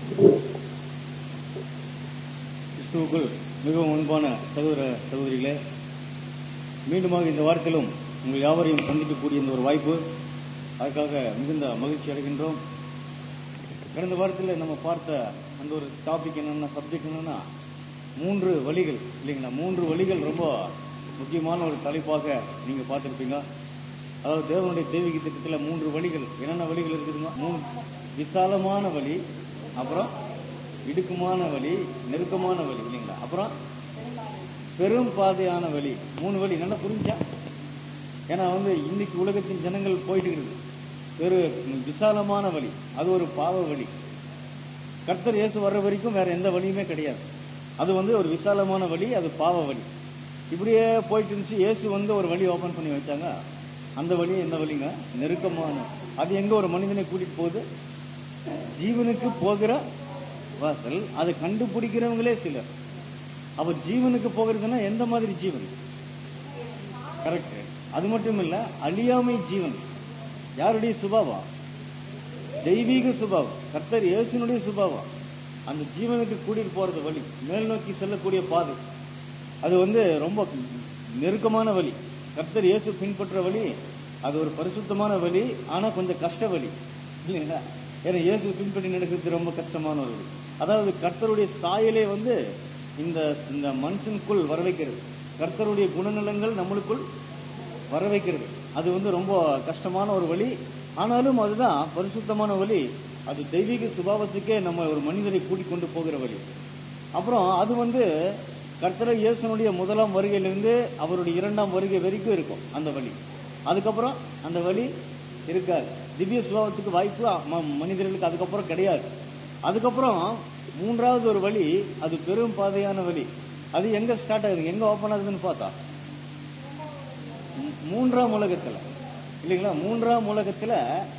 கிறிஸ்துவுக்குள் மிகவும் அன்பான சகோதர சகோதரிகளே மீண்டுமாக இந்த வாரத்திலும் உங்கள் யாவரையும் சந்திக்கக்கூடிய இந்த ஒரு வாய்ப்பு அதுக்காக மிகுந்த மகிழ்ச்சி அடைகின்றோம் கடந்த வாரத்தில் நம்ம பார்த்த அந்த ஒரு டாபிக் என்னென்ன சப்ஜெக்ட் என்னன்னா மூன்று வழிகள் இல்லைங்களா மூன்று வழிகள் ரொம்ப முக்கியமான ஒரு தலைப்பாக நீங்க பார்த்திருப்பீங்க அதாவது தேவனுடைய தெய்வீக திட்டத்தில் மூன்று வழிகள் என்னென்ன வழிகள் இருக்குதுங்க மூணு விசாலமான வழி அப்புறம் இடுக்குமான வழி நெருக்கமான வழி இல்லைங்களா அப்புறம் பெரும் பாதையான வழி மூணு வழி நல்லா புரிஞ்சா ஏன்னா வந்து இன்னைக்கு உலகத்தின் ஜனங்கள் போயிட்டு இருக்குது ஒரு விசாலமான வழி அது ஒரு பாவ வழி கர்த்தர் இயேசு வர்ற வரைக்கும் வேற எந்த வழியுமே கிடையாது அது வந்து ஒரு விசாலமான வழி அது பாவ வழி இப்படியே போயிட்டு இருந்துச்சு இயேசு வந்து ஒரு வழி ஓபன் பண்ணி வச்சாங்க அந்த வழி எந்த வழிங்க நெருக்கமான அது எங்க ஒரு மனிதனை கூட்டிட்டு போகுது ஜீவனுக்கு போகிற வாசல் அதை கண்டுபிடிக்கிறவங்களே சிலர் அப்ப ஜீவனுக்கு போகிறதுன்னா எந்த மாதிரி ஜீவன் கரெக்ட் அது மட்டும் இல்ல அழியாமை ஜீவன் யாருடைய சுபாவம் தெய்வீக சுபாவம் கர்த்தர் இயேசுனுடைய சுபாவம் அந்த ஜீவனுக்கு கூட்டிட்டு போறது வழி மேல் நோக்கி செல்லக்கூடிய பாதை அது வந்து ரொம்ப நெருக்கமான வழி கர்த்தர் இயேசு பின்பற்ற வழி அது ஒரு பரிசுத்தமான வழி ஆனா கொஞ்சம் கஷ்ட வழி இல்லைங்களா ஏன்னா இயேசு பின்பற்றி நடக்கிறது ரொம்ப கஷ்டமான ஒரு வழி அதாவது கர்த்தருடைய சாயலே வந்து இந்த இந்த மனுஷனுக்குள் வர வைக்கிறது கர்த்தருடைய குணநலங்கள் நம்மளுக்குள் வர வைக்கிறது அது வந்து ரொம்ப கஷ்டமான ஒரு வழி ஆனாலும் அதுதான் பரிசுத்தமான வழி அது தெய்வீக சுபாவத்துக்கே நம்ம ஒரு மனிதரை கூட்டிக் கொண்டு போகிற வழி அப்புறம் அது வந்து கர்த்தர இயேசுனுடைய முதலாம் வருகையிலிருந்து அவருடைய இரண்டாம் வருகை வரைக்கும் இருக்கும் அந்த வழி அதுக்கப்புறம் அந்த வழி இருக்காது திவ்ய சுபாவத்துக்கு வாய்ப்பு ம- மனிதர்களுக்கு அதுக்கப்புறம் கிடையாது அதுக்கப்புறம் மூன்றாவது ஒரு வழி அது பெரும் பாதையான வழி அது எங்க ஸ்டார்ட் ஆகுது எங்க ஓபன் ஆகுதுன்னு பார்த்தா மூ- மூன்றாம் உலகத்துல இல்லைங்களா மூன்றாம் உலகத்துல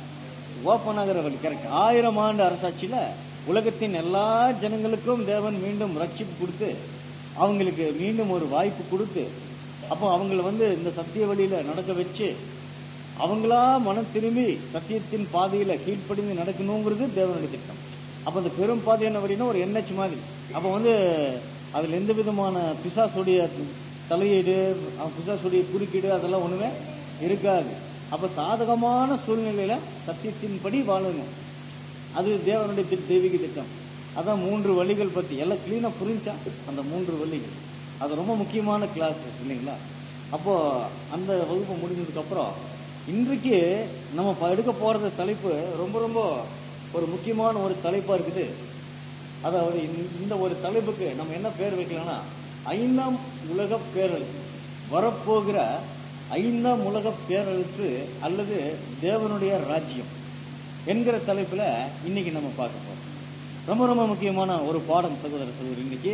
ஓபன் ஆகிற வழி கரெக்ட் ஆயிரம் ஆண்டு அரசாட்சியில உலகத்தின் எல்லா ஜனங்களுக்கும் தேவன் மீண்டும் ரட்சிப்பு கொடுத்து அவங்களுக்கு மீண்டும் ஒரு வாய்ப்பு கொடுத்து அப்போ அவங்கள வந்து இந்த சத்திய வழியில நடக்க வச்சு அவங்களா மனம் திரும்பி சத்தியத்தின் பாதையில கீழ்ப்படிந்து நடக்கணுங்கிறது தேவனுடைய திட்டம் அப்ப அந்த பெரும் பாதை என்ன வழின்னா ஒரு என்ஹெச் மாதிரி அப்ப வந்து அதுல எந்த விதமான பிசாசுடைய தலையீடு அஹ் பிசாசுடைய குறுக்கீடு அதெல்லாம் ஒண்ணுமே இருக்காது அப்ப சாதகமான சூழ்நிலையில சத்தியத்தின்படி வாழணும் அது தேவனுடைய தி- தெய்வீக திட்டம் அதான் மூன்று வழிகள் பத்தி எல்லாம் கிளீனா புரிஞ்சா அந்த மூன்று வழிகள் அது ரொம்ப முக்கியமான கிளாஸ் இல்லைங்களா அப்போ அந்த வகுப்பு முடிஞ்சதுக்கு அப்புறம் இன்றைக்கு நம்ம ப- எடுக்க போறது தலைப்பு ரொம்ப ரொம்ப ஒரு முக்கியமான ஒரு தலைப்பா இருக்குது அதாவது இந்த- இந்த ஒரு தலைப்புக்கு நம்ம என்ன பேர் வைக்கலாம்னா ஐந்தாம் உலக பேரரசு வரப்போகிற ஐந்தாம் உலக பேரரசு அல்லது தேவனுடைய ராஜ்யம் என்கிற தலைப்புல இன்னைக்கு நம்ம பார்க்க போறோம் ரொம்ப ரொம்ப முக்கியமான ஒரு பாடம் சகோதர சகோதரி இன்னைக்கு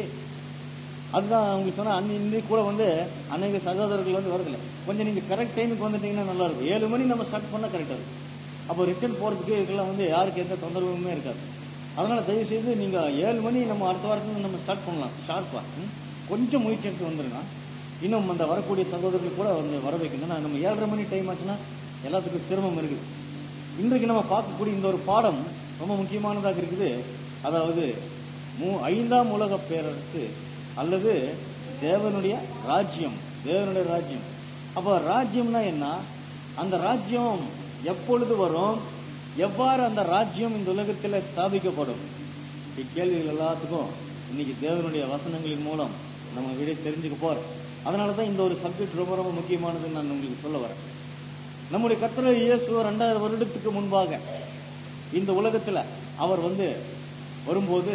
அதுதான் உங்களுக்கு சொன்னா அன்னை இன்னைக்கு கூட வந்து அநேக சகோதரர்கள் வந்து வரதில்லை கொஞ்சம் நீங்க கரெக்ட் டைமுக்கு வந்துட்டீங்கன்னா நல்லா இருக்கும் ஏழு மணி நம்ம ஸ்டார்ட் பண்ணா கரெக்டா இருக்கும் அப்போ ரிட்டர்ன் போறதுக்கு இதுக்கெல்லாம் வந்து யாருக்கு எந்த தொந்தரவுமே இருக்காது அதனால தயவு செய்து நீங்க ஏழு மணி நம்ம அடுத்த வாரத்துல நம்ம ஸ்டார்ட் பண்ணலாம் ஷார்ப்பா ம்? கொஞ்சம் முயற்சி எடுத்து வந்துருங்க இன்னும் அந்த வரக்கூடிய சகோதரர்கள் கூட வந்து வர வைக்கணும் ஏன்னா நம்ம ஏழரை மணி டைம் ஆச்சுன்னா எல்லாத்துக்கும் சிரமம் இருக்குது இன்றைக்கு நம்ம பார்க்கக்கூடிய இந்த ஒரு பாடம் ரொம்ப முக்கியமானதாக இருக்குது அதாவது மூ- ஐந்தாம் உலக பேரரசு அல்லது தேவனுடைய ராஜ்யம் தேவனுடைய ராஜ்யம் அப்ப ராஜ்யம்னா என்ன அந்த ராஜ்யம் எப்பொழுது வரும் எவ்வாறு அந்த ராஜ்யம் இந்த உலகத்தில் ஸ்தாபிக்கப்படும் இக்கேள்விகள் எல்லாத்துக்கும் இன்னைக்கு தேவனுடைய வசனங்களின் மூலம் நம்ம விடை தெரிஞ்சுக்க போறோம் அதனாலதான் இந்த ஒரு சப்ஜெக்ட் ரொம்ப ரொம்ப முக்கியமானதுன்னு நான் உங்களுக்கு சொல்ல வரேன் நம்முடைய கர்த்தர் இயேசு ரெண்டாயிரம் வருடத்துக்கு முன்பாக இந்த உலகத்துல அவர் வந்து வரும்போது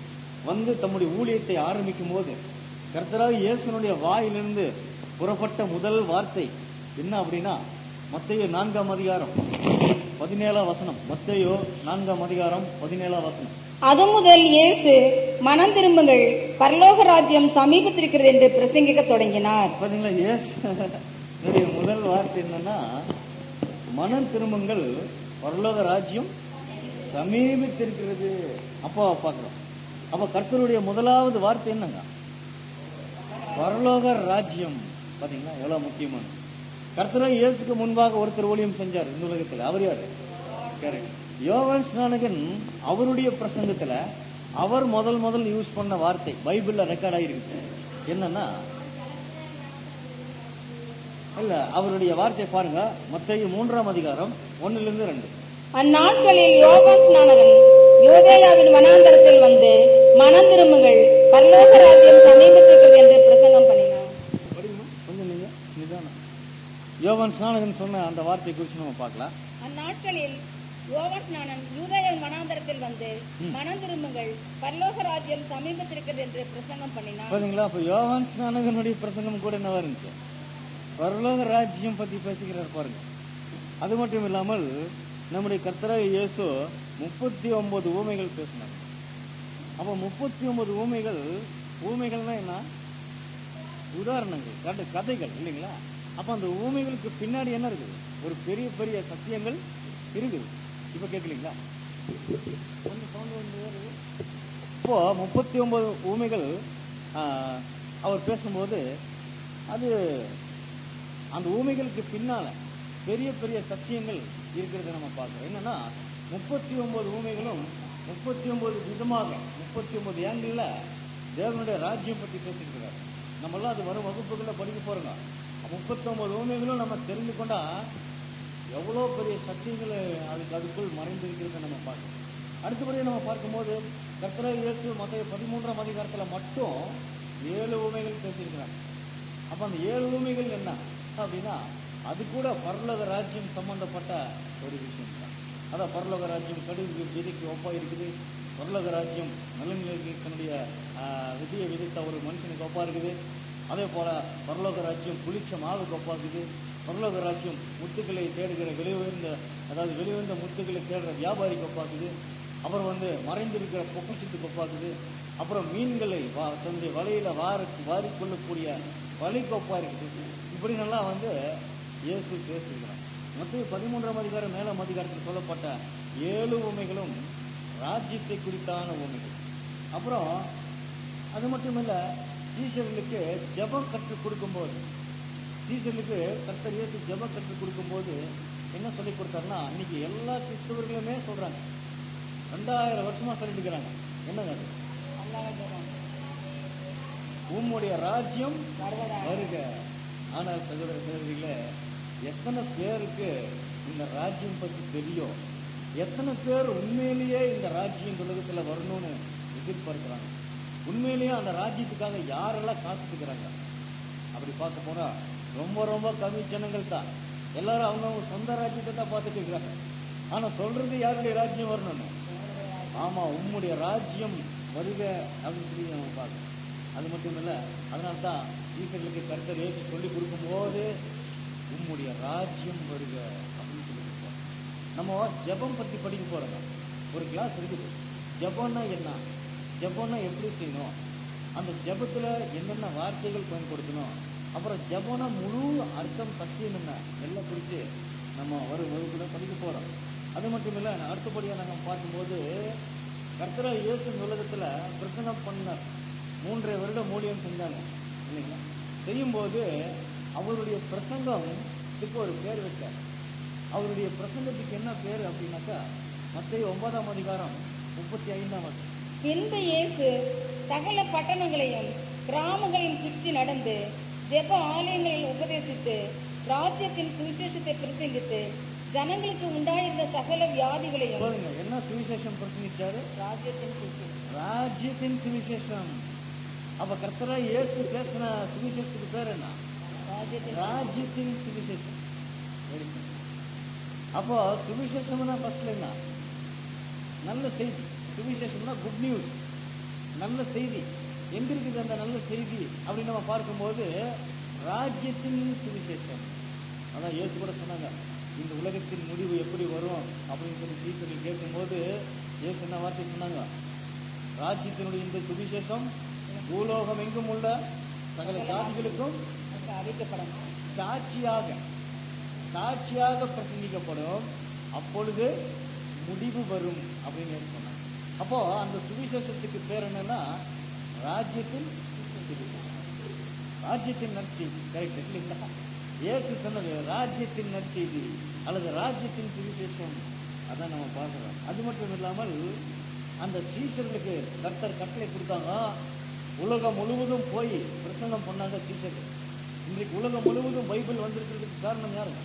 வந்து தம்முடைய ஊழியத்தை ஆரம்பிக்கும் போது கர்த்தராக இயேசுனுடைய வாயிலிருந்து புறப்பட்ட முதல் வார்த்தை என்ன அப்படின்னா மத்தேயு நான்காம் அதிகாரம் பதினேழாம் வசனம் மத்தேயு நான்காம் அதிகாரம் பதினேழாம் வசனம் அது முதல் இயேசு மனம் திரும்புங்கள் பரலோக ராஜ்யம் சமீபத்திருக்கிறது என்று பிரசங்கிக்க தொடங்கினார் பாத்தீங்களா இயேசு என்னுடைய முதல் வார்த்தை என்னன்னா மனம் திரும்புங்கள் பரலோக ராஜ்யம் சமீபித்திருக்கிறது அப்போ பார்க்கிறோம் அப்ப கர்த்தருடைய முதலாவது வார்த்தை என்னங்க பரலோக ராஜ்யம் பாத்தீங்களா எவ்வளவு முக்கியமானது கர்த்தரை இயேசுக்கு முன்பாக ஒருத்தர் ஊழியம் செஞ்சார் இந்த உலகத்தில் அவர் யாரு கரெக்ட் யோவான் ஸ்நானகன் அவருடைய பிரசங்கத்துல அவர் முதல் முதல் யூஸ் பண்ண வார்த்தை பைபிள்ல ரெக்கார்ட் ஆயிருக்கு என்னன்னா இல்ல அவருடைய வார்த்தை பாருங்க மத்திய மூன்றாம் அதிகாரம் ஒண்ணுல இருந்து ரெண்டு அந்நாட்களில் யோவான் ஸ்நானகன் யோதேயாவின் வனாந்தரத்தில் வந்து மனம் திரும்புங்கள் பரலோக ராஜ்யம் சமீபத்திருக்கிறது என்று பிரசங்கம் பண்ணினார் படிங்க கொஞ்சம் நீங்க நிதானம் யோவான் ஸ்நானகன் சொன்ன அந்த வார்த்தை குறித்து நம்ம பார்க்கலாம் அந்நாட்களில் யோவான் ஸ்நானன் யூதேயாவின் வனாந்தரத்தில் வந்து மனம் திரும்புங்கள் பரலோக ராஜ்யம் சமீபத்திருக்கிறது என்று பிரசங்கம் பண்ணினார் பாத்தீங்களா அப்ப யோவான் ஸ்நானகனுடைய பிரசங்கம் கூட என்னவா இருந்துச்சு பரலோக ராஜ்யம் பத்தி பேசுகிறார் பாருங்க அது மட்டும் இல்லாமல் நம்முடைய கர்த்தராக இயேசு முப்பத்தி ஒன்பது ஊமைகள் பேசினார் அப்ப முப்பத்தி ஒன்பது ஊமைகள் ஊமைகள்னா என்ன உதாரணங்கள் கதை கதைகள் இல்லைங்களா அப்ப அந்த ஊமைகளுக்கு பின்னாடி என்ன இருக்குது ஒரு பெரிய பெரிய சத்தியங்கள் இருக்குது இப்ப கேட்கலீங்களா கொஞ்சம் sound வந்து வருது. இப்போ முப்பத்தி ஒன்பது ஊமைகள் ஆ, அவர் பேசும்போது அது அந்த ஊமைகளுக்கு பின்னால பெரிய பெரிய சத்தியங்கள் இருக்கிறத நம்ம பார்க்கிறோம் என்னன்னா முப்பத்தி ஒன்பது ஊமைகளும் முப்பத்தி ஒன்பது விதமாக முப்பத்தி ஒன்பது ஏங்கிள் தேவனுடைய ராஜ்யம் பற்றி பேசியிருக்கிறார் நம்ம எல்லாம் அது வரும் வகுப்புகளை படிக்க போறோங்க முப்பத்தி ஒன்பது ஊமைகளும் நம்ம தெரிந்து கொண்டா எவ்வளோ பெரிய சக்திகள் அதுக்கு அதுக்குள் மறைந்திருக்கிறத நம்ம பார்க்கணும் அடுத்தபடியாக நம்ம பார்க்கும்போது கர்த்தரை இயேசு மற்ற பதிமூன்றாம் அதிகாரத்தில் மட்டும் ஏழு ஊமைகள் பேசியிருக்கிறாங்க அப்ப அந்த ஏழு ஊமைகள் என்ன அப்படின்னா அது கூட பரலோக ராஜ்யம் சம்பந்தப்பட்ட ஒரு விஷயம் தான் அதான் பரலோக ராஜ்யம் கடுகு விதைக்கு ஒப்பா இருக்குது பரலோக ராஜ்யம் நலன்களுக்கு தன்னுடைய ஆஹ், விதியை விதித்த ஒரு மனுஷனுக்கு ஒப்பா இருக்குது அதே போல பரலோக ராஜ்யம் புளிச்ச மாவுக்கு ஒப்பா இருக்குது பரலோக ராஜ்யம் முத்துக்களை தேடுகிற விலை உயர்ந்த அதாவது விலை உயர்ந்த முத்துக்களை தேடுற வியாபாரிக்கு ஒப்பாக்குது அப்புறம் வந்து மறைந்திருக்கிற பொக்கிஷத்துக்கு ஒப்பாக்குது அப்புறம் மீன்களை வா- தன்னுடைய வலையில வார வாரி கொள்ளக்கூடிய வலைக்கு ஒப்பா இருக்குது இப்படி நல்லா வந்து இயேசு பேசுகிறார் மத்திய பதிமூன்றாம் அதிகாரம் மேலாம் அதிகாரத்தில் சொல்லப்பட்ட ஏழு உண்மைகளும் ராஜ்யத்தை குறித்தான உண்மைகள் அப்புறம் அது மட்டுமில்ல சீசர்களுக்கு ஜெபம் கற்றுக் கொடுக்கும்போது சீசர்களுக்கு கர்த்தர் இயேசு ஜெபம் கற்றுக் கொடுக்கும்போது என்ன சொல்லி கொடுத்தாருன்னா இன்னைக்கு எல்லா கிறிஸ்தவர்களுமே சொல்றாங்க ரெண்டாயிரம் வருஷமா சொல்லிட்டு இருக்கிறாங்க என்னங்க அது உம்முடைய ராஜ்யம் வருக ஆனால் சகோதர சகோதரிகளே எத்தனை பேருக்கு இந்த ராஜ்யம் பத்தி தெரியும் எத்தனை பேர் உண்மையிலேயே இந்த ராஜ்யம் உலகத்துல வரணும்னு எதிர்பார்க்கிறாங்க உண்மையிலேயே அந்த ராஜ்யத்துக்காக யாரெல்லாம் காத்துக்கிறாங்க அப்படி பார்க்க போனா ரொம்ப ரொம்ப கம்மி ஜனங்கள் தான் எல்லாரும் அவங்கவுங்க சொந்த ராஜ்யத்தை தான் பார்த்துட்டு இருக்கிறாங்க ஆனா சொல்றது யாருடைய ராஜ்யம் வரணும்னு ஆமா உம்முடைய ராஜ்யம் வருக அப்படின்னு சொல்லி நம்ம பார்க்கணும் அது மட்டும் இல்ல அதனால தான் ஈசர்களுக்கு கர்த்தர் ஏற்றி சொல்லி கொடுக்கும்போது உம்முடைய ராஜ்யம் வருக அப்படின்னு சொல்லி கொடுப்பாங்க நம்ம ஜெபம் பத்தி படிக்க போறோம் ஒரு கிளாஸ் இருக்குது ஜெபம்னா என்ன ஜெபம்னா எப்படி செய்யணும் அந்த ஜெபத்துல என்னென்ன வார்த்தைகள் பயன்படுத்தணும் அப்புறம் ஜெபம்னா முழு அர்த்தம் சத்தியம் என்ன எல்லாம் குறித்து நம்ம வரும் வகுப்புல படிக்க போறோம் அது மட்டும் இல்ல அடுத்தபடியா நாங்க பார்க்கும்போது கர்த்தரா இயேசு உலகத்துல பிரசனம் பண்ணார் மூன்றரை வருடம் மூலியம் செஞ்சாங்க இல்லைங்களா செய்யும்போது அவருடைய பிரசங்கத்துக்கு ஒரு பேர் வச்சார் அவருடைய பிரசங்கத்துக்கு என்ன பேர் அப்படின்னாக்கா மத்திய ஒன்பதாம் அதிகாரம் முப்பத்தி ஐந்தாம் வசனம் பின்பு இயேசு சகல பட்டணங்களையும் கிராமங்களையும் சுற்றி நடந்து ஜெப ஆலயங்களில் உபதேசித்து ராஜ்யத்தின் சுவிசேஷத்தை பிரசங்கித்து ஜனங்களுக்கு உண்டாயிருந்த சகல வியாதிகளையும் பாருங்க என்ன சுவிசேஷம் பிரசங்கிச்சாரு ராஜ்யத்தின் சுவிசேஷம் ராஜ்யத்தின் சுவிசேஷம் அப்ப கர்த்தரா இயேசு பேசின சுவிசேஷத்துக்கு பேர் என்ன ராஜ்யத்தின் ராஜ்யத்தின் சுவிசேஷம் Very good. அப்போ சுவிசேஷம்னா ஃபர்ஸ்ட்ல என்ன நல்ல செய்தி சுவிசேஷம்னா குட் நியூஸ் நல்ல செய்தி எங்க இருக்குது அந்த நல்ல செய்தி அப்படின்னு நம்ம பார்க்கும்போது ராஜ்யத்தின் சுவிசேஷம் அதான் இயேசு கூட சொன்னாங்க இந்த உலகத்தின் முடிவு எப்படி வரும் அப்படின்னு சொல்லி சீசர்கள் கேட்கும்போது இயேசு என்ன வார்த்தை சொன்னாங்க ராஜ்யத்தினுடைய இந்த சுவிசேஷம் பூலோகம் எங்கும் உள்ள சகல ஜாதிகளுக்கும் அறிவிக்கப்படணும் சாட்சியாக சாட்சியாக பிரசங்கிக்கப்படும் அப்பொழுது முடிவு வரும் அப்படின்னு இயேசு சொன்னாங்க அப்போ அந்த சுவிசேஷத்துக்கு பேர் என்னன்னா ராஜ்யத்தின் சுவிசேஷம். ராஜ்யத்தின் நற்செய்தி கரெக்ட் இல்லைங்களா இயேசு சொன்னது ராஜ்யத்தின் நற்செய்தி அல்லது ராஜ்யத்தின் சுவிசேஷம் அதான் நம்ம பார்க்கிறோம் அது மட்டும் இல்லாமல் அந்த சீசர்களுக்கு கர்த்தர் கட்டளை கொடுத்தாங்க உலகம் முழுவதும் போய் பிரசங்கம் பண்ணாங்க சீசர்கள் இன்றைக்கு உலகம் முழுவதும் பைபிள் வந்திருக்கிறதுக்கு காரணம் யாருங்க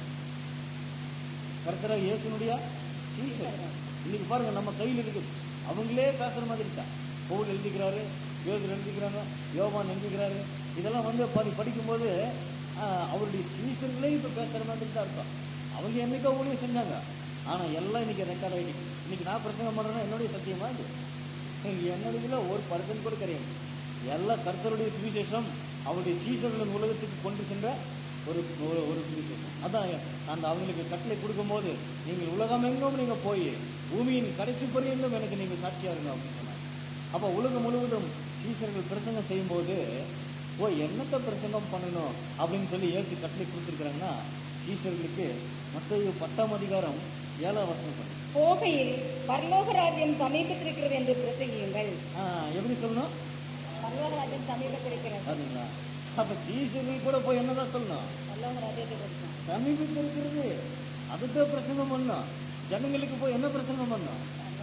கர்த்தரா இயேசுனுடைய சீசர் இன்னைக்கு பாருங்க நம்ம கையில் இருக்குது அவங்களே பேசுற மாதிரி இருக்கா பவுல் எழுதிக்கிறாரு யோகர் எழுதிக்கிறாங்க யோவான் எழுதிக்கிறாரு இதெல்லாம் வந்து படி படிக்கும்போது ஆஹ், அவருடைய சீசர்களே இப்ப பேசுற மாதிரி தான் இருக்கும் அவங்க என்னைக்கோ ஊழியம் செஞ்சாங்க ஆனா எல்லாம் இன்னைக்கு ரெக்கார்ட் ஆயிடுச்சு இன்னைக்கு நான் பிரசங்கம் பண்றேன்னா என்னுடைய சத்தியமா இது இங்க என்னதுல ஒரு பர்சன்ட் கூட கிடையாது எல்லா கர்த்தருடைய சுவிசேஷம் அவருடைய சீசர்களின் உலகத்துக்கு கொண்டு சென்ற ஒரு ஒரு- ஒரு சுவிசேஷம் அதான் அந்த அவங்களுக்கு கட்டளை கொடுக்கும்போது நீங்கள் உலகம் எங்கும் நீங்க போய் பூமியின் கடைசி பரியந்தம் எனக்கு நீங்க சாட்சியா இருங்க அப்படின்னு சொன்னாங்க அப்ப உலகம் முழுவதும் சீசர்கள் பிரசங்கம் செய்யும்போது ஓ என்னத்த பிரசங்கம் பண்ணணும் அப்படின்னு சொல்லி ஏசு கட்டளை கொடுத்துருக்காங்கன்னா சீசர்களுக்கு மத்திய பத்தாம் அதிகாரம் ஏழாம் வசனம் பண்ணு போகையில் பரலோக ராஜ்யம் சமீபத்திருக்கிறது என்று பிரசங்கியுங்கள் ஆஹ், எப்படி சொல்லணும் பரலோக ராஜ்யம் சமீபத்திருக்கிறது அதுங்களா அப்ப சீசர்கள் கூட போய் என்னதான் சொல்லணும் பரலோக ராஜ்யத்தை குறிக்கும் சமீபத்தில் இருக்கிறது அதுக்கு பிரசங்கம் பண்ணோம் ஜனங்களுக்கு போய் என்ன பிரசங்கம் பண்ணோம்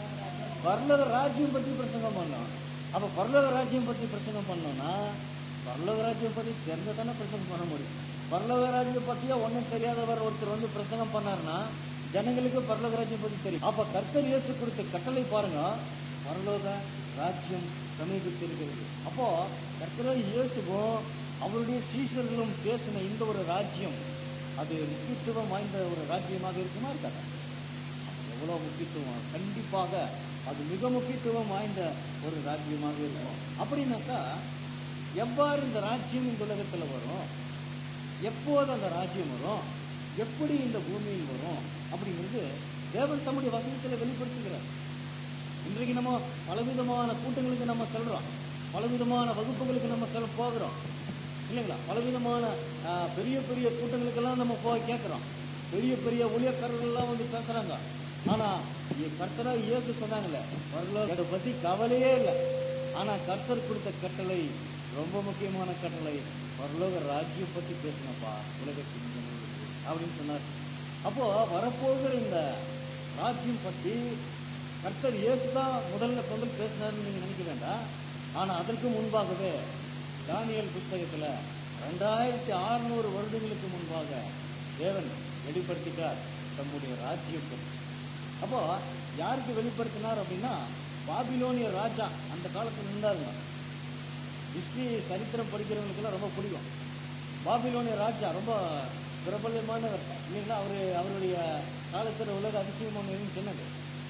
பரலோக ராஜ்யம் பத்தி பிரசங்கம் பண்ணோம் அப்ப பரலோக ராஜ்யம் பத்தி பிரசங்கம் பண்ணோம்னா பரலோக ராஜ்யம் பத்தி தெரிஞ்ச தானே பிரசங்கம் பண்ண முடியும் பரலோக ராஜ்யம் பத்தியா ஒண்ணும் தெரியாதவர் ஒருத்தர் வந்து பிரசங்கம் பண்ணாருன்னா ஜனங்களுக்கு பரலோக ராஜ்யம் பத்தி தெரியும் அப்ப கர்த்தர் இயேசு கொடுத்த கட்டளை பாருங்க பரலோக ராஜ்யம் சமீபித்திருக்கிறது அப்போ கர்த்தர் இயேசுக்கும் அவருடைய சீஷர்களும் பேசின இந்த ஒரு ராஜ்யம் அது முக்கியத்துவம் வாய்ந்த ஒரு ராஜ்யமாக இருக்குமா இருக்காதா எவ்வளவு முக்கியத்துவம் கண்டிப்பாக அது மிக முக்கியத்துவம் வாய்ந்த ஒரு ராஜ்யமாக இருக்கும் அப்படின்னாக்கா எவ்வாறு இந்த ராஜ்யம் இந்த உலகத்துல வரும் எப்போது அந்த ராஜ்யம் வரும் எப்படி இந்த பூமியில் வரும் அப்படிங்கிறது தேவன் தம்முடைய வசனத்துல வெளிப்படுத்துகிறார் இன்றைக்கு நம்ம பலவிதமான கூட்டங்களுக்கு நம்ம செல்றோம் பலவிதமான வகுப்புகளுக்கு நம்ம செல் போகிறோம் இல்லைங்களா பலவிதமான ஆ, பெரிய பெரிய கூட்டங்களுக்கெல்லாம் நம்ம போய் கேட்கிறோம் பெரிய பெரிய ஊழியக்காரர்கள் எல்லாம் வந்து பேசுறாங்க ஆனா இ- கர்த்தரா இயேசு சொன்னாங்கல்ல பரலோக இதை பத்தி கவலையே இல்லை ஆனா கர்த்தர் கொடுத்த கட்டளை ரொம்ப முக்கியமான கட்டளை பரலோக ராஜ்யம் பத்தி பேசினப்பா உலகத்தின் ஜனங்களுக்கு அப்படின்னு சொன்னார் அப்போ வரப்போகிற இந்த ராஜ்யம் பத்தி கர்த்தர் இயேசு தான் முதல்ல முதல் பேசினார்னு நீங்க நினைக்க வேண்டாம் ஆனா அதற்கு முன்பாகவே தானியல் புஸ்தகத்துல ரெண்டாயிரத்தி அறுநூறு வருடங்களுக்கு முன்பாக தேவன் வெளிப்படுத்திட்டார் தம்முடைய ராஜ்யம் பற்றி அப்போ யாருக்கு வெளிப்படுத்தினார் அப்படின்னா பாபிலோனிய ராஜா அந்த காலத்துல இருந்தாருங்க ஹிஸ்டரி சரித்திரம் படிக்கிறவங்களுக்கெல்லாம் ரொம்ப பிடிக்கும் பாபிலோனிய ராஜா ரொம்ப பிரபலமானவர் இல்லைங்களா அவரு அவருடைய காலத்துல உலக அதிசயம் ஒன்று எதுவும் சொன்னது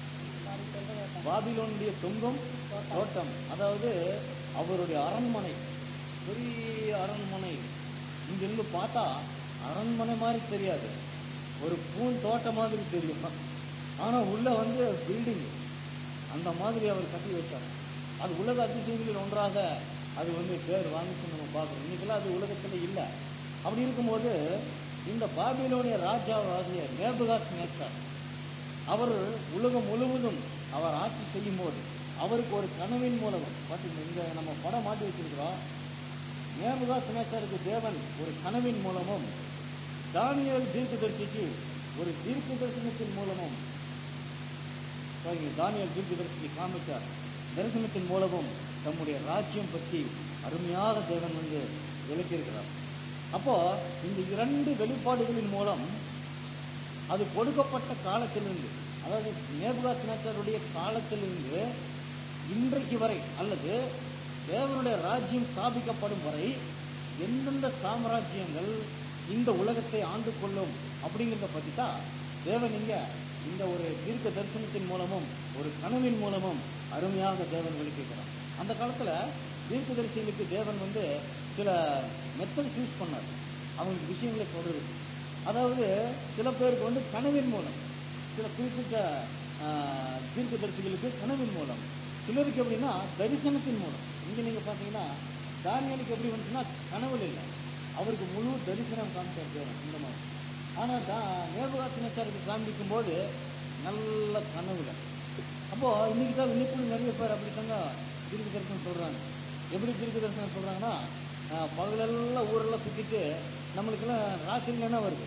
பாபிலோனுடைய தொங்கும் தோட்டம் அதாவது அவருடைய அரண்மனை பெரிய அரண்மனை இங்கிருந்து பார்த்தா அரண்மனை மாதிரி தெரியாது ஒரு பூன் தோட்டம் மாதிரி தெரியும் ஆனா உள்ள வந்து பில்டிங் அந்த மாதிரி அவர் கட்டி வச்சார் அது உலக அதிசயங்களில் ஒன்றாக அது வந்து பேர் வாங்கிச்சு நம்ம பார்க்கிறோம் இன்னைக்கெல்லாம் அது உலகத்துல இல்லை அப்படி இருக்கும்போது இந்த பாபிலோனிய ராஜாவாகிய நேபுகாத் நேச்சார் அவர் உலகம் முழுவதும் அவர் ஆட்சி செய்யும் போது அவருக்கு ஒரு கனவின் மூலம் பார்த்தீங்கன்னா இங்க நம்ம படம் மாட்டி வச்சிருக்கிறோம் நேபுகா சினேசருக்கு தேவன் ஒரு கனவின் மூலமும் தானியல் தீர்க்கதரிசிக்கு ஒரு தீர்க்க தரிசனத்தின் மூலமும் பாருங்க, தானியல் தீர்க்கதரிசிக்கு காமிச்சார் தரிசனத்தின் மூலமும் தம்முடைய ராஜ்யம் பற்றி அருமையாக தேவன் வந்து விளக்கியிருக்கிறார் அப்போ இந்த இரண்டு வெளிப்பாடுகளின் மூலம் அது கொடுக்கப்பட்ட காலத்திலிருந்து அதாவது நேபுகாத்நாச்சருடைய காலத்திலிருந்து இன்றைக்கு வரை அல்லது தேவனுடைய ராஜ்யம் ஸ்தாபிக்கப்படும் வரை எந்தெந்த சாம்ராஜ்யங்கள் இந்த உலகத்தை ஆண்டு கொள்ளும் அப்படிங்கிறத பத்தி தான் தேவன் இங்க இந்த ஒரு தீர்க்க தரிசனத்தின் மூலமும் ஒரு கனவின் மூலமும் அருமையாக தேவன் வெளிக்கிறார் அந்த காலத்துல தீர்க்கதரிசிகளுக்கு தேவன் வந்து சில மெத்தட்ஸ் யூஸ் பண்ணார் அவங்களுக்கு விஷயங்களை சொல்றது அதாவது சில பேருக்கு வந்து கனவின் மூலம் சில குறிப்பிட்ட ஆஹ், தீர்க்கதரிசிகளுக்கு கனவின் மூலம் சிலருக்கு எப்படின்னா தரிசனத்தின் மூலம் இங்க நீங்க பாத்தீங்கன்னா தானியலுக்கு எப்படி வந்துச்சுன்னா கனவுல இல்லை அவருக்கு முழு தரிசனம் காமிச்சார் தேவன் இந்த மாதிரி ஆனா நேபுகாசினத்தாருக்கு காண்பிக்கும் போது நல்ல கனவுல அப்போ இன்னைக்கு தான் இன்னைக்கு நிறைய பேர் அப்படி தாங்க தீர்க்க தரிசனம் சொல்றாங்க எப்படி தீர்க்க தரிசனம் சொல்றாங்கன்னா ஆஹ், பகலெல்லாம் ஊரெல்லாம் சுத்திட்டு நம்மளுக்கெல்லாம் ராத்திரில என்ன வருது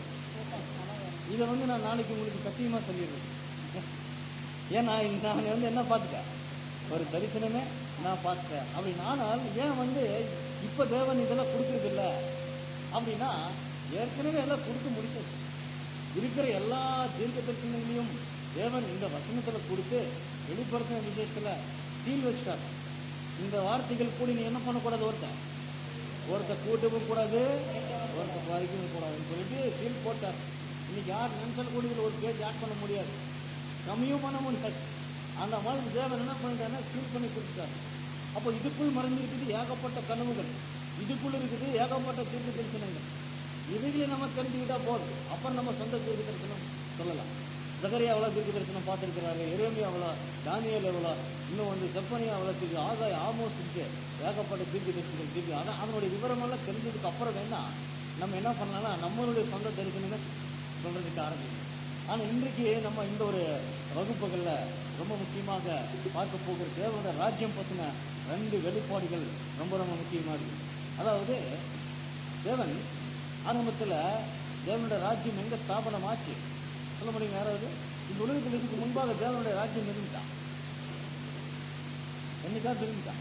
இதை வந்து நான் நாளைக்கு உங்களுக்கு சத்தியமா சொல்லிடுறேன் ஏன்னா இது நான் வந்து என்ன பார்த்துட்டேன் ஒரு தரிசனமே நான் பார்த்தேன் அப்படின்னு ஆனால் ஏன் வந்து இப்ப தேவன் இதெல்லாம் கொடுக்கறது இல்ல அப்படின்னா ஏற்கனவே எல்லாம் கொடுத்து முடிச்சது இருக்கிற எல்லா தீர்க்க தரிசனங்களையும் தேவன் இந்த வசனத்துல கொடுத்து வெளிப்படுத்தின விஷயத்துல சீல் வச்சிட்டார் இந்த வார்த்தைகள் கூடி நீ என்ன பண்ணக்கூடாது ஒருத்தன் ஒருத்த கூட்டவும் கூடாது ஒருத்த குறைக்கவும் கூடாதுன்னு சொல்லிட்டு சீல் போட்டார் இன்னைக்கு யார் நினைச்சல் கூடியதில் ஒரு பேஜ் ஆட் பண்ண முடியாது கம்மியும் பண்ண முடியாது அந்த மாதிரி தேவன் என்ன பண்ணிட்டாருன்னா சீல் பண்ணி கொடுத்துட்டார் அப்போ இதுக்குள் மறைஞ்சிருக்குது ஏகப்பட்ட கனவுகள் இதுக்குள் இருக்குது ஏகப்பட்ட தீர்க்க தரிசனங்கள் இவைகளை நம்ம தெரிஞ்சுக்கிட்டா போதும் அப்புறம் நம்ம சொந்த தீர்க்க தரிசனம் சொல்லலாம் ஜகரியா எவ்வளோ தீர்க்க தரிசனம் பார்த்துருக்கிறாரு எரேமியா எவ்வளோ தானியல் எவ்வளோ இன்னும் வந்து செப்பனியா எவ்வளோ தீர்க்கு ஆகாய ஆமோஸ் இருக்கு ஏகப்பட்ட தீர்க்க தரிசனம் தீர்க்கு அதான் அதனுடைய விவரமெல்லாம் தெரிஞ்சதுக்கு அப்புறம் வேணா நம்ம என்ன பண்ணலாம்னா நம்மளுடைய சொந்த தரிசனமே சொல்றதுக்கு ஆரம்பிக்கணும் ஆனா இன்றைக்கு நம்ம இந்த ஒரு வகுப்புகள்ல ரொம்ப முக்கியமாக பார்க்க போகிற தேவனோட ராஜ்யம் பத்தின ரெண்டு வெளிப்பாடுகள் ரொம்ப ரொம்ப முக்கியமா இருக்கு அதாவது தேவன் ஆரம்பத்துல தேவனுடைய ராஜ்யம் எங்க ஸ்தாபனம் ஆச்சு சொல்ல முடியுங்க யாராவது இந்த உலகத்தில் இதுக்கு முன்பாக தேவனுடைய ராஜ்யம் இருந்துட்டான் என்னைக்காவது இருந்துட்டான்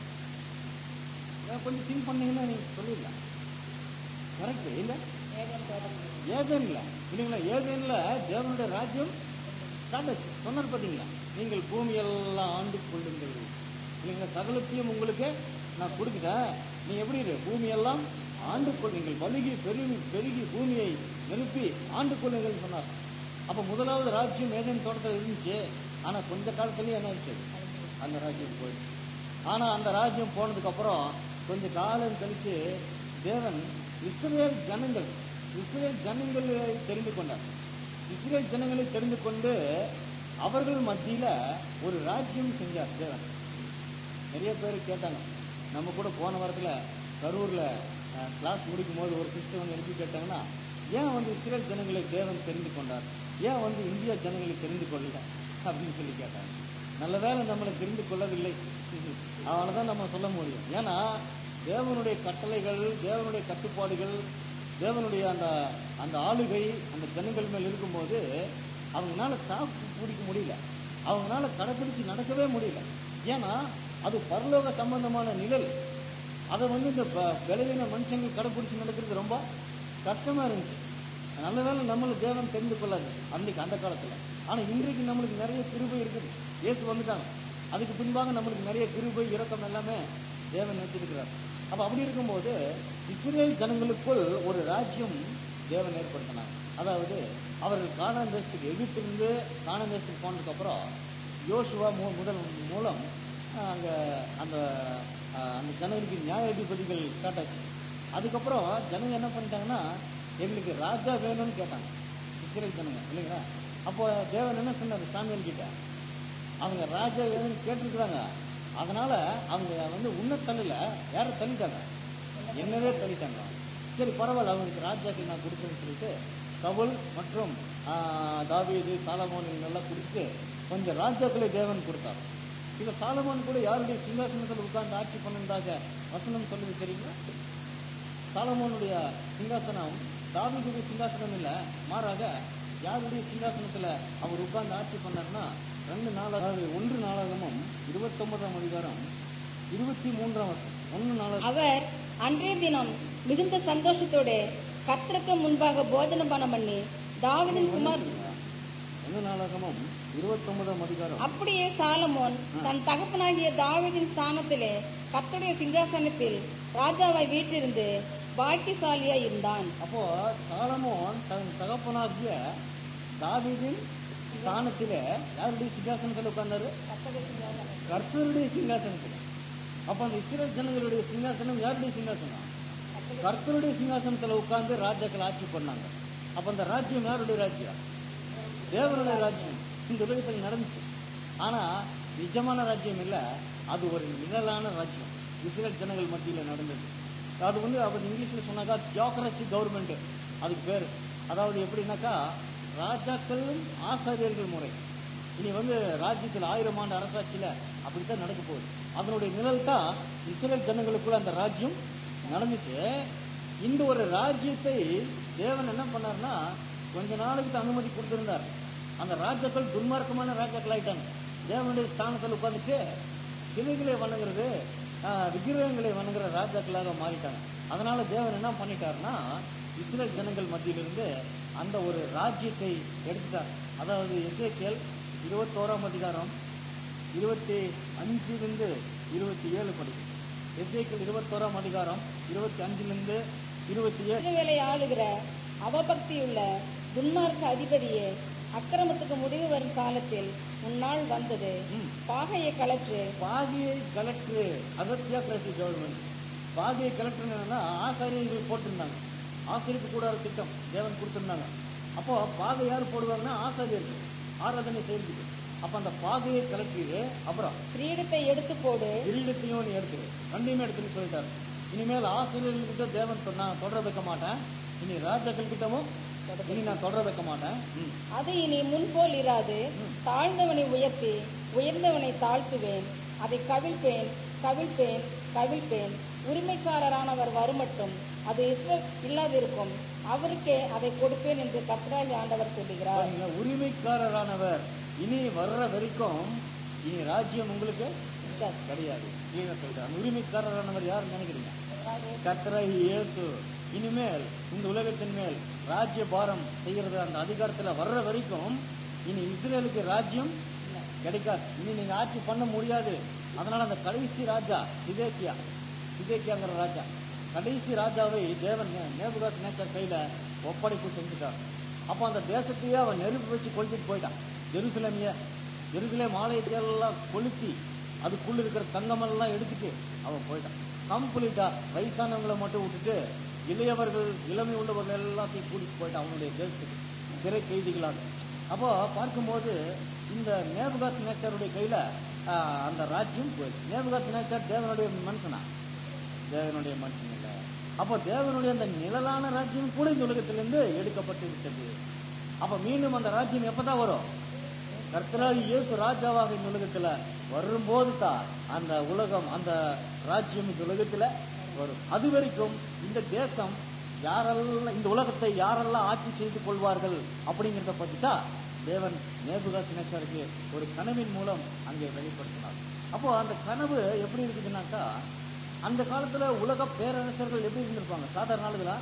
ஏன் கொஞ்சம் திங்க் பண்ணீங்கன்னா நீங்க சொல்லிடலாம் கரெக்ட் இல்ல ஏதேன்ல இல்லைங்களா ஏதேன்ல தேவனுடைய ராஜ்யம் ஸ்டார்ட் ஆச்சு சொன்னார் பாத்தீங்களா நீங்கள் பூமி எல்லாம் ஆண்டு கொள்ளுங்கள் இல்லைங்களா சகலத்தையும் உங்களுக்கு நான் கொடுக்குறேன் நீ எப்படி இரு பூமி எல்லாம் ஆண்டு கொள் நீங்கள் பலுகி பெருகி பெருகி பூமியை நிரப்பி ஆண்டு கொள்ளுங்கள் சொன்னார் அப்ப முதலாவது ராஜ்யம் ஏதேன் தோட்டத்தில் இருந்துச்சு ஆனா கொஞ்ச காலத்துலயே என்ன ஆச்சு அந்த ராஜ்யம் போயிடுச்சு ஆனா அந்த ராஜ்யம் போனதுக்கு அப்புறம் கொஞ்ச காலம் கழிச்சு தேவன் இஸ்ரேல் ஜனங்கள் இஸ்ரேல் ஜனங்களை தெரிந்து கொண்டார் இஸ்ரேல் ஜனங்களை தெரிந்து கொண்டு அவர்கள் மத்தியில ஒரு ராஜ்யம் செஞ்சார் தேவன் நிறைய பேர் கேட்டாங்க நம்ம கூட போன வாரத்துல கரூர்ல கிளாஸ் முடிக்கும் போது ஒரு சிஸ்டர் வந்து எழுப்பி கேட்டாங்கன்னா ஏன் வந்து இஸ்ரேல் ஜனங்களை தேவன் தெரிந்து கொண்டார் ஏன் வந்து இந்தியா ஜனங்களை தெரிந்து கொள்ளல அப்படின்னு சொல்லி கேட்டாங்க நல்ல வேளை நம்மளை தெரிந்து கொள்ளவில்லை அதனாலதான் நம்ம சொல்ல முடியும் ஏன்னா தேவனுடைய கட்டளைகள் தேவனுடைய கட்டுப்பாடுகள் தேவனுடைய அந்த அந்த ஆளுகை அந்த ஜனங்கள் மேல் இருக்கும்போது அவங்களால தாக்கு பிடிக்க முடியல அவங்களால கடைபிடிச்சு நடக்கவே முடியல ஏன்னா அது பரலோக சம்பந்தமான நிழல் அதை வந்து இந்த ப- பலவீன மனுஷங்க கடைபிடிச்சு நடக்கிறது ரொம்ப கஷ்டமா இருந்துச்சு நல்ல வேளை நம்மளுக்கு தேவன் தெரிந்து கொள்ளாது அன்னைக்கு அந்த காலத்துல ஆனா இன்றைக்கு நம்மளுக்கு நிறைய கிருபை இருக்குது இயேசு வந்துட்டாங்க அதுக்கு பின்பாக நம்மளுக்கு நிறைய கிருபை இரக்கம் எல்லாமே தேவன் வச்சிருக்கிறார் அப்ப அப்படி இருக்கும்போது இஸ்ரேல் ஜனங்களுக்குள் ஒரு ராஜ்யம் தேவன் ஏற்படுத்தினார் அதாவது அவர்கள் கானான் தேசத்துக்கு எகிப்திலிருந்து கானான் தேசத்துக்கு போனதுக்கு அப்புறம் யோசுவா மு- முதல் மூலம் ஆஹ், அங்க அந்த ஆஹ், அந்த ஜனங்களுக்கு நியாயாதிபதிகள் காட்டாச்சு அதுக்கப்புறம் ஜனங்க என்ன பண்ணிட்டாங்கன்னா எங்களுக்கு ராஜா வேணும்னு கேட்டாங்க இஸ்ரேல் ஜனங்க இல்லைங்களா அப்போ தேவன் என்ன சொன்னார் சாமியல் கிட்ட அவங்க ராஜா வேணும்னு கேட்டிருக்கிறாங்க அதனால அவங்க வந்து உன்ன தள்ளல யார தள்ளிட்டாங்க என்னவே தள்ளிட்டாங்க சரி பரவாயில்ல அவங்களுக்கு ராஜாக்கு நான் கொடுக்குறேன்னு சொல்லிட்டு கவுல் மற்றும் ஆஹ், தாவீது சாலமோன் இவங்கெல்லாம் கொடுத்து கொஞ்சம் ராஜாக்களை தேவன் கொடுத்தார் இல்ல சாலமோன் கூட யாருடைய சிங்காசனத்தில் உட்கார்ந்து ஆட்சி பண்ணதாக வசனம் சொல்லுது தெரியுங்களா சாலமோனுடைய சிங்காசனம் தாவீதுடைய சிங்காசனம் இல்ல மாறாக யாருடைய சிங்காசனத்துல அவர் உட்கார்ந்து ஆட்சி பண்ணார்னா ரெண்டு நாளாக ஒன்று நாளாகமும் இருபத்தொன்பதாம் அதிகாரம் இருபத்தி மூன்றாம் வருஷம் ஒன்று நாளாக அவர் அன்றைய தினம் மிகுந்த சந்தோஷத்தோடு கர்த்தருக்கு முன்பாக போஜன பானம் பண்ணி தாவீதின் குமார் ஒன்று நாளாகமும் இருபத்தொன்பதாம் அதிகாரம் அப்படியே சாலமோன் தன் தகப்பனாகிய தாவீதின் ஸ்தானத்திலே கர்த்தருடைய சிங்காசனத்தில் ராஜாவாய் வீற்றிருந்து பாக்கியசாலியாய் இருந்தான் அப்போ சாலமோன் தன் தகப்பனாகிய தாவீதின் ஸ்தானத்திலே யாருடைய சிங்காசனத்தில் உட்கார்ந்தாரு கர்த்தருடைய சிங்காசனத்தில் அப்ப அந்த இஸ்ரேல் ஜனங்களுடைய சிங்காசனம் யாருடைய சிங்காசனம் கர்த்தருடைய சிங்காசனத்துல உட்கார்ந்து ராஜாக்கள் ஆட்சி பண்ணாங்க அப்ப அந்த ராஜ்யம் யாருடைய ராஜ்யம் தேவனுடைய ராஜ்யம் இந்த உலகத்தில் நடந்துச்சு ஆனா நிஜமான ராஜ்யம் இல்ல அது ஒரு நிழலான ராஜ்யம் இஸ்ரேல் ஜனங்கள் மத்தியில நடந்தது அது வந்து அவர் இங்கிலீஷ்ல சொன்னாக்கா தியோக்ரசி கவர்மெண்ட் அதுக்கு பேரு அதாவது எப்படின்னாக்கா ராஜாக்களும் ஆசாரியர்கள் முறை இனி வந்து ராஜ்யத்தில் ஆயிரம் ஆண்டு அரசாட்சியில அப்படித்தான் நடக்க போகுது அதனுடைய நிழல் தான் இஸ்ரேல் ஜனங்களுக்குள்ள அந்த ராஜ்யம் நடந்துச்சு இந்த ஒரு ராஜ்யத்தை தேவன் என்ன பண்ணார்னா கொஞ்ச நாளைக்கு தான் அனுமதி கொடுத்திருந்தார் அந்த ராஜாக்கள் துன்மார்க்கமான ராஜாக்கள் ஆயிட்டாங்க தேவனுடைய ஸ்தானத்தில் உட்கார்ந்துட்டு சிலைகளை வணங்குறது ஆஹ், விக்கிரகங்களை வணங்குற ராஜாக்களாக மாறிட்டாங்க அதனால தேவன் என்ன பண்ணிட்டாருன்னா இஸ்ரேல் ஜனங்கள் மத்தியிலிருந்து அந்த ஒரு ராஜ்யத்தை எடுத்துட்டார் அதாவது எசேக்கியேல் இருபத்தோராம் அதிகாரம் இருபத்தி அஞ்சிலிருந்து இருபத்தி ஏழு படிக்கும் எசேக்கியேல் இருபத்தோராம் அதிகாரம் இருபத்தி அஞ்சிலிருந்து இருபத்தி ஏழு இஸ்ரவேலை ஆளுகிற அவபக்தியுள்ள துன்மார்க்க அதிபதியே அக்கிரமத்துக்கு முடிவு வரும் காலத்தில் உன்னால் வந்தது ம். பாகையை கலற்று பாகியை கலெக்டர் அகத்தியாகிரசி கவர்மெண்ட் பாகியை கலெக்டர் என்னன்னா ஆசாரியர்கள் போட்டிருந்தாங்க ஆசிரியப்பு கூடாத திட்டம் தேவன் கொடுத்திருந்தாங்க அப்போ பாகை யார் போடுவாங்கன்னா ஆசாரியர்கள் ஆராதனை செய்யறதுக்கு அப்ப அந்த பாகையை கலெக்டர் அப்புறம் கிரீடத்தை எடுத்து போடு கிரீடத்தையும் நீ எடுத்துரு ரெண்டையுமே எடுத்துன்னு சொல்லிட்டாரு இனிமேல் ஆசிரியர்கள்கிட்ட தேவன் சொன்னா தொடர வைக்க மாட்டேன் இனி ராஜாக்கள் கிட்டவும் இனி நான் தொடர வைக்க மாட்டேன் ம். அது இனி முன்போல் இராது தாழ்ந்தவனை உயர்த்தி உயர்ந்தவனை தாழ்த்துவேன் அதை கவிழ்ப்பேன் கவிழ்ப்பேன் கவிழ்ப்பேன் உரிமைக்காரரானவர் வருமட்டும் அது இஸ்ரவேல் இல்லாதிருக்கும் அவருக்கே அதை கொடுப்பேன் என்று கர்த்தராகிய ஆண்டவர் சொல்லுகிறார் பாருங்க, உரிமைக்காரரானவர் இனி வர்ற வரைக்கும் இனி ராஜ்யம் உங்களுக்கு கிடையாது கிளீனா சொல்லிட்டார் அந்த உரிமைக்காரரானவர் யாருன்னு நினைக்கிறீங்க கர்த்தராகி இயேசு இனிமேல் இந்த உலகத்தின் மேல் ராஜ்ய பாரம் செய்யறது அந்த அதிகாரத்துல வர்ற வரைக்கும் இனி இஸ்ரேலுக்கு ராஜ்யம் கிடைக்காது இனி நீங்க ஆட்சி பண்ண முடியாது அதனால அந்த கடைசி ராஜா சிதேக்கியா சிதேக்கியாங்கிற ராஜா கடைசி ராஜாவை தேவன் நேபுகாத் நேச்சர் கையில ஒப்படைப்பு செஞ்சுட்டார் அப்போ அந்த தேசத்தையே அவன் நெருப்பு வச்சு கொளுத்திட்டு போயிட்டான் ஜெருசலேமிய ஜெருசலேம் ஆலயத்தையெல்லாம் கொளுத்தி அதுக்குள்ள இருக்கிற தங்கமெல்லாம் எடுத்துட்டு அவன் போயிட்டான் கம்ப்ளீட்டா வயசானவங்களை மட்டும் விட்டுட்டு இளையவர்கள் இளமை உள்ளவர்கள் எல்லாத்தையும் கூட்டிட்டு போயிட்டான் அவனுடைய தேசத்துக்கு சிறை கைதிகளாக அப்போ பார்க்கும்போது இந்த நேபுகாத் நேச்சருடைய கையில ஆஹ், அந்த ராஜ்யம் போயிடுச்சு நேபுகாத் நேச்சர் தேவனுடைய மனுஷனா தேவனுடைய மனுஷன் இல்ல அப்போ தேவனுடைய அந்த நிழலான ராஜ்யம் கூட இந்த உலகத்திலிருந்து எடுக்கப்பட்டு விட்டது அப்ப மீண்டும் அந்த ராஜ்யம் எப்பதான் வரும் கர்த்தராகி இயேசு ராஜாவாக இந்த உலகத்துல வரும்போது தான் அந்த உலகம் அந்த ராஜ்யம் இந்த உலகத்துல வரும் அது வரைக்கும் இந்த தேசம் யாரெல்லாம் இந்த உலகத்தை யாரெல்லாம் ஆட்சி செய்து கொள்வார்கள் அப்படிங்கறத பத்தி தான் தேவன் நேபுகா சினேஸ்வருக்கு ஒரு கனவின் மூலம் அங்கே வெளிப்படுத்தினார் அப்போ அந்த கனவு எப்படி இருக்குதுன்னாக்கா அந்த காலத்துல உலக பேரரசர்கள் எப்படி இருந்திருப்பாங்க சாதாரண ஆளுகளா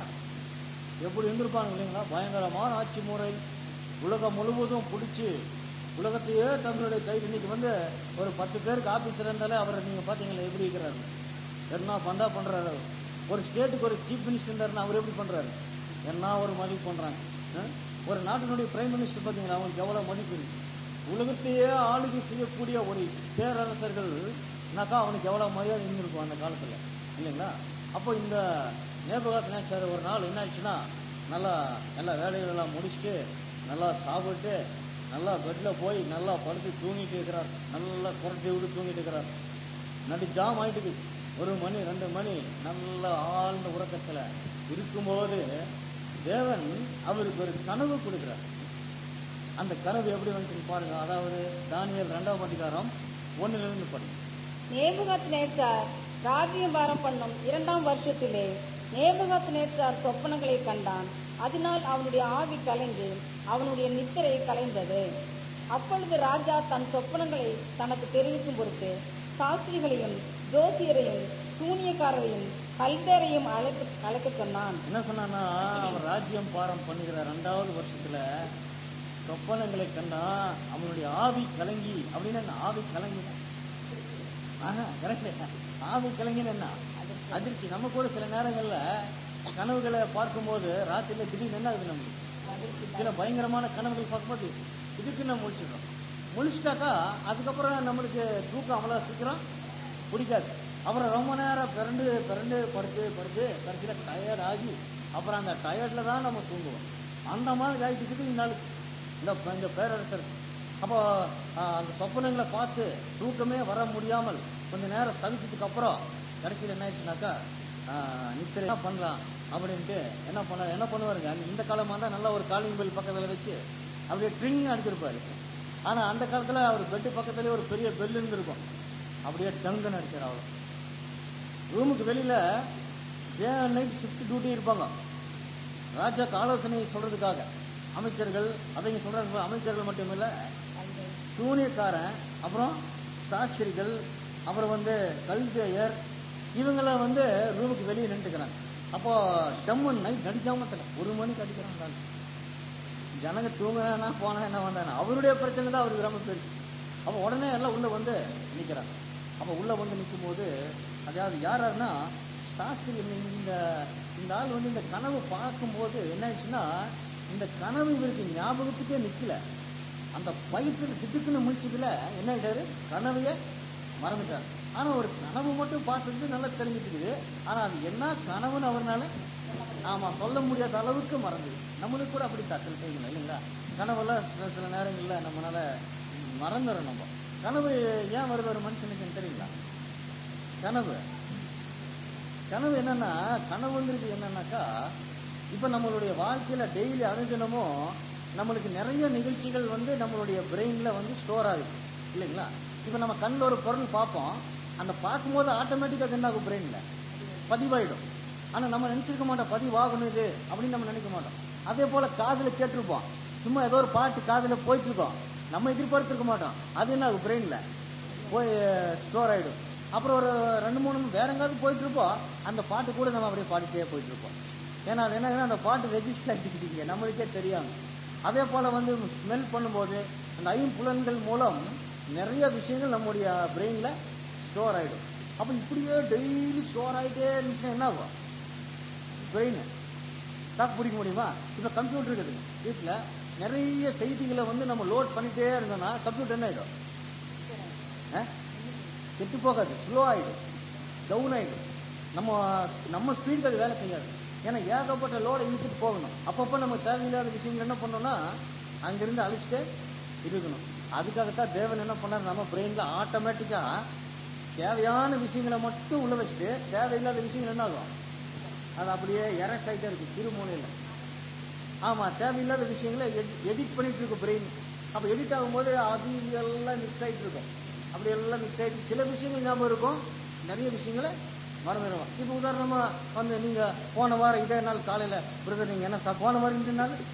எப்படி இருந்திருப்பாங்க இல்லைங்களா பயங்கரமான ஆட்சி முறை உலகம் முழுவதும் பிடிச்சி உலகத்தையே தங்களுடைய கையில் இன்னைக்கு வந்து ஒரு பத்து பேருக்கு ஆபீசர் இருந்தாலே அவரை நீங்க பாத்தீங்களா எப்படி இருக்கிறாரு என்ன பந்தா பண்றாரு அவர். ஒரு ஸ்டேட்டுக்கு ஒரு சீஃப் மினிஸ்டர் இருந்தாருன்னா அவர் எப்படி பண்றாரு என்ன ஒரு மதிப்பு பண்றாங்க ஆ? ஒரு நாட்டினுடைய பிரைம் மினிஸ்டர் பாத்தீங்களா அவங்களுக்கு எவ்வளவு மதிப்பு இருக்கு உலகத்தையே ஆளுகை செய்யக்கூடிய ஒரு பேரரசர்கள் நாக்கா அவனுக்கு எவ்வளவு மரியாதை இருந்திருக்கும் அந்த காலத்துல இல்லைங்களா அப்போ இந்த நேபகாத் நேச்சர் ஒரு நாள் என்ன ஆச்சுன்னா நல்லா எல்லா வேலைகள் எல்லாம் முடிச்சுட்டு நல்லா சாப்பிட்டு நல்லா பெட்ல போய் நல்லா படுத்து தூங்கிட்டு இருக்கிறார் நல்லா குறைச்சி விட்டு தூங்கிட்டு இருக்கிறார் நடு ஜாம் ஆயிட்டுது ஒரு மணி ரெண்டு மணி நல்ல ஆழ்ந்த உறக்கத்துல இருக்கும்போது தேவன் அவருக்கு ஒரு கனவு கொடுக்கிறார் அந்த கனவு எப்படி வந்துச்சுன்னு பாருங்க அதாவது தானியல் ரெண்டாம் அதிகாரம் ஒண்ணுல இருந்து படிங்க நேபுகாத் நேச்சார் ராஜ்யபாரம் பண்ணும் இரண்டாம் வருஷத்திலே நேபுகாத் நேச்சார் சொப்பனங்களை கண்டான் அதனால் அவனுடைய ஆவி கலைந்து அவனுடைய நித்திரை கலைந்தது அப்பொழுது ராஜா தன் சொப்பனங்களை தனக்கு தெரிவிக்கும் பொருட்டு சாஸ்திரிகளையும் ஜோசியரையும் சூனியக்காரரையும் கல்தேரையும் அழைக்க அழைக்க சொன்னான் என்ன சொன்னான்னா அவன் ராஜ்யம் பாரம் பண்ணுகிற ரெண்டாவது வருஷத்துல சொப்பனங்களை கண்டா அவனுடைய ஆவி கலங்கி அப்படின்னு என்ன ஆவி கலங்கி ஆஹா கரெக்ட் ஆவி கலங்கின்னு என்ன அதிர்ச்சி நம்ம கூட சில நேரங்கள்ல கனவுகளை பார்க்கும்போது ராத்திரில திடீர்னு என்ன ஆகுது நமக்கு சில பயங்கரமான கனவுகள் பார்க்கும்போது இதுக்கு நம்ம முழிச்சிடுறோம் முழிச்சிட்டாக்கா அதுக்கப்புறம் நம்மளுக்கு தூக்கம் அவ்வளோ சீக்கிரம் பிடிக்காது அப்புறம் ரொம்ப நேரம் பிறண்டு பிறண்டு படுத்து படுத்து கடைசியில் டயர்ட் ஆகி அப்புறம் அந்த டயர்டில் தான் நம்ம தூங்குவோம் அந்த மாதிரி ஆயிட்டுக்குது இந்த நாளுக்கு இந்த இந்த பேரரசர் அப்போ ஆஹ், அந்த சொப்பனங்களை பார்த்து தூக்கமே வர முடியாமல் கொஞ்ச நேரம் தவிச்சதுக்கு அப்புறம் கடைசியில் என்ன ஆயிடுச்சுனாக்கா ஆஹ், நித்திரை என்ன பண்ணலாம் அப்படின்ட்டு என்ன பண்ண என்ன பண்ணுவாருங்க இந்த காலமா தான் நல்லா ஒரு காலிங் பெல் பக்கத்துல வச்சு அப்படியே ட்ரிங் அடிச்சிருப்பாரு ஆனா அந்த காலத்துல அவர் பெட்டு பக்கத்துலயே ஒரு பெரிய பெல் இருந்திருக்கும் அப்படியே டங்குன்னு அடிச்சார் அவ்வளோ ரூமுக்கு வெளியில day and night shift duty இருப்பாங்க ராஜாக்கு ஆலோசனை சொல்றதுக்காக அமைச்சர்கள் அதையும் சொல்றாங்க அமைச்சர்கள் மட்டுமில்ல சூனியக்காரன் அப்புறம் சாஸ்திரிகள் அப்புறம் வந்து கல்தேயர் இவங்கள வந்து ரூமுக்கு வெளியே நின்றுக்கிறாங்க அப்போ டம்மன் நைட் நடிச்சாமத்துல ஒரு மணிக்கு அடிக்கிறாங்க ஆளு. ஜனங்க தூங்கினா போனா என்ன வந்தானே அவருடைய பிரச்சனை தான் அவருக்கு ரொம்ப பெருசு அப்ப உடனே எல்லாம் உள்ள வந்து நிக்கிறாங்க அப்ப உள்ள வந்து நிற்கும் போது அதாவது யாராருன்னா சாஸ்திரி இந்த- இந்த இந்த ஆள் வந்து இந்த கனவு பார்க்கும்போது என்ன ஆயிடுச்சுன்னா இந்த கனவு இவருக்கு ஞாபகத்துக்கே நிக்கல அந்த வயிற்றுல திட்டுக்குன்னு முடிச்சதுல என்ன ஆயிட்டாரு கனவையே மறந்துட்டார் ஆனா ஒரு கனவு மட்டும் பார்த்தது நல்லா தெரிஞ்சுட்டு ஆனா அது என்ன கனவுன்னு அவர்னால ஆமா சொல்ல முடியாத அளவுக்கு மறந்துது நம்மளுக்கு கூட அப்படி சில செய்யணும் இல்லைங்களா கனவெல்லாம் சில சில நேரங்கள்ல நம்மளால மறந்துடும் நம்ம கனவு ஏன் வருது ஒரு மனுஷனுக்கு தெரியுங்களா கனவு கனவு என்னன்னா கனவுங்கிறது என்னன்னாக்கா இப்ப நம்மளுடைய வாழ்க்கையில டெய்லி அனுதினமும் நம்மளுக்கு நிறைய நிகழ்ச்சிகள் வந்து நம்மளுடைய பிரெயின்ல வந்து ஸ்டோர் ஆகுது இல்லைங்களா இப்ப நம்ம கண்ணில் ஒரு பொருள் பார்ப்போம் அந்த பார்க்கும்போது ஆட்டோமேட்டிக்கா என்ன ஆகும் பிரெயின்ல பதிவாயிடும் ஆனா நம்ம நினைச்சிருக்க மாட்டோம் பதிவாகணும் இது அப்படின்னு நம்ம நினைக்க மாட்டோம் அதே போல காதுல கேட்டிருப்போம் சும்மா ஏதோ ஒரு பாட்டு காதுல போயிட்டு இருக்கோம் நம்ம எதிர்பார்த்திருக்க மாட்டோம் அது என்ன ஆகும் பிரெயின்ல போய் ஸ்டோர் ஆயிடும் அப்புறம் ஒரு ரெண்டு மூணு வேற எங்காவது போயிட்டு இருப்போம் அந்த பாட்டு கூட நம்ம அப்படியே பாடிட்டே போயிட்டு இருப்போம் ஏன்னா அது என்ன அந்த பாட்டு ரெஜிஸ்டர் ஆகிக்கிட்டீங்க நம்மளுக்கே தெரியாம அதே போல வந்து ஸ்மெல் பண்ணும்போது அந்த ஐம்புலன்கள் மூலம் நிறைய விஷயங்கள் நம்முடைய பிரெயின்ல ஸ்டோர் ஆயிடும் அப்ப இப்படியே டெய்லி ஸ்டோர் ஆயிட்டே இருந்துச்சுன்னா என்ன ஆகும் பிரெயின் தாக்கு பிடிக்க முடியுமா இப்ப கம்ப்யூட்டர் இருக்குது வீட்டுல நிறைய செய்திகளை வந்து நம்ம லோட் பண்ணிட்டே இருந்தோம்னா கம்ப்யூட்டர் என்ன ஆயிடும் ஆ? கெட்டு போகாது ஸ்லோ ஆயிடும் டவுன் ஆயிடும் நம்ம நம்ம ஸ்பீடுக்கு அது வேலை செய்யாது ஏன்னா ஏகப்பட்ட லோடை இழுத்துட்டு போகணும் அப்பப்போ நம்ம தேவையில்லாத விஷயங்கள் என்ன பண்ணோம்னா அங்கிருந்து அழிச்சிட்டே இருக்கணும் அதுக்காகத்தான் தேவன் என்ன பண்ணார் நம்ம பிரெயின்ல ஆட்டோமேட்டிக்கா தேவையான விஷயங்களை மட்டும் உள்ள வச்சுட்டு தேவையில்லாத விஷயங்கள் என்ன ஆகும் அது அப்படியே எரக்ட் ஆகிட்டே இருக்கு திருமூலையில் ஆமா தேவையில்லாத விஷயங்களை எடிட் பண்ணிட்டு இருக்கும் பிரெயின் அப்ப எடிட் ஆகும்போது அது இது எல்லாம் மிக்ஸ் ஆயிட்டு இருக்கும் அப்படி எல்லாம் மிக்ஸ் ஆயிட்டு சில விஷயங்கள் ஞாபகம் இருக்கும் நிறைய விஷயங்களை மறந்துடுவோம் இப்போ உதாரணமா வந்து நீங்க போன வாரம் இதே நாள் காலையில பிரதர் நீங்க என்ன சா- போன வாரம் இந்த நாள்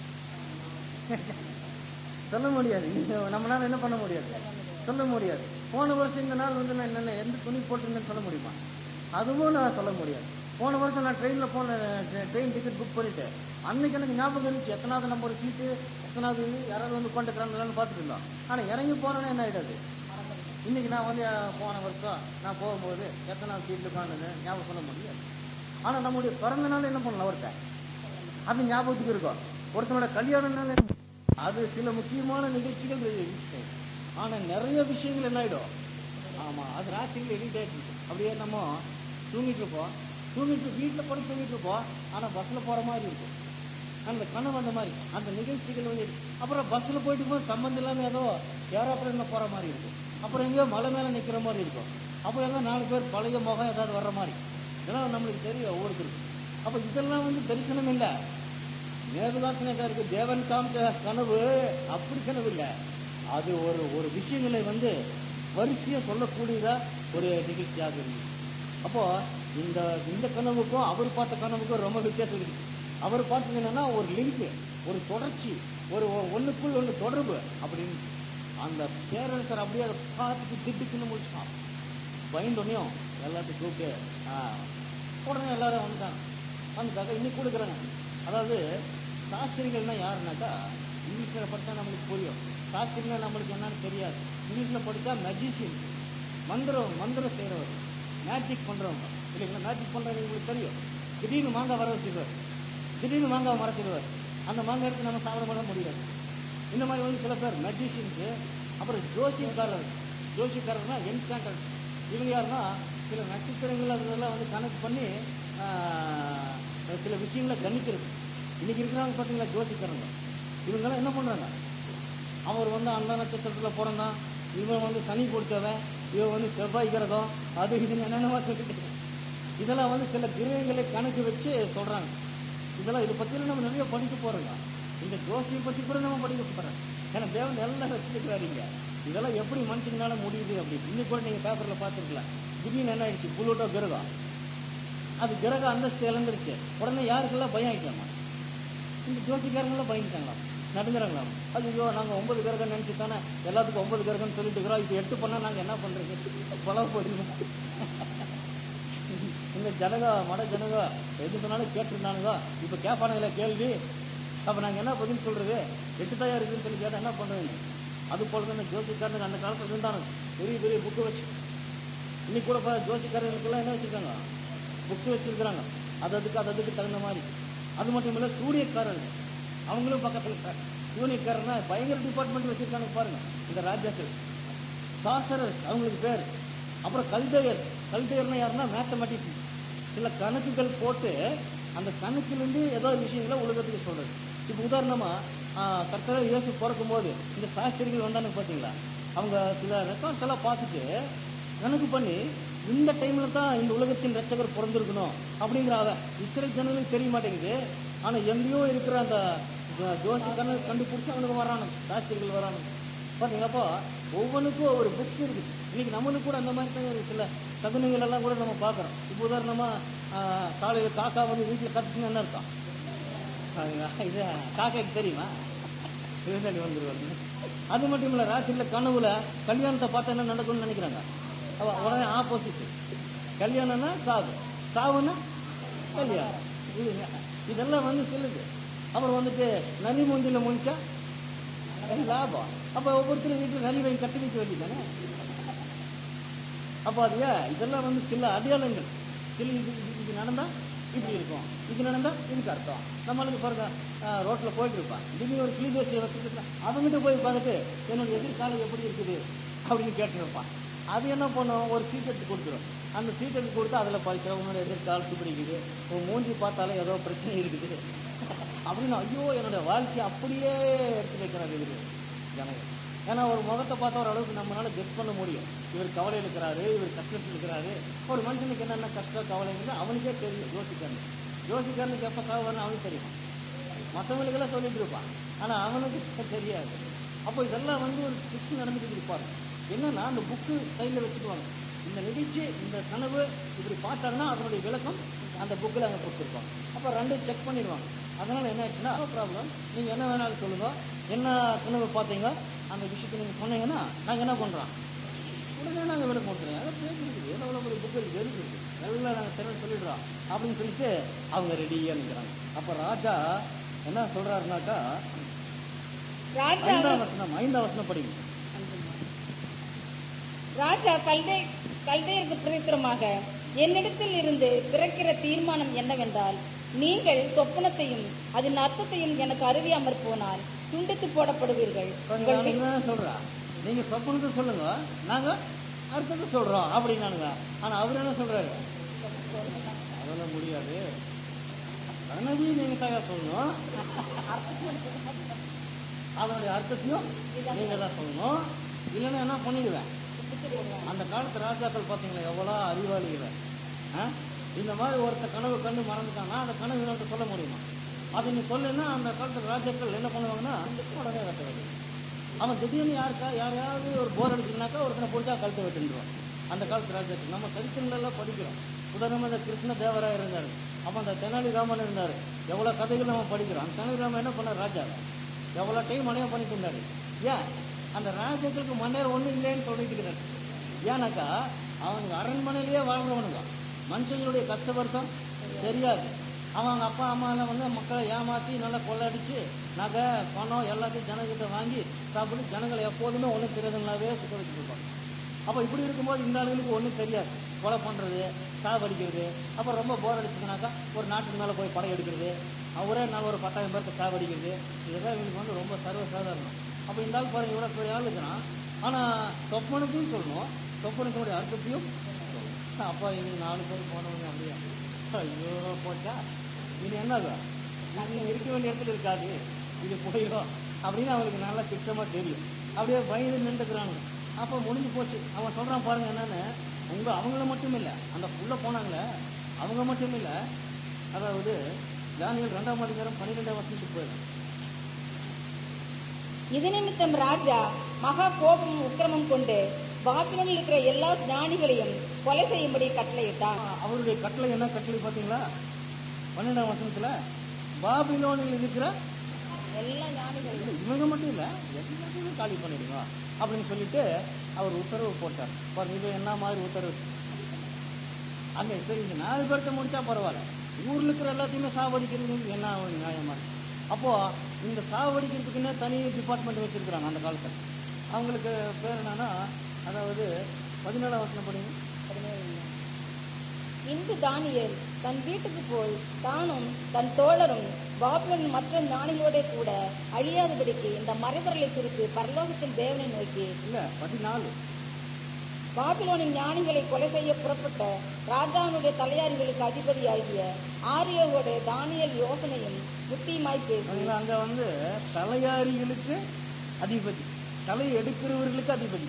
சொல்ல முடியாது நீங்க நம்மளால என்ன பண்ண முடியாது சொல்ல முடியாது போன வருஷம் இந்த நாள் வந்து நான் என்னென்ன எந்த துணி போட்டிருந்தேன்னு சொல்ல முடியுமா அதுவும் நான் சொல்ல முடியாது போன வருஷம் நான் ட்ரெயின்ல போன ட்ரெயின் டிக்கெட் புக் பண்ணிட்டு அன்னைக்கு எனக்கு ஞாபகம் இருந்துச்சு எத்தனாவது நம்பர் சீட்டு எத்தனாவது இது, யாராவது வந்து உட்காந்துக்கிறாங்களான்னு பார்த்துட்டு இருந்தோம் ஆனா இறங்கி போனோன்னா என்ன ஆயிடாது இன்னைக்கு நான் வந்து அஹ், போன வருஷம் நான் போகும்போது எத்தனாவது சீட்ல உட்காந்துன்னு ஞாபகம் சொல்ல முடியாது ஆனா நம்முடைய பிறந்த நாள் என்ன பண்ணலாம் அவர்கிட்ட அது ஞாபகத்துக்கு இருக்கும் ஒருத்தனோட கல்யாண நாள் என்ன? அது சில முக்கியமான நிகழ்ச்சிகள் register. ஆனா நிறைய விஷயங்கள் என்ன ஆயிடும் ஆமா அது ராத்திரியில் எடிட் ஆயிட்டு அப்படியே நம்ம தூங்கிட்டு இருப்போம் தூங்கிட்டு வீட்டுல போய் தூங்கிட்டு இருப்போம் ஆனா பஸ்ல போற மாதிரி இருக்கும் அந்த கனவு அந்த மாதிரி அந்த நிகழ்ச்சிகள் வந்து அப்புறம் பஸ்ல போயிட்டு போது சம்பந்தம் இல்லாம ஏதோ ஏரோப்ளேன்ல போற மாதிரி இருக்கும் அப்புறம் எங்கேயோ மலை மேல நிக்கிற மாதிரி இருக்கும் அப்புறம் எல்லாம் நாலு பேர் பழைய முகம் ஏதாவது வர்ற மாதிரி இதெல்லாம் நம்மளுக்கு தெரியும் ஒவ்வொருத்தருக்கும் அப்ப இதெல்லாம் வந்து தரிசனம் இல்ல நேருதாசனக்காருக்கு தேவன் காமிச்ச கனவு அப்படி கனவு இல்ல அது ஒரு ஒரு விஷயங்களை வந்து வரிசையா சொல்லக்கூடியதா ஒரு நிகழ்ச்சியாக இருந்துச்சு அப்போ இந்த இந்த கனவுக்கும் அவர் பார்த்த கனவுக்கும் ரொம்ப வித்தியாசம் இருக்கு அவர் பார்த்தது என்னன்னா ஒரு லிங்க் ஒரு தொடர்ச்சி ஒரு ஒ- ஒண்ணுக்குள் ஒண்ணு தொடர்பு அப்படின்னு அந்த பேரரசர் அப்படியே அதை பார்த்துட்டு திட்டுக்குன்னு முடிச்சான் பயந்தோனையும் எல்லாத்தையும் கூப்பிட்டு ஆ, உடனே எல்லாரும் வந்துட்டாங்க வந்துட்டாக்க இன்னைக்கு கொடுக்குறாங்க அதாவது சாஸ்திரிகள்னா யாருனாக்கா இங்கிலீஷ்ல படிச்சா நம்மளுக்கு புரியும் சாஸ்திரிகள் நம்மளுக்கு என்னன்னு தெரியாது இங்கிலீஷ்ல படிச்சா மெஜிஷியன் மந்திரம் மந்திரம் செய்யறவர் மேஜிக் பண்றவங்க இல்லைங்களா மேஜிக் பண்றவங்க உங்களுக்கு தெரியும் திடீர்னு மாங்காய் வர வச்சுருவார் திடீர்னு மாங்காய் மறைச்சிடுவார் அந்த மாங்காய் எடுத்து நம்ம சாப்பிட பண்ண முடியாது இந்த மாதிரி வந்து சில பேர் மெஜிஷியன்ஸு அப்புறம் ஜோசியக்காரர் ஜோசியக்காரர்னா என்காண்டர் இவங்க யாருன்னா சில நட்சத்திரங்கள் அதெல்லாம் வந்து கணக்கு பண்ணி ஆஹ், சில விஷயங்களை கணிக்கிறது இன்னைக்கு இருக்கிறாங்க பார்த்தீங்களா ஜோசிக்காரங்க இவங்கெல்லாம் என்ன பண்றாங்க அவர் வந்து அந்த நட்சத்திரத்துல பிறந்தான் இவன் வந்து சனி கொடுத்தவன் இவன் வந்து செவ்வாய் கிரகம் அது இதுன்னு என்னென்னமா சொல்லிட்டு இதெல்லாம் வந்து சில கிரகங்களை கணக்கு வச்சு சொல்றாங்க இதெல்லாம் இதை பத்தியெல்லாம் நம்ம நிறைய படிக்க போறோங்க இந்த ஜோசியம் பத்தி கூட நம்ம படிக்க போறோம் ஏன்னா தேவன் எல்லாம் வச்சிருக்கிறாருங்க இதெல்லாம் எப்படி மனுஷங்களால முடியுது அப்படி இன்னைக்கு கூட நீங்க பேப்பர்ல பாத்துருக்கலாம் திடீர்னு என்ன ஆயிடுச்சு புல்லோட்டோ கிரகம் அது கிரக அந்தஸ்து இழந்துருச்சு உடனே யாருக்கெல்லாம் பயம் ஆயிட்டாமா இந்த ஜோசிக்காரங்களாம் பயந்துட்டாங்களாம் நடுங்குறாங்களாம் ஐயோ நாங்க ஒன்பது கிரகம் நினைச்சு தானே எல்லாத்துக்கும் ஒன்பது கிரகம் சொல்லிட்டு இருக்கிறோம் இப்ப எட்டு பண்ணா நாங்க என்ன பண்றது பல போடுங்க இந்த ஜனக மட ஜனக எது சொன்னாலும் கேட்டிருந்தானுங்க இப்ப கேட்பானுங்களே கேள்வி அப்ப நாங்க என்ன பதில் சொல்றது எட்டு தாயா இருக்குன்னு சொல்லி கேட்டா என்ன பண்றது அது போல தான் இந்த ஜோசிக்காரனுக்கு அந்த காலத்துல இருந்தானுங்க பெரிய பெரிய புக்கு வச்சு இன்னைக்கு கூட பாரு, ஜோசிக்காரர்களுக்கெல்லாம் என்ன வச்சிருக்காங்க புக்ஸ் வச்சிருக்கிறாங்க அது அதுக்கு அது அதுக்கு தகுந்த மாதிரி அது மட்டும் இல்ல சூரியக்காரர்கள் அவங்களும் பக்கத்துல இருக்காங்க சூரியக்காரனா பயங்கர டிபார்ட்மெண்ட் வச்சிருக்காங்க பாருங்க இந்த ராஜாக்கள் சாசரர் அவங்களுக்கு பேர் அப்புறம் கல்தேயர் கல்தேயர்னா யாருன்னா மேத்தமெட்டிக்ஸ் சில கணக்குகள் போட்டு அந்த கணக்கிலிருந்து ஏதோ விஷயங்களை உலகத்துக்கு சொல்றது இப்போ உதாரணமா ஆஹ், கர்த்தர் இயேசு பிறக்கும் போது இந்த சாஸ்திரிகள் வந்தானுங்க பாத்தீங்களா அவங்க சில ரெக்கார்ட்ஸ் எல்லாம் பார்த்துட்டு கணக்கு பண்ணி இந்த டைம்ல தான் இந்த உலகத்தின் ரட்சகர் பிறந்திருக்கணும் அப்படிங்கிற அவ இஸ்ரேல் ஜனங்களுக்கு தெரிய மாட்டேங்குது ஆனா எங்கேயோ இருக்கிற அந்த ஜோ- ஜோசி கண்ணு கண்டுபிடிச்சு அவனுக்கு வரானுங்க சாஸ்திரிகள் வரானுங்க பாத்தீங்களாப்பா ஒவ்வொன்றுக்கும் ஒரு புக்ஸ் இருக்கு இன்னைக்கு நம்மளுக்கு கூட அந்த மாதிரி தான் இருக்கு சில சகுனங்கள் எல்லாம் கூட நம்ம பார்க்கறோம் இப்போ உதாரணமா ஆஹ், காலையில காக்கா வந்து வீட்டுல கத்துச்சுன்னு என்ன இருக்கும் அதுங்க, இது காக்காக்கு தெரியுமா விருந்தாளி வந்துருவாங்க அது மட்டும் இல்ல ராத்திரில கனவுல கல்யாணத்தை பார்த்தா என்ன நடக்கும்னு நினைக்கிறாங்க அவ உடனே ஆப்போசிட் கல்யாணம்னா சாவு சாவுன்னா கல்யாணம் இதுங்க. இதெல்லாம் வந்து சொல்லுது அப்புறம் வந்துட்டு நலி மூஞ்சில முடிச்சா அது லாபம் அப்ப ஒவ்வொருத்தரும் வீட்டுல நலி வாங்கி கட்டி வைக்க வேண்டியதானே அப்ப அது ஏன் இதெல்லாம் வந்து சில அடையாளங்கள் சில இது இது- இது நடந்தா இப்படி இருக்கும் இது நடந்தா இதுக்கு அர்த்தம் நம்மளுக்கு பாருங்க ஆஹ், ரோட்ல போயிட்டு இருப்பான் திடீர்னு ஒரு கிளி ஜோசியை வச்சுட்டு அவங்ககிட்ட போய் பார்த்துட்டு என்னோட எதிர்காலம் எப்படி இருக்குது அப்படின்னு கேட்டுருப்பான் அது என்ன பண்ணும் ஒரு சீட் எடுத்து கொடுத்துரும் அந்த சீட் எடுத்து கொடுத்து அதுல படிச்சா உன்னோட எதிர்காலத்து இப்படி இருக்குது உன் மூஞ்சி பார்த்தாலே ஏதோ பிரச்சனை இருக்குது அப்படின்னு ஐயோ என்னோட வாழ்க்கையை அப்படியே எடுத்து வைக்கிறாங்க இவரு ஜனங்கள் ஏன்னா ஒரு முகத்தை பார்த்தா ஓரளவுக்கு நம்மளால கெஸ் பண்ண முடியும் இவர் கவலையில் இருக்கிறாரு இவர் கஷ்டத்தில் இருக்கிறாரு ஒரு மனுஷனுக்கு என்னென்ன கஷ்டம் கவலைங்கிறது அவனுக்கே தெரியும் யோசிக்காரன் யோசிக்காரனுக்கு எப்ப சாவு வரணும் அவனுக்கு தெரியும் மற்றவங்களுக்கெல்லாம் சொல்லிட்டு இருப்பான் ஆனா அவனுக்கு தெரியாது அப்போ இதெல்லாம் வந்து ஒரு பிக்ஸ் நடந்துட்டு இருப்பாரு என்னன்னா அந்த புக்கு கையில வச்சுக்குவாங்க இந்த நிகழ்ச்சி இந்த கனவு இப்படி பார்த்தாங்கன்னா அதனுடைய விளக்கம் அந்த புக்கில் அங்கே கொடுத்துருப்பாங்க அப்போ ரெண்டும் செக் பண்ணிடுவாங்க அதனால என்ன ஆச்சுன்னா ப்ராப்ளம் நீங்க என்ன வேணாலும் சொல்லுங்க என்ன கனவு பார்த்தீங்க அந்த விஷயத்தை நீங்க சொன்னீங்கன்னா நாங்க என்ன பண்றோம் உடனே நாங்க விளக்கம் கொடுத்துறோம் அதை பேஜ் இருக்குது எவ்வளோ பெரிய புக் இருக்குது எதுக்கு இருக்கு எல்லாம் நாங்க திறன் சொல்லிடுறோம் அப்படின்னு சொல்லிட்டு அவங்க ரெடியா நிற்கிறாங்க அப்ப ராஜா என்ன சொல்றாருனாக்கா ராஜா ஐந்தாம் வசனம் ஐந்தாம் வசனம் படிங்க ராஜா கல்தே கல்தையருக்கு பிரதித்திரமாக என்னிடத்தில் இருந்து பிறக்கிற தீர்மானம் என்னவென்றால் நீங்கள் சொப்பனத்தையும் அதன் அர்த்தத்தையும் எனக்கு அறிவியாமற் போனால் துண்டித்து போடப்படுவீர்கள் உங்கள் வி- நீங்க தானே சொல்றா நீங்க சொப்பனத்தை சொல்லுங்க நாங்க அர்த்தத்தை சொல்றோம் அப்படின்னானுங்க ஆனா அவர் என்ன சொல்றாரு அதெல்லாம் முடியாது கனவையும் நீங்க தயார் சொல்லணும் அதனுடைய அர்த்தத்தையும் நீங்க தான் சொல்லணும் இல்லைன்னா என்ன பண்ணிடுவேன் அந்த காலத்து ராஜாக்கள் பாத்தீங்களா எவ்வளவு அறிவாளிகள் ஆ? இந்த மாதிரி ஒருத்த கனவு கண்டு மறந்துட்டாங்கன்னா அந்த கனவு இன்னொருத்த சொல்ல முடியுமா அது நீ சொல்லுன்னா அந்த காலத்து ராஜாக்கள் என்ன பண்ணுவாங்கன்னா உடனே கட்ட வேண்டியது அவன் திடீர்னு யாருக்கா யாரையாவது ஒரு போர் அடிச்சுனாக்கா ஒருத்தனை பிடிச்சா கழுத்தை வெட்டுருவான் அந்த காலத்து ராஜாக்கள் நம்ம சரித்திரங்கள் எல்லாம் படிக்கிறோம் உதாரணமா இந்த கிருஷ்ண தேவராய இருந்தாரு அப்ப அந்த தெனாலிராமன் இருந்தாரு எவ்வளவு கதைகள் நம்ம படிக்கிறோம் அந்த தெனாலிராமன் என்ன பண்ணார் ராஜா எவ்வளவு டைம் மனையம் பண்ணிட்டு இருந்தாரு ஏன் அந்த ராஜாக்களுக்கு மன்னர் ஒண்ணு இல்லைன்னு சொல்லிட்டு இருக்கிறாரு ஏன்னாக்கா அவனுக்கு அரண்மனையிலேயே வாழ்றவனுங்க மனுஷங்களுடைய கஷ்ட வருத்தம் தெரியாது அவன் அவங்க அப்பா அம்மா எல்லாம் வந்து மக்களை ஏமாத்தி நல்லா கொள்ளடிச்சு நகை பணம் எல்லாத்தையும் ஜனங்கிட்ட வாங்கி சாப்பிட்டு ஜனங்களை எப்போதுமே ஒன்றும் தெரியாதுனாவே சுத்த வச்சுட்டு இருப்பாங்க அப்ப இப்படி இருக்கும்போது இந்த ஆளுகளுக்கு ஒன்றும் தெரியாது கொலை பண்றது சாவடிக்கிறது அப்புறம் ரொம்ப போர் அடிச்சதுனாக்கா ஒரு நாட்டுக்கு மேல போய் படம் எடுக்கிறது ஒரே நாள் ஒரு பத்தாயிரம் பேருக்கு சாவடிக்கிறது இதெல்லாம் இவனுக்கு வந்து ரொம்ப சர்வ சாதாரணம் அப்ப இந்த ஆள் பாருங்க இவ்வளவு பெரிய ஆள் இருக்கிறான் ஆனா சொப்பனுக்கும் சொல்லணும் சொப்பனுக்குடைய அர்த்தத்தையும் சொல்லணும். அப்பா இனி நாலு பேர் போனவங்க அப்படியா ஐயோ போச்சா இனி என்னதான் நாங்க இருக்க வேண்டிய இடத்துல இருக்காது இது போயிடும் அப்படின்னு அவனுக்கு நல்லா திட்டமா தெரியும் அப்படியே பயந்து நின்றுக்கிறாங்க அப்ப முடிஞ்சு போச்சு அவன் சொல்றான் பாருங்க என்னன்னு உங்க அவங்கள மட்டும் இல்ல அந்த உள்ள போனாங்களே அவங்க மட்டும் இல்ல அதாவது தானியல் ரெண்டாம் அதிகாரம் பன்னிரெண்டாம் வருஷத்துக்கு போயிடும் இது நிமித்தம் ராஜா மகா கோபமும் உக்கிரமும் கொண்டு பாபிலோனில் இருக்கிற எல்லா ஞானிகளையும் கொலை செய்யும்படி கட்டளையிட்டான் அவருடைய கட்டளை என்ன கட்டளை பாத்தீங்களா பன்னெண்டாம் வருஷத்துல பாபிலோனில் இருக்கிற எல்லா ஞானிகளும் இல்ல, இவங்க மட்டும் இல்ல எல்லாத்தையுமே காலி பண்ணிடுங்க அப்படின்னு சொல்லிட்டு அவர் உத்தரவு போட்டார் பாருங்க இது என்ன மாதிரி உத்தரவு அங்க சரி இந்த நாலு பேர்த்த முடிச்சா பரவாயில்ல ஊர்ல இருக்கிற எல்லாத்தையுமே சாவடிக்கிறது என்ன ஒரு நியாயமா இருக்கு? அப்போ இந்த சாவடிக்கிறதுக்குன்னே தனி டிபார்ட்மெண்ட் வச்சிருக்கிறாங்க அந்த காலத்துல அவங்களுக்கு பேர் என்னன்னா அதாவது பதினேழாம் வசனம் படிங்க இந்து தானியேல் தன் வீட்டுக்கு போய் தானும் தன் தோழரும் பாபிலோன் மற்ற ஞானிகளோட கூட அழியாதபடிக்கு இந்த மறைபொருளை குறித்து பரலோகத்தின் தேவனை நோக்கி இல்ல பதினாலு பாபிலோனின் ஞானிகளை கொலை செய்ய புறப்பட்ட ராஜாவினுடைய தலையாரிகளுக்கு அதிபதியாகிய ஆரியோவோட தானியல் யோசனையும் புத்தியுமாய் பேசி அதுல அங்க வந்து தலையாரிகளுக்கு அதிபதி தலை எடுக்கிறவர்களுக்கு அதிபதி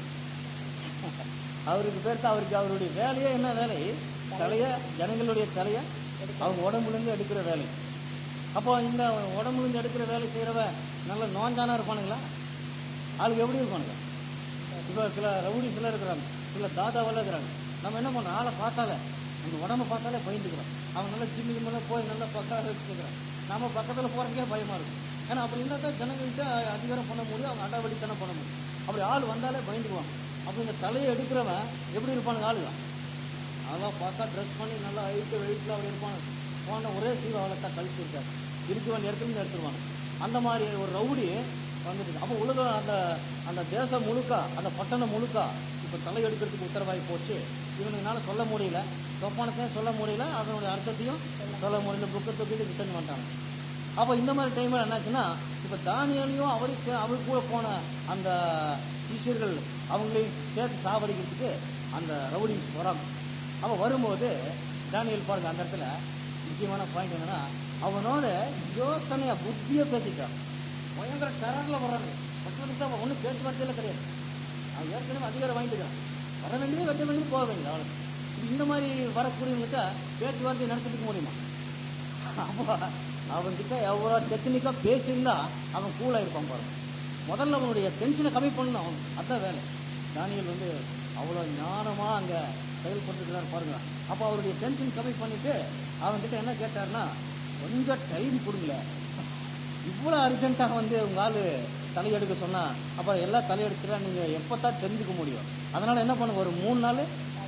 அவருக்கு பேர்த்து அவருக்கு அவருடைய வேலையே என்ன வேலை தலைய ஜனங்களுடைய தலைய அவங்க உடம்புல இருந்து எடுக்கிற வேலை அப்போ இந்த உடம்புல இருந்து எடுக்கிற வேலை செய்யறவ நல்ல நோஞ்சானா இருப்பானுங்களா ஆளுக்கு எப்படி இருப்பானுங்க இப்போ சில ரவுடி சில இருக்கிறாங்க சில தாதாவெல்லாம் இருக்கிறாங்க நம்ம என்ன பண்றோம் ஆளை பார்த்தாலே அந்த உடம்ப பார்த்தாலே பயந்துக்கிறோம் அவன் நல்லா ஜிம்மி ஜிம்மெல்லாம் போய் நல்லா பக்கம் வச்சுக்கிறான் நாம பக்கத்துல போறதுக்கே பயமா இருக்கும் ஏன்னா அப்படி இருந்தா தான் ஜனங்கள்கிட்ட அதிகாரம் பண்ண முடியும் அவங்க அடாவடித்தனம் பண்ண முடியும் அப்படி ஆள் வந்தாலே பயந்துக்குவாங்க அப்ப இந்த தலையை எடுக்கிறவன் எப்படி இருப்பானுங்க ஆளுங்க அதெல்லாம் பார்த்தா ட்ரெஸ் பண்ணி நல்லா ஹைட்டு வெயிட்ல அப்படி இருப்பாங்க போன ஒரே சீவ அவளத்தான் கழிச்சு இருக்காரு இருக்க வேண்டிய இடத்துல இருந்து எடுத்துருவாங்க அந்த மாதிரி ஒரு ரவுடி வந்துட்டு அப்போ உலகம் அந்த அந்த தேசம் முழுக்க அந்த பட்டணம் முழுக்க இப்ப தலை எடுக்கிறதுக்கு உத்தரவாகி போச்சு இவனுங்கனால சொல்ல முடியல சொப்பானத்தையும் சொல்ல முடியல அதனுடைய அர்த்தத்தையும் சொல்ல முடியல புக்கை தூக்கிட்டு ரிட்டர்ன் பண்ணிட்டாங்க அப்போ இந்த மாதிரி டைம்ல என்னாச்சுன்னா இப்ப தானியலையும் அவருக்கு அவர் கூட போன அந்த சிஷ்யர்கள் அவங்களையும் சேர்த்து சாவடிக்கிறதுக்கு அந்த ரவுடி வராங்க அவன் வரும்போது தானியல் பாருங்க அந்த இடத்துல முக்கியமான பாயிண்ட் என்னன்னா அவனோட யோசனைய புத்திய பேசிட்டான் பயங்கர டெரர்ல வர்றாங்க பட்டு அவன் ஒன்றும் பேச்சுவார்த்தையில கிடையாது அவன் ஏற்கனவே அதிகாரம் வாங்கிட்டுருக்கான் வர வேண்டியது வெட்ட வேண்டியது போக வேண்டியது அவனுக்கு இந்த மாதிரி வரக்கூடியவங்கிட்ட பேச்சுவார்த்தை நடத்திட்டு முடியுமா அப்போ அவன்கிட்ட எவ்வளவு டெக்னிக்கா பேசியிருந்தா அவன் கூலா இருப்பான் பாருங்க முதல்ல அவனுடைய டென்ஷனை கம்மி பண்ணணும் அவன் அதான் வேலை தானியல் வந்து அவ்வளவு ஞானமா அங்க செயல்பட்டுக்கிறார் பாருங்க அப்ப அவருடைய டென்ஷன் கம்மி பண்ணிட்டு அவன்கிட்ட என்ன கேட்டாருன்னா கொஞ்சம் டைம் கொடுங்கள இவ்வளவு அர்ஜென்ட்டா வந்து உங்க ஆளு தலையெடுக்க சொன்னா அப்புறம் எல்லாம் தலையெடுத்துட்டா நீங்க எப்பதான் தெரிஞ்சுக்க முடியும் அதனால என்ன பண்ணுங்க ஒரு மூணு நாள்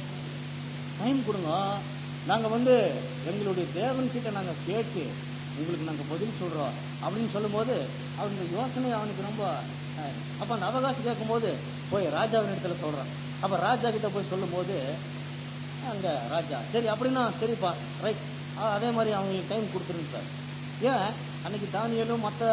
டைம் கொடுங்க நாங்க வந்து எங்களுடைய தேவன் கிட்ட நாங்க கேட்டு உங்களுக்கு நாங்க பதில் சொல்றோம் அப்படின்னு சொல்லும்போது அவங்க யோசனை அவனுக்கு ரொம்ப அஹ், அப்ப அந்த அவகாசம் கேட்கும்போது போய் ராஜாவின் இடத்துல சொல்றான் அப்ப ராஜா கிட்ட போய் சொல்லும்போது அங்க ராஜா சரி அப்படின்னா சரிப்பா ரைட் அதே மாதிரி அவங்களுக்கு டைம் கொடுத்துருங்க சார் ஏன் அன்னைக்கு தானியலும் மற்ற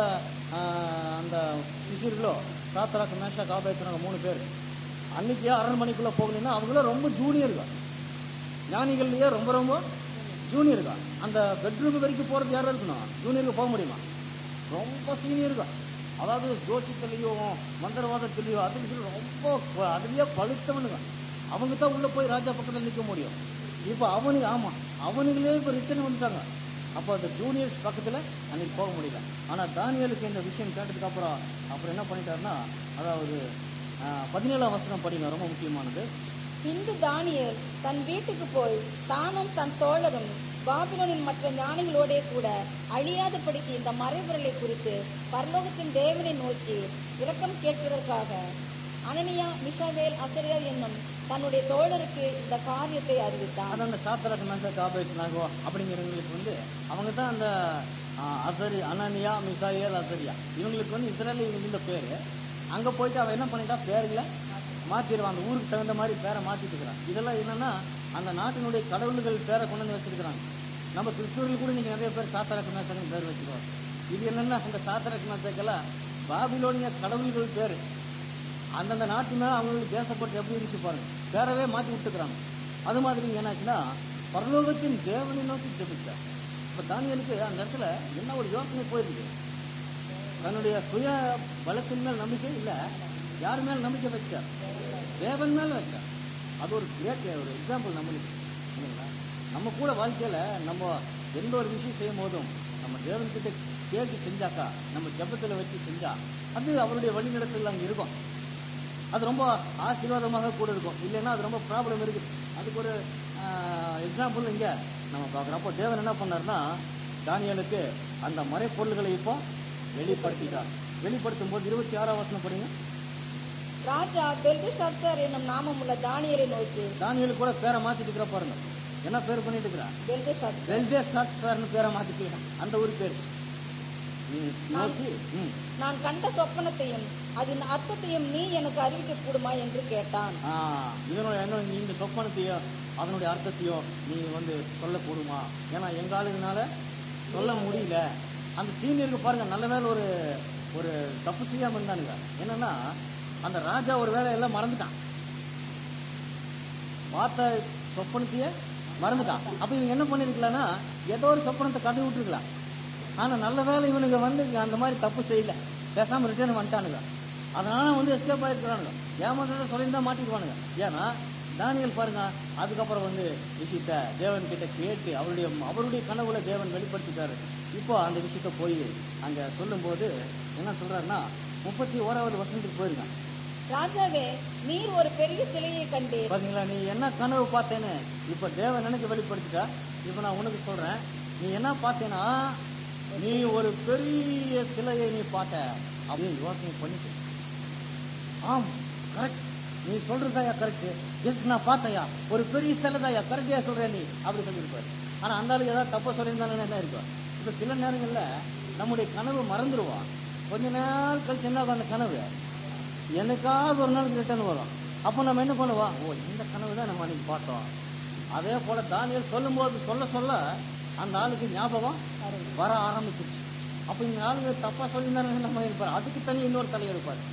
அந்த சிசிர்களோ சாத்தராக்கு மேஷா காபாயத்தினாங்க மூணு பேர் அன்னைக்கு அரண்மனைக்குள்ள போகணும்னா அவங்களும் ரொம்ப ஜூனியர் தான் ஞானிகள்லயே ரொம்ப ரொம்ப ஜூனியர் தான் அந்த பெட்ரூம் வரைக்கும் போறது யாரும் இருக்கணும் ஜூனியருக்கு போக முடியுமா ரொம்ப சீனியர் தான் அதாவது ஜோசியத்திலையும் மந்திரவாதத்திலையோ அதுன்னு சொல்லி ரொம்ப ப- அதுலயே பழுத்தவனுங்க அவங்க தான் உள்ள போய் ராஜா பக்கத்துல நிக்க முடியும் இப்ப அவனுக்கு ஆமா அவனுங்களே இப்ப ரிட்டர்ன் வந்துட்டாங்க அப்ப அந்த ஜூனியர்ஸ் பக்கத்துல அன்னைக்கு போக முடியல ஆனா தானியலுக்கு இந்த விஷயம் கேட்டதுக்கு அப்புறம் அப்புறம் என்ன பண்ணிட்டாருன்னா அதாவது ஆஹ், பதினேழாம் வசனம் படிங்க ரொம்ப முக்கியமானது இந்து தானியேல் தன் வீட்டுக்கு போய் தானும் தன் தோழரும் பாபிலோனின் மற்ற ஞானிகளோடே கூட அழியாதபடிக்கு இந்த மறைபொருளை குறித்து பரலோகத்தின் தேவனை நோக்கி இரக்கம் கேட்பதற்காக அனனியா மிஷாவேல் அசரியா என்னும் தன்னுடைய தோழருக்கு இந்த காரியத்தை அறிவித்தான் அது அந்த சாத்திரக்கு மேச காபேட் நாகோ அப்படிங்கிறவங்களுக்கு வந்து அவங்க தான் அந்த ஆ, அசரி அனனியா மிசாயல் அசரியா இவங்களுக்கு வந்து இஸ்ரேல் இந்த பேரு அங்க போயிட்டு அவன் என்ன பண்ணிட்டான் பேர்களை மாத்திடுவான் அந்த ஊருக்கு தகுந்த மாதிரி பேரை மாத்திட்டு இருக்கிறான் இதெல்லாம் என்னன்னா அந்த நாட்டினுடைய கடவுள்கள் பேரை கொண்டு வந்து வச்சிருக்கிறாங்க நம்ம கிறிஸ்துவர்கள் கூட நீங்க நிறைய பேர் சாத்தரக்கு மேசன்னு பேர் வச்சுக்கிறோம் இது என்னன்னா அந்த சாத்தரக்கு மேசக்கெல்லாம் பாபிலோனிய கடவுள்கள் பேரு அந்தந்த நாட்டு மேல அவங்களுக்கு தேசப்பட்டு எப்படி இருந்துச்சு பாருங்க பேரவே மாத்தி விட்டுக்கிறாங்க அது மாதிரி இங்க என்னாச்சுன்னா பரலோகத்தின் தேவனை நோக்கி ஜெபிச்சார் இப்ப தானியலுக்கு அந்த இடத்துல என்ன ஒரு யோசனை போயிருக்கு தன்னுடைய சுய பலத்தின் மேல் நம்பிக்கை இல்ல யார் மேல் நம்பிக்கை வச்சார் தேவன் மேல வச்சார் அது ஒரு கிரேட் ஒரு எக்ஸாம்பிள் நம்மளுக்கு இல்லைங்களா நம்ம கூட வாழ்க்கையில நம்ம எந்த ஒரு விஷயம் செய்யும் போதும் நம்ம தேவன் கிட்ட கேட்டு செஞ்சாக்கா நம்ம ஜெபத்துல வச்சு செஞ்சா அது அவருடைய வழிநடத்தல் அங்க இருக்கும் அது ரொம்ப ஆசீர்வாதமாக கூட இருக்கும் இல்லைன்னா அது ரொம்ப ப்ராப்ளம் இருக்கு அதுக்கு ஒரு எக்ஸாம்பிள் இங்க நம்ம பார்க்குறோம் அப்போ தேவன் என்ன பண்ணாருன்னா தானியலுக்கு அந்த மறைப்பொருள்களை இப்போ வெளிப்படுத்திட்டார் வெளிப்படுத்தும் போது இருபத்தி ஆறாம் வசனம் படிங்க ராஜா பெல்தஷாத்சர் என்னும் நாமமுள்ள தானியலை நோக்கி தானியலு கூட பேரை மாத்திட்டு இருக்கிற பாருங்க என்ன பேர் பண்ணிட்டு இருக்கிறா பெல்தஷாத்சர் வெல்தே சாட்சார்னு பேரை மாத்திக்கலாம் அந்த ஒரு பேர் ம், நோக்கி ம். நான் கண்ட சொப்பனத்தையும் அதன் அர்த்தத்தையும் நீ எனக்கு அறிவிக்க கூடுமா என்று கேட்டான் ஆ, இதனோட என்ன இந்த சொப்பனத்தையோ அதனுடைய அர்த்தத்தையோ நீ வந்து சொல்லக்கூடுமா ஏன்னா எங்க ஆளுங்கனால சொல்ல முடியல அந்த சீனியருக்கு பாருங்க நல்ல வேலை ஒரு ஒரு தப்பு செய்யாம இருந்தானுங்க என்னன்னா அந்த ராஜா ஒரு வேலை எல்லாம் மறந்துட்டான் பார்த்த சொப்பனத்தையே மறந்துட்டான் அப்ப இவங்க என்ன பண்ணிருக்கலாம்னா ஏதோ ஒரு சொப்பனத்தை கதை விட்டுருக்கலாம் ஆனா நல்ல வேலை இவனுங்க வந்து அந்த மாதிரி தப்பு செய்யல பேசாம ரிட்டர்ன் வந்துட்டானுங்க அதனால வந்து எஸ்கேப் ஆயிருக்கிறானுங்க ஏமாந்ததை சொல்லியிருந்தா மாட்டிக்குவானுங்க ஏன்னா தானியல் பாருங்க அதுக்கப்புறம் வந்து விஷயத்த தேவன் கிட்ட கேட்டு அவருடைய அவருடைய கனவுல தேவன் வெளிப்படுத்திட்டாரு இப்போ அந்த விஷயத்த போய் அங்க சொல்லும்போது என்ன சொல்றாருன்னா முப்பத்தி ஓராவது வருஷத்துக்கு போயிருங்க ராஜாவே நீர் ஒரு பெரிய சிலையை கண்டீர் பாத்தீங்களா நீ என்ன கனவு பார்த்தேன்னு இப்ப தேவன் எனக்கு வெளிப்படுத்திட்டா இப்ப நான் உனக்கு சொல்றேன் நீ என்ன பார்த்தேன்னா நீ ஒரு பெரிய சிலையை நீ பார்த்த அப்படின்னு யோசனை பண்ணிட்டு ஆம் கரெக்ட் நீ சொல்றதாயா கரெக்ட் எஸ் நான் பார்த்தையா ஒரு பெரிய சிலைதாயா கரெக்டா சொல்றேன் நீ அப்படி சொல்லியிருப்பாரு ஆனா அந்த ஆளுக்கு ஏதாவது தப்பா சொல்லியிருந்தாலும் என்ன இருக்கும் இப்ப சில நேரங்கள்ல நம்முடைய கனவு மறந்துடுவான் கொஞ்ச நாள் கழிச்சு என்ன ஆகும் அந்த கனவு என்னைக்காவது ஒரு நாள் ரிட்டர்ன் வரும் அப்போ நம்ம என்ன பண்ணுவோம் ஓ இந்த கனவு தான் நம்ம அன்னைக்கு பார்த்தோம் அதே போல தானியல் சொல்லும்போது சொல்ல சொல்ல அந்த ஆளுக்கு ஞாபகம் வர ஆரம்பிச்சிருச்சு அப்ப இந்த ஆளுங்க தப்பா சொல்லியிருந்தாங்க நம்ம இருப்பார் அதுக்கு தனி இன்னொரு தலை எடுப்பார்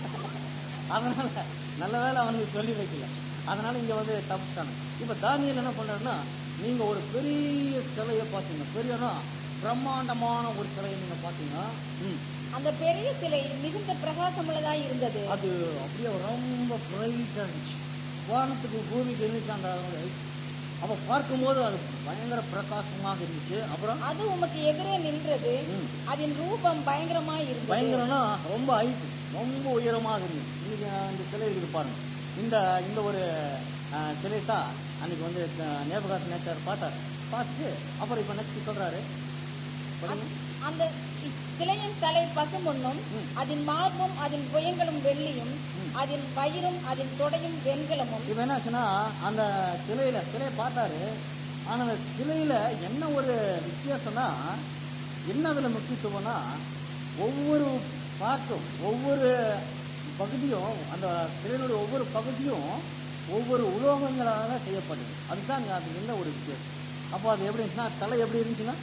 அதனால நல்ல வேளை அவனுக்கு சொல்லி வைக்கல அதனால இங்க வந்து தப்பிச்சிட்டாங்க இப்ப தானியல் என்ன பண்றாருன்னா நீங்க ஒரு பெரிய சிலையை பார்த்தீங்க பெரியனா பிரம்மாண்டமான ஒரு சிலையை நீங்க பார்த்தீங்கன்னா ம், அந்த பெரிய சிலை மிகுந்த பிரகாசமுள்ளதாய் இருந்தது அது அப்படியே ரொம்ப பிரைட்டா இருந்துச்சு வானத்துக்கு பூமிக்கு இருந்துச்சு அந்த அப்ப பார்க்கும்போது அது பயங்கர பிரகாசமாக இருந்துச்சு அப்புறம் அது உமக்கு எதிரே நின்றது ம். அதன் ரூபம் பயங்கரமாய் இருந்தது பயங்கரம்னா ரொம்ப ஹைட் ரொம்ப உயரமாக இருந்துச்சு இன்னைக்கு இந்த சிலை இருக்குது பாருங்க இந்த இந்த ஒரு அஹ், சிலை தான் அன்னைக்கு வந்து நேபகாத் நேச்சர் பார்த்தார் பார்த்துட்டு அப்புறம் இப்ப நெக்ஸ்ட் சொல்றாரு படிங்க. அந்த சிலையின் தலை பசுமொன்னும் ம். அதன் மார்பும் அதன் புயங்களும் வெள்ளியும் ம். அதன் வயிறும் அதன் தொடையும் வெண்கலமும் இப்ப என்னாச்சுன்னா அந்த சிலையில சிலையை பார்த்தாரு ஆனா அந்த சிலையில என்ன ஒரு வித்தியாசம்னா என்ன அதுல முக்கியத்துவம்னா ஒவ்வொரு பார்ட்டும் ஒவ்வொரு பகுதியும் அந்த சிலையினுடைய ஒவ்வொரு பகுதியும் ஒவ்வொரு உலோகங்களாக செய்யப்படுது அதுதான் அங்க அது என்ன ஒரு வித்தியாசம் அப்போ அது எப்படி இருந்துச்சுன்னா தலை எப்படி இருந்துச்சுன்னா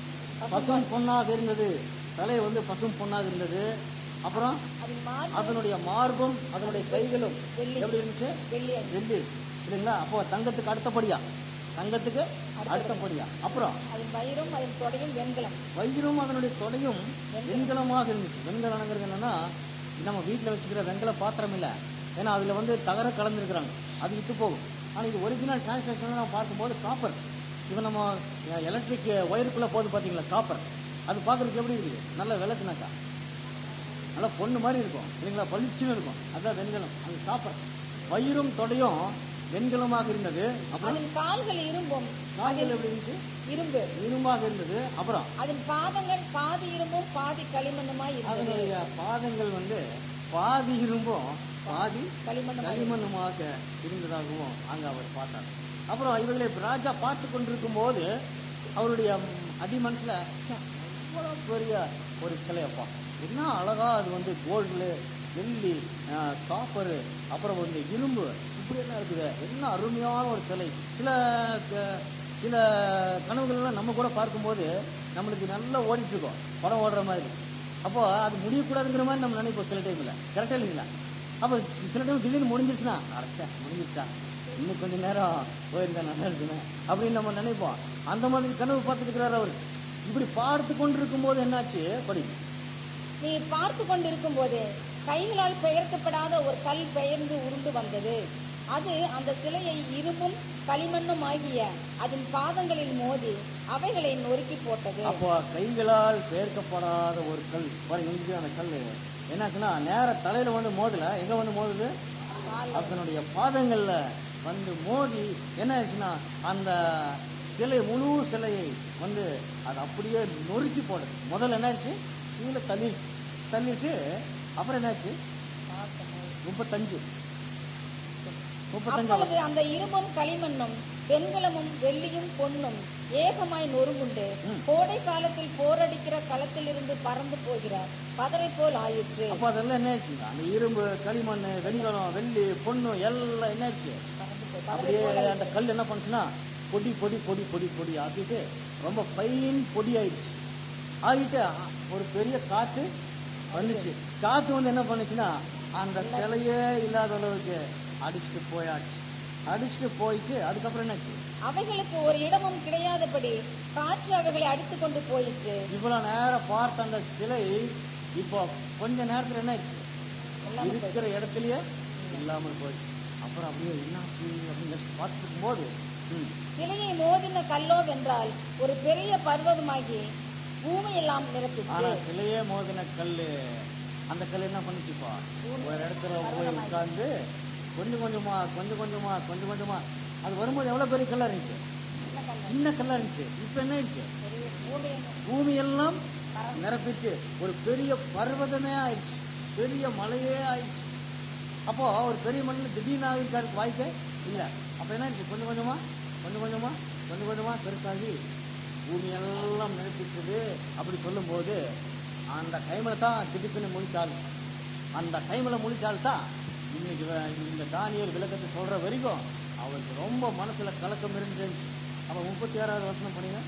பசும் பொன்னாக இருந்தது தலை வந்து பசும் பொன்னாக இருந்தது அப்புறம் அதன் மார்பும் அதனுடைய மார்பும் அதனுடைய கைகளும் வெள்ளி. எப்படி இருந்துச்சு வெள்ளி வெள்ளி இல்லைங்களா அப்போ தங்கத்துக்கு அடுத்தபடியா தங்கத்துக்கு அடுத்தபடியா அப்புறம் அதன் வயிறும் அதன் தொடையும் வெண்கலம் வயிறும் அதனுடைய தொடையும் வெண்கலமாக இருந்துச்சு வெண்கலங்கிறது என்னன்னா நம்ம வீட்டுல வச்சுக்கிற வெண்கல பாத்திரம் இல்ல ஏன்னா அதுல வந்து தகர கலந்துருக்குறாங்க அது விட்டு போகும் ஆனா இது ஒரிஜினல் டிரான்ஸ்லேஷன் நம்ம பார்க்கும்போது காப்பர் இது நம்ம எலக்ட்ரிக் ஒயருக்குள்ள போகுது பாத்தீங்களா காப்பர் அது பார்க்கறதுக்கு எப்படி இருக்குது நல்ல விளக்குனாக்கா நல்லா பொண்ணு மாதிரி இருக்கும் இல்லைங்களா பளிச்சுன்னு இருக்கும் அதான் வெண்கலம் அது காப்பர் வயிறும் தொடையும் வெண்கலமாக இருந்தது அப்புறம் அதன் கால்கள் இரும்பும் கால்கள் எப்படி இருந்துச்சு இரும்பு இரும்பாக இருந்தது அப்புறம் அதன் பாதங்கள் பாதி இரும்பும் பாதி களிமண்ணுமாய் இருந்தது அதனுடைய பாதங்கள் வந்து பாதி இரும்பும் பாதி களிமண்ணுமாய் களிமண்ணுமாக இருந்ததாகவும் அங்க அவர் பார்த்தார் அப்புறம் இவர்களை ராஜா பார்த்து கொண்டிருக்கும் போது அவருடைய அடிமனசுல "ச்சே, இவ்வளவு பெரிய ஒரு சிலையப்பா என்ன அழகா அது வந்து கோல்டு வெள்ளி காப்பரு அப்புறம் வந்து இரும்பு இப்படி எல்லாம் இருக்குது என்ன அருமையான ஒரு சிலை சில க- சில கனவுகள்லாம் நம்ம கூட பார்க்கும்போது நம்மளுக்கு நல்லா ஓடிட்டு இருக்கோம் படம் ஓடுற மாதிரி அப்போ அது முடியக்கூடாதுங்கிற மாதிரி நம்ம நினைப்போம் சில டைம்ல கரெக்டா இல்லைங்களா அப்ப சில டைம் திடீர்னு முடிஞ்சிருச்சுன்னா அரைச்சா முடிஞ்சிருச்சா இன்னும் கொஞ்ச நேரம் போயிருந்தா நல்லா இருக்குமே அப்படின்னு நம்ம நினைப்போம் அந்த மாதிரி கனவு பார்த்துட்டு இருக்கிறாரு அவர் இப்படி பார்த்து கொண்டு இருக்கும்போது என்னாச்சு படி நீ பார்த்து கொண்டிருக்கும் போதே கைகளால் பெயர்க்கப்படாத ஒரு கல் பெயர்ந்து உருண்டு வந்தது அது அந்த சிலையை இரும்பும் களிமண்ணும் ஆகிய அதன் பாதங்களில் மோதி அவைகளை நொறுக்கி போட்டது அப்போ கைகளால் பெயர்க்கப்படாத ஒரு கல் பாருங்க இங்க அந்த கல் என்னாச்சுன்னா நேர தலையில வந்து மோதல எங்க வந்து மோதுது கால் அதனுடைய பாதங்கள்ல வந்து மோதி என்ன ஆச்சுன்னா அந்த சிலை முழு சிலையை வந்து அது அப்படியே நொறுக்கி போடுது முதல்ல என்ன ஆச்சு கீழே தள்ளி தள்ளிட்டு அப்புறம் என்னாச்சு முப்பத்தஞ்சு முப்பத்தஞ்சு அப்பொழுது அந்த இரும்பும் களிமண்ணும் வெண்கலமும் வெள்ளியும் பொன்னும் ஏகமாய் நொறுங்குண்டு ம். கோடை காலத்தில் போரடிக்கிற களத்திலிருந்து பறந்து போகிற பதரை போல் ஆயிற்று அப்ப அதெல்லாம் என்னாச்சு அந்த இரும்பு களிமண் வெண்கலம் வெள்ளி பொண்ணு எல்லாம் என்னாச்சு பறந்து போய் பதரை அப்படியே போல் அந்த கல் என்ன பண்ணுச்சுன்னா பொடி பொடி பொடி பொடி பொடி ஆக்கிட்டு ரொம்ப ஃபைன் பொடி ஆயிடுச்சு ஆகிட்டு ஒரு பெரிய காத்து வந்துச்சு காத்து வந்து என்ன பண்ணுச்சுன்னா அந்த சிலையே இல்லாத அளவுக்கு அடிச்சுட்டு போயாச்சு அடிச்சுட்டு போயிட்டு அதுக்கப்புறம் என்னாச்சு அவைகளுக்கு ஒரு இடமும் கிடையாதபடி காற்று அவைகளை அடித்துக் கொண்டு போயிற்று இவ்வளவு நேரம் பார்த்த அந்த சிலை இப்போ கொஞ்ச நேரத்துல என்ன ஆயிடுச்சு எல்லாம் இருக்கிற இடத்துலயே இல்லாமல் போயிடுச்சு அப்புறம் அப்படியே என்னாச்சு அப்படின்னு பார்த்துக்கும் போது ம், சிலையை மோதின கல்லோ வென்றால் ஒரு பெரிய பர்வதமாகி பூமி எல்லாம் ஆனா நிரப்பிற்று சிலையே மோதின கல்லு அந்த கல் என்ன பண்ணுச்சுப்பா ஒரு இடத்துல போய் உட்கார்ந்து கொஞ்சம் கொஞ்சமா கொஞ்சம் கொஞ்சமா கொஞ்சம் கொஞ்சமா அது வரும்போது எவ்வளவு பெரிய கல்லா இருந்துச்சு சின்ன கல்லு, சின்ன கல்லா இருந்துச்சு இப்ப என்ன ஆயிடுச்சு பெரிய பூமி எல்லாம் பூமி எல்லாம் நிரப்பிச்சு ஒரு பெரிய பர்வதமே ஆயிடுச்சு பெரிய மலையே ஆயிடுச்சு அப்போ ஒரு பெரிய மண்ணில் திடீர்னு ஆகிருக்காருக்கு வாய்ப்பே இல்ல அப்ப என்ன ஆயிடுச்சு கொஞ்சம் கொஞ்சமா கொஞ்சம் கொஞ்சமா கொஞ்சம் கொஞ்சமா பெருசாகி பூமி எல்லாம் நிரப்பிச்சது அப்படி சொல்லும்போது அந்த டைம்ல தான் திடுக்குன்னு முழிச்சாள் அந்த டைம்ல முழிச்சால் தான் இன்னைக்கு வ- இந்த தானியல் விளக்கத்தை சொல்ற வரைக்கும் அவருக்கு ரொம்ப மனசுல கலக்கம் இருந்துச்சு அப்ப முப்பத்தி ஆறாவது வசனம் பண்ணீங்க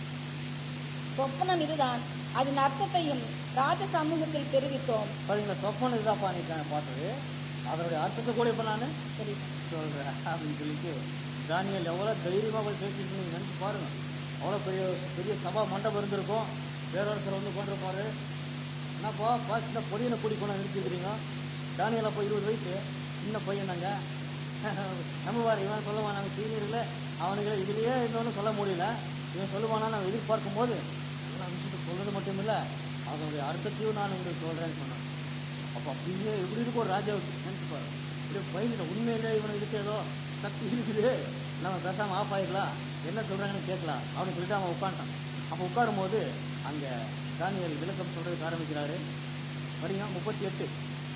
சொப்பனம் இதுதான் அதன் அர்த்தத்தையும் ராஜ சமூகத்தில் தெரிவித்தோம் பாத்தீங்களா சொப்பன் இதுதான்ப்பா நீ கா- பார்த்தது அதனுடைய அர்த்தத்தை கூட இப்ப நான் சரி சொல்றேன் அப்படின்னு சொல்லிட்டு தானியல் எவ்வளவு தைரியமா போய் பேசிட்டு நீங்க நினைச்சு பாருங்க அவ்வளவு பெரிய பெரிய சபா மண்டபம் இருந்திருக்கும் பேரரசர் வந்து கொண்டிருப்பாரு என்னப்பா பாசிட்ட பொடியனை கூடி கொண்டு நிறுத்திக்கிறீங்க தானியல் அப்போ இருபது வயசு சின்ன பையன் நாங்க நம்புவார் இவன் சொல்லுவான் நாங்கள் சீனியர்ல அவனுக்கு இதுலயே இன்னொன்னு சொல்ல முடியல இவன் சொல்லுவானா நாங்கள் எதிர்பார்க்கும் போது எல்லா விஷயத்தை சொல்றது மட்டும் இல்ல அதனுடைய அர்த்தத்தையும் நான் உங்களுக்கு சொல்றேன்னு சொன்னேன் அப்போ அப்படியே எப்படி இருக்கும் ஒரு ராஜாவுக்கு நினைச்சு பாரு இப்படியே பயந்துட்ட உண்மையிலே இவனுக்கு இருக்கு ஏதோ சக்தி இருக்குது நம்ம பேசாம ஆஃப் ஆயிடலாம் என்ன சொல்றாங்கன்னு கேட்கலாம் அவனுக்கு சொல்லிட்டு அவன் உட்காந்துட்டான் அப்போ உட்காரும் போது அங்க தானியல் விளக்கம் சொல்றதுக்கு ஆரம்பிக்கிறாரு வரீங்க முப்பத்தி எட்டு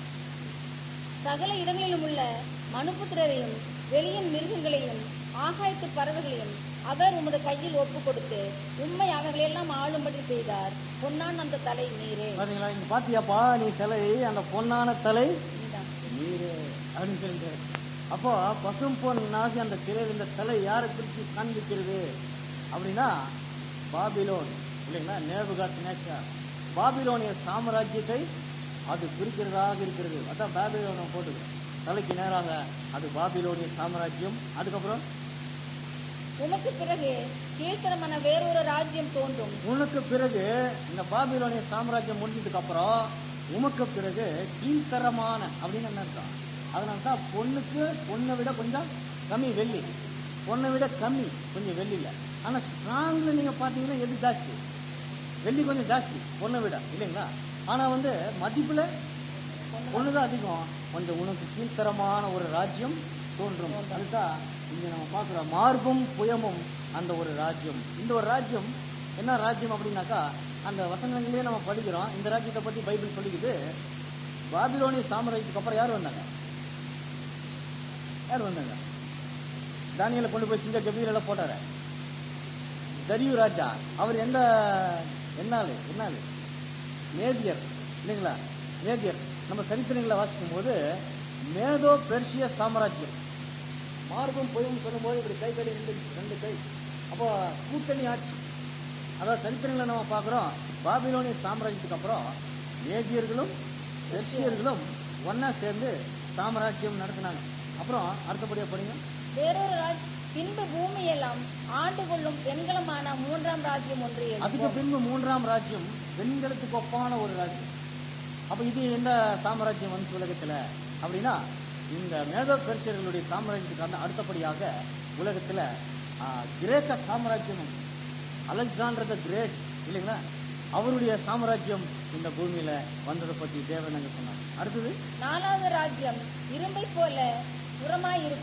சகல இடங்களிலும் உள்ள மனுபுத்திரரையும் வெளியின் மிருகங்களையும் ஆகாயத்து பறவைகளையும் அவர் உமது கையில் ஒப்பு கொடுத்து உண்மை அவைகளெல்லாம் ஆளும்படி செய்தார் பொன்னான் அந்த தலை நீரே பாத்தீங்களா இங்க பாத்தியாப்பா நீ தலை அந்த பொன்னான தலை நீதான். நீரு அப்படின்னு சொல்லிட்டு அப்போ பசும் பொன்னாகி அந்த சிலையில் இந்த தலை யாரை குறித்து காண்பிக்கிறது அப்படின்னா பாபிலோன் இல்லைங்களா நேபுகாத் நேச்சர் பாபிலோனிய சாம்ராஜ்யத்தை அது குறிக்கிறதாக இருக்கிறது அதான் பாபிலோனை போட்டுது தலைக்கு நேராக அது பாபிலோனிய சாம்ராஜ்யம் அதுக்கப்புறம் உமக்கு பிறகு கீழ்த்தரமான வேறொரு ராஜ்யம் தோன்றும் உனக்கு பிறகு இந்த பாபிலோனிய சாம்ராஜ்யம் முடிஞ்சதுக்கு அப்புறம் உமக்கு பிறகு கீழ்த்தரமான அப்படின்னு என்ன அர்த்தம் அதனால தான் பொண்ணுக்கு பொண்ணை விட கொஞ்சம் கம்மி வெள்ளி பொண்ணை விட கம்மி கொஞ்சம் வெள்ளியில ஆனா ஸ்ட்ராங்ல நீங்க பாத்தீங்கன்னா எது ஜாஸ்தி வெள்ளி கொஞ்சம் ஜாஸ்தி பொண்ணை விட இல்லைங்களா ஆனா வந்து மதிப்புல பொண்ணுதான் அதிகம் கொஞ்சம் உனக்கு கீழ்த்தரமான ஒரு ராஜ்யம் தோன்றும் அதுதான் இங்க நம்ம பார்க்கிறோம் மார்பும் புயமும் அந்த ஒரு ராஜ்யம் இந்த ஒரு ராஜ்யம் என்ன ராஜ்யம் அப்படின்னாக்கா அந்த வசனங்களிலேயே நம்ம படிக்கிறோம் இந்த ராஜ்யத்தை பத்தி பைபிள் சொல்லிக்குது பாபிலோனிய சாம்ராஜ்யத்துக்கு அப்புறம் யார் வந்தாங்க யார் வந்தாங்க தானியலை கொண்டு போய் சிங்க கபீரெல்லாம் போட்டாரு தரியு ராஜா அவர் எந்த என்னாலு என்னாலு மேதியர் இல்லைங்களா மேதியர் நம்ம சரித்திரங்களை வாசிக்கும் போது மேதோ பெர்ஷிய சாம்ராஜ்யம் மார்பும் பொய்யும் சொல்லும்போது இப்படி கை கடி ரெண்டு ரெண்டு கை அப்போ கூட்டணி ஆட்சி அதாவது சரித்திரங்களை நம்ம பார்க்கிறோம் பாபிலோனிய சாம்ராஜ்யத்துக்கு அப்புறம் மேதியர்களும் பெர்ஷியர்களும் ஒன்னா சேர்ந்து சாம்ராஜ்யம் நடத்தினாங்க அப்புறம் அடுத்தபடியா படிங்க வேறொரு ராஜ் பின்பு பூமியெல்லாம் ஆண்டு கொள்ளும் வெண்கலமான மூன்றாம் ராஜ்யம் ஒன்று அதுக்கு எழுப்பும் பின்பு மூன்றாம் ராஜ்யம் வெண்கலத்துக்கு ஒப்பான ஒரு ராஜ்யம் அப்ப இது எந்த சாம்ராஜ்யம் வந்து உலகத்துல அப்படின்னா இந்த மேதோ பெர்சியர்களுடைய சாம்ராஜ்யத்துக்கு அந்த அடுத்தபடியாக உலகத்துல ஆ, கிரேக்க சாம்ராஜ்யம் அலெக்சாண்டர் த கிரேட் இல்லைங்களா அவருடைய சாம்ராஜ்யம் இந்த பூமியில வந்ததை பத்தி தேவன் அங்க சொன்னாங்க அடுத்தது நாலாவது ராஜ்யம் இரும்பை போல புறமாய் இருக்கும்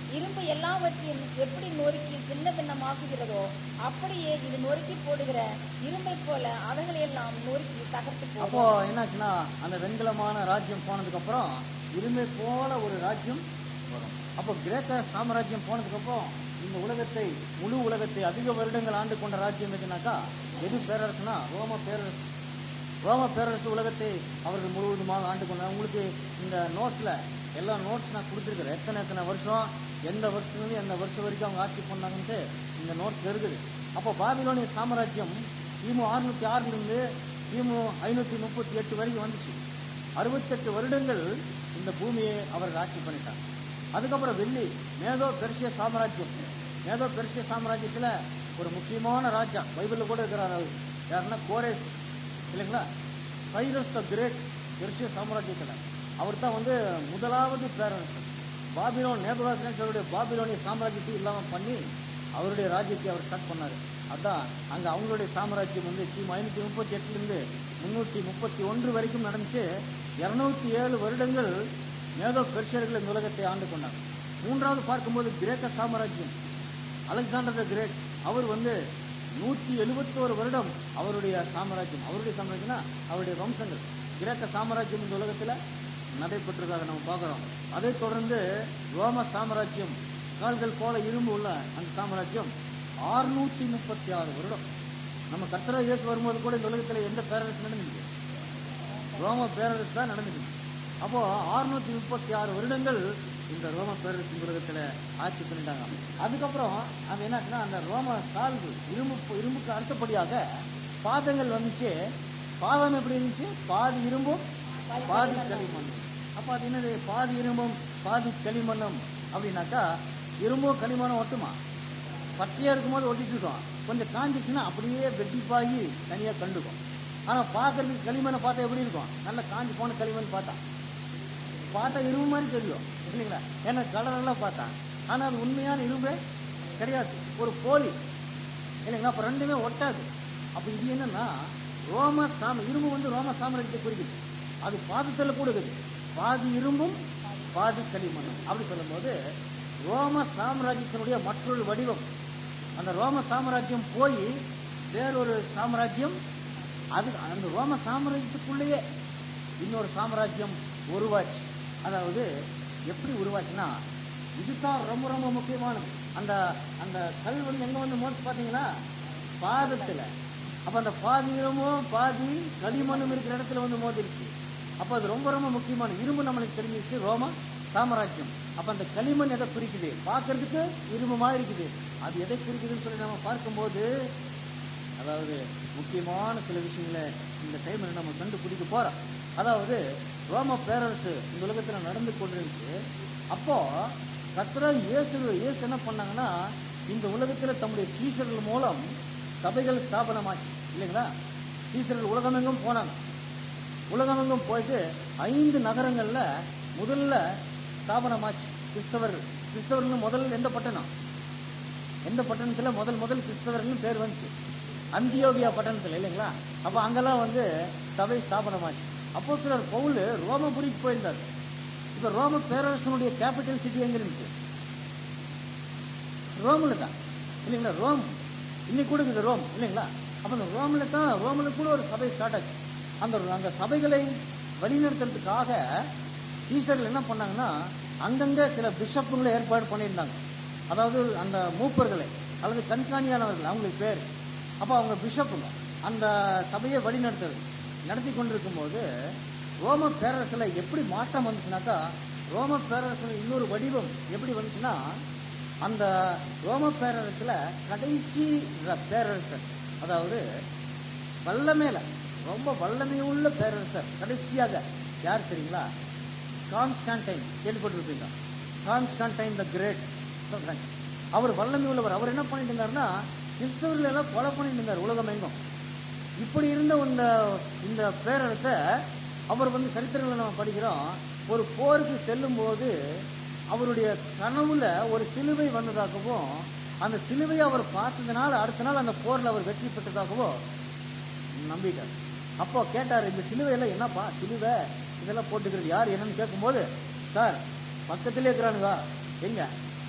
இரும்பு எல்லாவற்றையும் எப்படி நொறுக்கி சின்ன பின்னமாக்குகிறதோ அப்படியே இது நொறுக்கி போடுகிற இரும்பை போல அவைகளை எல்லாம் நொறுக்கி தகர்த்து அப்போ போகும் என்னாச்சுன்னா அந்த வெண்கலமான ராஜ்யம் போனதுக்கு அப்புறம் இருமை போல ஒரு ராஜ்யம் வரும் அப்போ கிரேக்க சாம்ராஜ்யம் போனதுக்கு அப்புறம் இந்த உலகத்தை முழு உலகத்தை அதிக வருடங்கள் ஆண்டு கொண்ட ராஜ்யம் எதுனாக்கா எது பேரரசுனா ரோம பேரரசு ரோம பேரரசு உலகத்தை அவர்கள் முழுவதுமாக ஆண்டு கொண்டார் உங்களுக்கு இந்த நோட்ஸ்ல எல்லா நோட்ஸ் நான் கொடுத்துருக்கிறேன் எத்தனை எத்தனை வருஷம் எந்த வருஷத்துலேருந்து எந்த வருஷம் வரைக்கும் அவங்க ஆட்சி பண்ணாங்கன்ட்டு இந்த நோட்ஸ் இருக்குது அப்போ பாபிலோனிய சாம்ராஜ்யம் கிமு அறுநூத்தி ஆறுலேருந்து கிமு ஐநூத்தி முப்பத்தி எட்டு வரைக்கும் வந்துச்சு அறுபத்தெட்டு வருடங்கள் இந்த பூமியை அவர்கள் ஆட்சி பண்ணிட்டாங்க அதுக்கப்புறம் வெள்ளி மேதோ பெர்ஷிய சாம்ராஜ்யம் மேதோ பெர்ஷிய சாம்ராஜ்யத்துல ஒரு முக்கியமான ராஜா பைபிள்ல கூட இருக்கிறார் அவர் யாருன்னா கோரேஸ் இல்லைங்களா சைரஸ் த கிரேட் பெர்ஷிய சாம்ராஜ்யத்துல அவர் தான் வந்து முதலாவது பேரரசர் பாபிலோன் நேபுகாசனுடைய பாபிலோனிய சாம்ராஜ்யத்தை இல்லாம பண்ணி அவருடைய ராஜ்யத்தை அவர் ஸ்டார்ட் பண்ணாரு அதான் அங்க அவங்களுடைய சாம்ராஜ்யம் வந்து கிமு ஐநூத்தி முப்பத்தி எட்டுல இருந்து முன்னூத்தி முப்பத்தி ஒன்று வரைக்கும் நடந்துச்சு இருநூத்தி ஏழு வருடங்கள் மேதோ பெர்ஷியர்கள் இந்த உலகத்தை ஆண்டு கொண்டாங்க மூன்றாவது பார்க்கும்போது கிரேக்க சாம்ராஜ்யம் அலெக்சாண்டர் த கிரேட் அவர் வந்து நூத்தி எழுபத்தோரு வருடம் அவருடைய சாம்ராஜ்யம் அவருடைய சாம்ராஜ்யம்னா அவருடைய வம்சங்கள் கிரேக்க சாம்ராஜ்யம் இந்த உலகத்துல நடைபெற்றதாக நம்ம பார்க்கிறோம் அதைத் தொடர்ந்து ரோம சாம்ராஜ்யம் கால்கள் போல இரும்பு உள்ள அந்த சாம்ராஜ்யம் ஆறுநூத்தி முப்பத்தி ஆறு வருடம் நம்ம கர்த்தரா இயேசு வரும்போது கூட இந்த உலகத்துல எந்த பேரரசு நடந்தது ரோம பேரரசு தான் நடந்தது அப்போ ஆறுநூத்தி முப்பத்தி ஆறு வருடங்கள் இந்த ரோம பேரரசு உலகத்துல ஆட்சி பண்ணிட்டாங்க அதுக்கப்புறம் அது என்னாச்சுன்னா அந்த ரோம கால்கள் இரும்பு இரும்புக்கு அடுத்தபடியாக பாதங்கள் வந்துச்சு பாதம் எப்படி இருந்துச்சு பாதி இரும்பும் பாதி களிமண்ணும் அப்ப அது என்னது பாதி இரும்பும் பாதி களிமண்ணும் அப்படின்னாக்கா இரும்பும் களிமண்ணும் ஒட்டுமா பச்சையா இருக்கும்போது ஒட்டிட்டு இருக்கோம் கொஞ்சம் காஞ்சிச்சுன்னா அப்படியே வெட்டிப்பாகி தனியா கண்டுக்கும் ஆனா பாக்குறதுக்கு களிமண்ணை பார்த்தா எப்படி இருக்கும் நல்ல காஞ்சி போன களிமண் பார்த்தா பார்த்தா இரும்பு மாதிரி தெரியும் இல்லைங்களா ஏன்னா கலர் எல்லாம் பார்த்தா ஆனா அது உண்மையான இரும்பே கிடையாது ஒரு போலி இல்லைங்களா அப்ப ரெண்டுமே ஒட்டாது அப்ப இது என்னன்னா ரோம சாம இரும்பு வந்து ரோம சாம்ராஜ்யத்தை குறிக்குது அது பாதத்துல கூட இருக்குது பாதி இரும்பும் பாதி களிமண்ணும் அப்படி சொல்லும்போது ரோம சாம்ராஜ்யத்தினுடைய மற்றொரு வடிவம் அந்த ரோம சாம்ராஜ்யம் போய் வேறொரு சாம்ராஜ்யம் அது அந்த ரோம சாம்ராஜ்யத்துக்குள்ளேயே இன்னொரு சாம்ராஜ்யம் உருவாச்சு அதாவது எப்படி உருவாச்சுன்னா இதுதான் ரொம்ப ரொம்ப முக்கியமானது அந்த அந்த கல் வந்து எங்க வந்து மோச்சு பாத்தீங்களா பாதத்துல அப்ப அந்த பாதி இரும்பும் பாதி களிமண்ணும் இருக்கிற இடத்துல வந்து மோதிருச்சு அப்ப அது ரொம்ப ரொம்ப முக்கியமான இரும்பு நம்மளுக்கு தெரிஞ்சிருச்சு ரோம சாம்ராஜ்யம் அப்ப அந்த களிமண் எதை குறிக்குது பார்க்கிறதுக்கு இரும்பு மாதிரி இருக்குது அது எதை குறிக்குதுன்னு சொல்லி நம்ம பார்க்கும்போது அதாவது முக்கியமான சில விஷயங்களை இந்த டைம்ல நம்ம கண்டுபிடிக்க போறோம் அதாவது ரோம பேரரசு இந்த உலகத்துல நடந்து கொண்டிருந்துச்சு அப்போ கத்ரா இயேசு இயேசு என்ன பண்ணாங்கன்னா இந்த உலகத்துல தம்முடைய சீசர்கள் மூலம் சபைகள் ஸ்தாபனமாச்சு இல்லைங்களா சீசர்கள் உலகமெங்கும் போனாங்க உலகமெங்கும் போயிட்டு ஐந்து நகரங்கள்ல முதல்ல ஸ்தாபனமாச்சு கிறிஸ்தவர்கள் கிறிஸ்தவர்கள் முதல்ல எந்த பட்டணம் எந்த பட்டணத்துல முதல் முதல் கிறிஸ்தவர்கள் பேர் வந்துச்சு அந்தியோகியா பட்டணத்துல இல்லைங்களா அப்ப அங்கெல்லாம் வந்து சபை ஸ்தாபனமாச்சு அப்போ சிலர் பவுல் ரோமபுரிக்கு போயிருந்தார் இப்ப ரோம பேரரசனுடைய கேபிட்டல் சிட்டி எங்க இருந்துச்சு ரோம்ல தான் இல்லைங்களா ரோம் இன்னைக்கு கூட இருக்குது ரோம் இல்லைங்களா அப்ப அந்த ரோம்ல தான் ரோம்ல கூட ஒரு சபை ஸ்டார்ட் ஆச்சு அந்த அந்த சபைகளை வழிநடத்துறதுக்காக சீசர்கள் என்ன பண்ணாங்கன்னா அங்கங்க சில பிஷப்புங்களை ஏற்பாடு பண்ணியிருந்தாங்க அதாவது அந்த மூப்பர்களை அல்லது கண்காணியானவர்கள் அவங்களுக்கு பேர் அப்ப அவங்க பிஷப்புங்க அந்த சபையை வழி நடத்துறது நடத்தி கொண்டிருக்கும் போது ரோம பேரரசுல எப்படி மாற்றம் வந்துச்சுனாக்கா ரோம பேரரசுல இன்னொரு வடிவம் எப்படி வந்துச்சுன்னா அந்த ரோம பேரரசுல கடைசி ர- பேரரசர் அதாவது வல்லமேல ரொம்ப வல்லமையுள்ள பேரரசர் கடைசியாக யார் தெரியுங்களா கான்ஸ்டான்டைன் கேள்விப்பட்டிருப்பீங்க கான்ஸ்டான்டைன் த கிரேட் சொல்றாங்க அவர் வல்லமை உள்ளவர் அவர் என்ன பண்ணிட்டு இருந்தாருன்னா கிறிஸ்தவர்கள் எல்லாம் கொலை பண்ணிட்டு இருந்தார் உலகம் எங்கும் இப்படி இருந்த இந்த இந்த பேரரச அவர் வந்து சரித்திரங்களை நம்ம படிக்கிறோம் ஒரு போருக்கு செல்லும் போது அவருடைய கனவுல ஒரு சிலுவை வந்ததாகவும் அந்த சிலுவையை அவர் பார்த்ததுனால அடுத்த நாள் அந்த போர்ல அவர் வெற்றி பெற்றதாகவும் நம்பிட்டார் அப்போ கேட்டார் இந்த சிலுவை எல்லாம் என்னப்பா சிலுவை இதெல்லாம் போட்டுக்கிறது யார் என்னன்னு கேட்கும்போது சார் பக்கத்திலே இருக்கிறானுங்க எங்க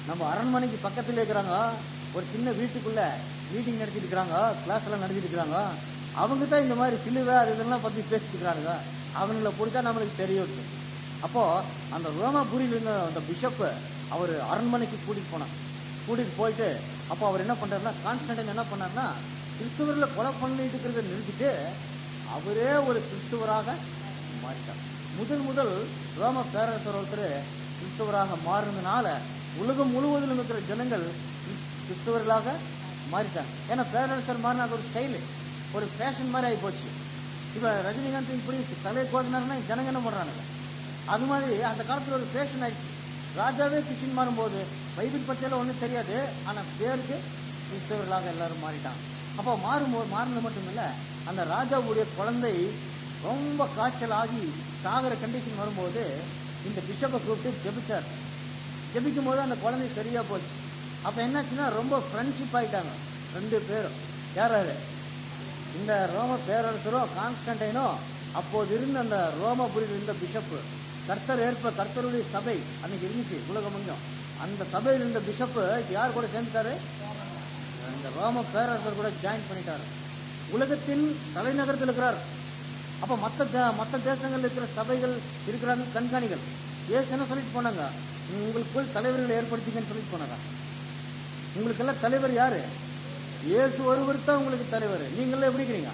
நம்ம அரண்மனைக்கு பக்கத்துல இருக்கிறாங்க ஒரு சின்ன வீட்டுக்குள்ள மீட்டிங் நடத்திட்டு இருக்கிறாங்க கிளாஸ் எல்லாம் நடத்திட்டு இருக்கிறாங்க அவங்க தான் இந்த மாதிரி சிலுவை அது இதெல்லாம் பத்தி பேசிட்டு இருக்கிறாங்க அவங்கள பிடிச்சா நம்மளுக்கு தெரியும் அப்போ அந்த ரோமாபுரியில் இருந்த அந்த பிஷப் அவர் அரண்மனைக்கு கூட்டிட்டு போனார் கூட்டிட்டு போயிட்டு அப்போ அவர் என்ன பண்றாருன்னா கான்ஸ்டன்டைன் என்ன பண்ணாருன்னா கிறிஸ்துவர்ல கொலை பண்ணிட்டு இருக்கிறத நிறுத்திட்டு அவரே ஒரு கிறிஸ்துவராக மாறிட்டார் முதல் முதல் ரோம பேரரசர் ஒருத்தர் கிறிஸ்துவராக மாறினதுனால உலகம் முழுவதிலும் இருக்கிற ஜனங்கள் கிறிஸ்துவர்களாக மாறிட்டாங்க ஏன்னா பேரரசர் மாறினா அது ஒரு ஸ்டைலு ஒரு ஃபேஷன் மாதிரி ஆகி போச்சு இப்ப ரஜினிகாந்த் இப்படி தலையை கோதினாருன்னா ஜனங்க என்ன பண்றாங்க அது மாதிரி அந்த காலத்துல ஒரு ஃபேஷன் ஆயிடுச்சு ராஜாவே கிறிஸ்டின் மாறும்போது பைபிள் பத்தியெல்லாம் ஒண்ணும் தெரியாது ஆனா பேருக்கு கிறிஸ்தவர்களாக எல்லாரும் மாறிட்டாங்க அப்போ மாறும்போது மாறினது மட்டும் இல்ல அந்த ராஜாவுடைய குழந்தை ரொம்ப காய்ச்சல் ஆகி சாகர கண்டிஷன் வரும்போது இந்த பிஷப்பை கூப்பிட்டு ஜெபிச்சார் ஜெபிக்கும் போது அந்த குழந்தை சரியா போச்சு அப்ப என்னாச்சுன்னா ரொம்ப ஃப்ரெண்ட்ஷிப் ஆயிட்டாங்க ரெண்டு பேரும் யாராரு இந்த ரோம பேரரசரும் கான்ஸ்டன்டைனோ அப்போது இருந்த அந்த ரோமபுரியில் இருந்த பிஷப் கர்த்தர் ஏற்ப கர்த்தருடைய சபை அன்னைக்கு இருந்துச்சு உலகமெங்கும் அந்த சபையில் இருந்த பிஷப் யார் கூட சேர்ந்துட்டாரு இந்த ரோம பேரரசர் கூட ஜாயின் பண்ணிட்டாரு உலகத்தின் தலைநகரத்தில் இருக்கிறார் அப்ப மத்த தே- மத்த தேசங்கள்ல இருக்கிற சபைகள் இருக்கிறாங்க கண்காணிகள் ஏசு என்ன சொல்லிட்டு போனாங்க உங்களுக்குள் தலைவர்களை ஏற்படுத்திங்கன்னு சொல்லிட்டு போனாங்க உங்களுக்கு எல்லாம் தலைவர் யாரு இயேசு ஒருவர் தான் உங்களுக்கு தலைவர் நீங்கள எப்படி இருக்கிறீங்க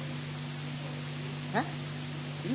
ஆ? இல்ல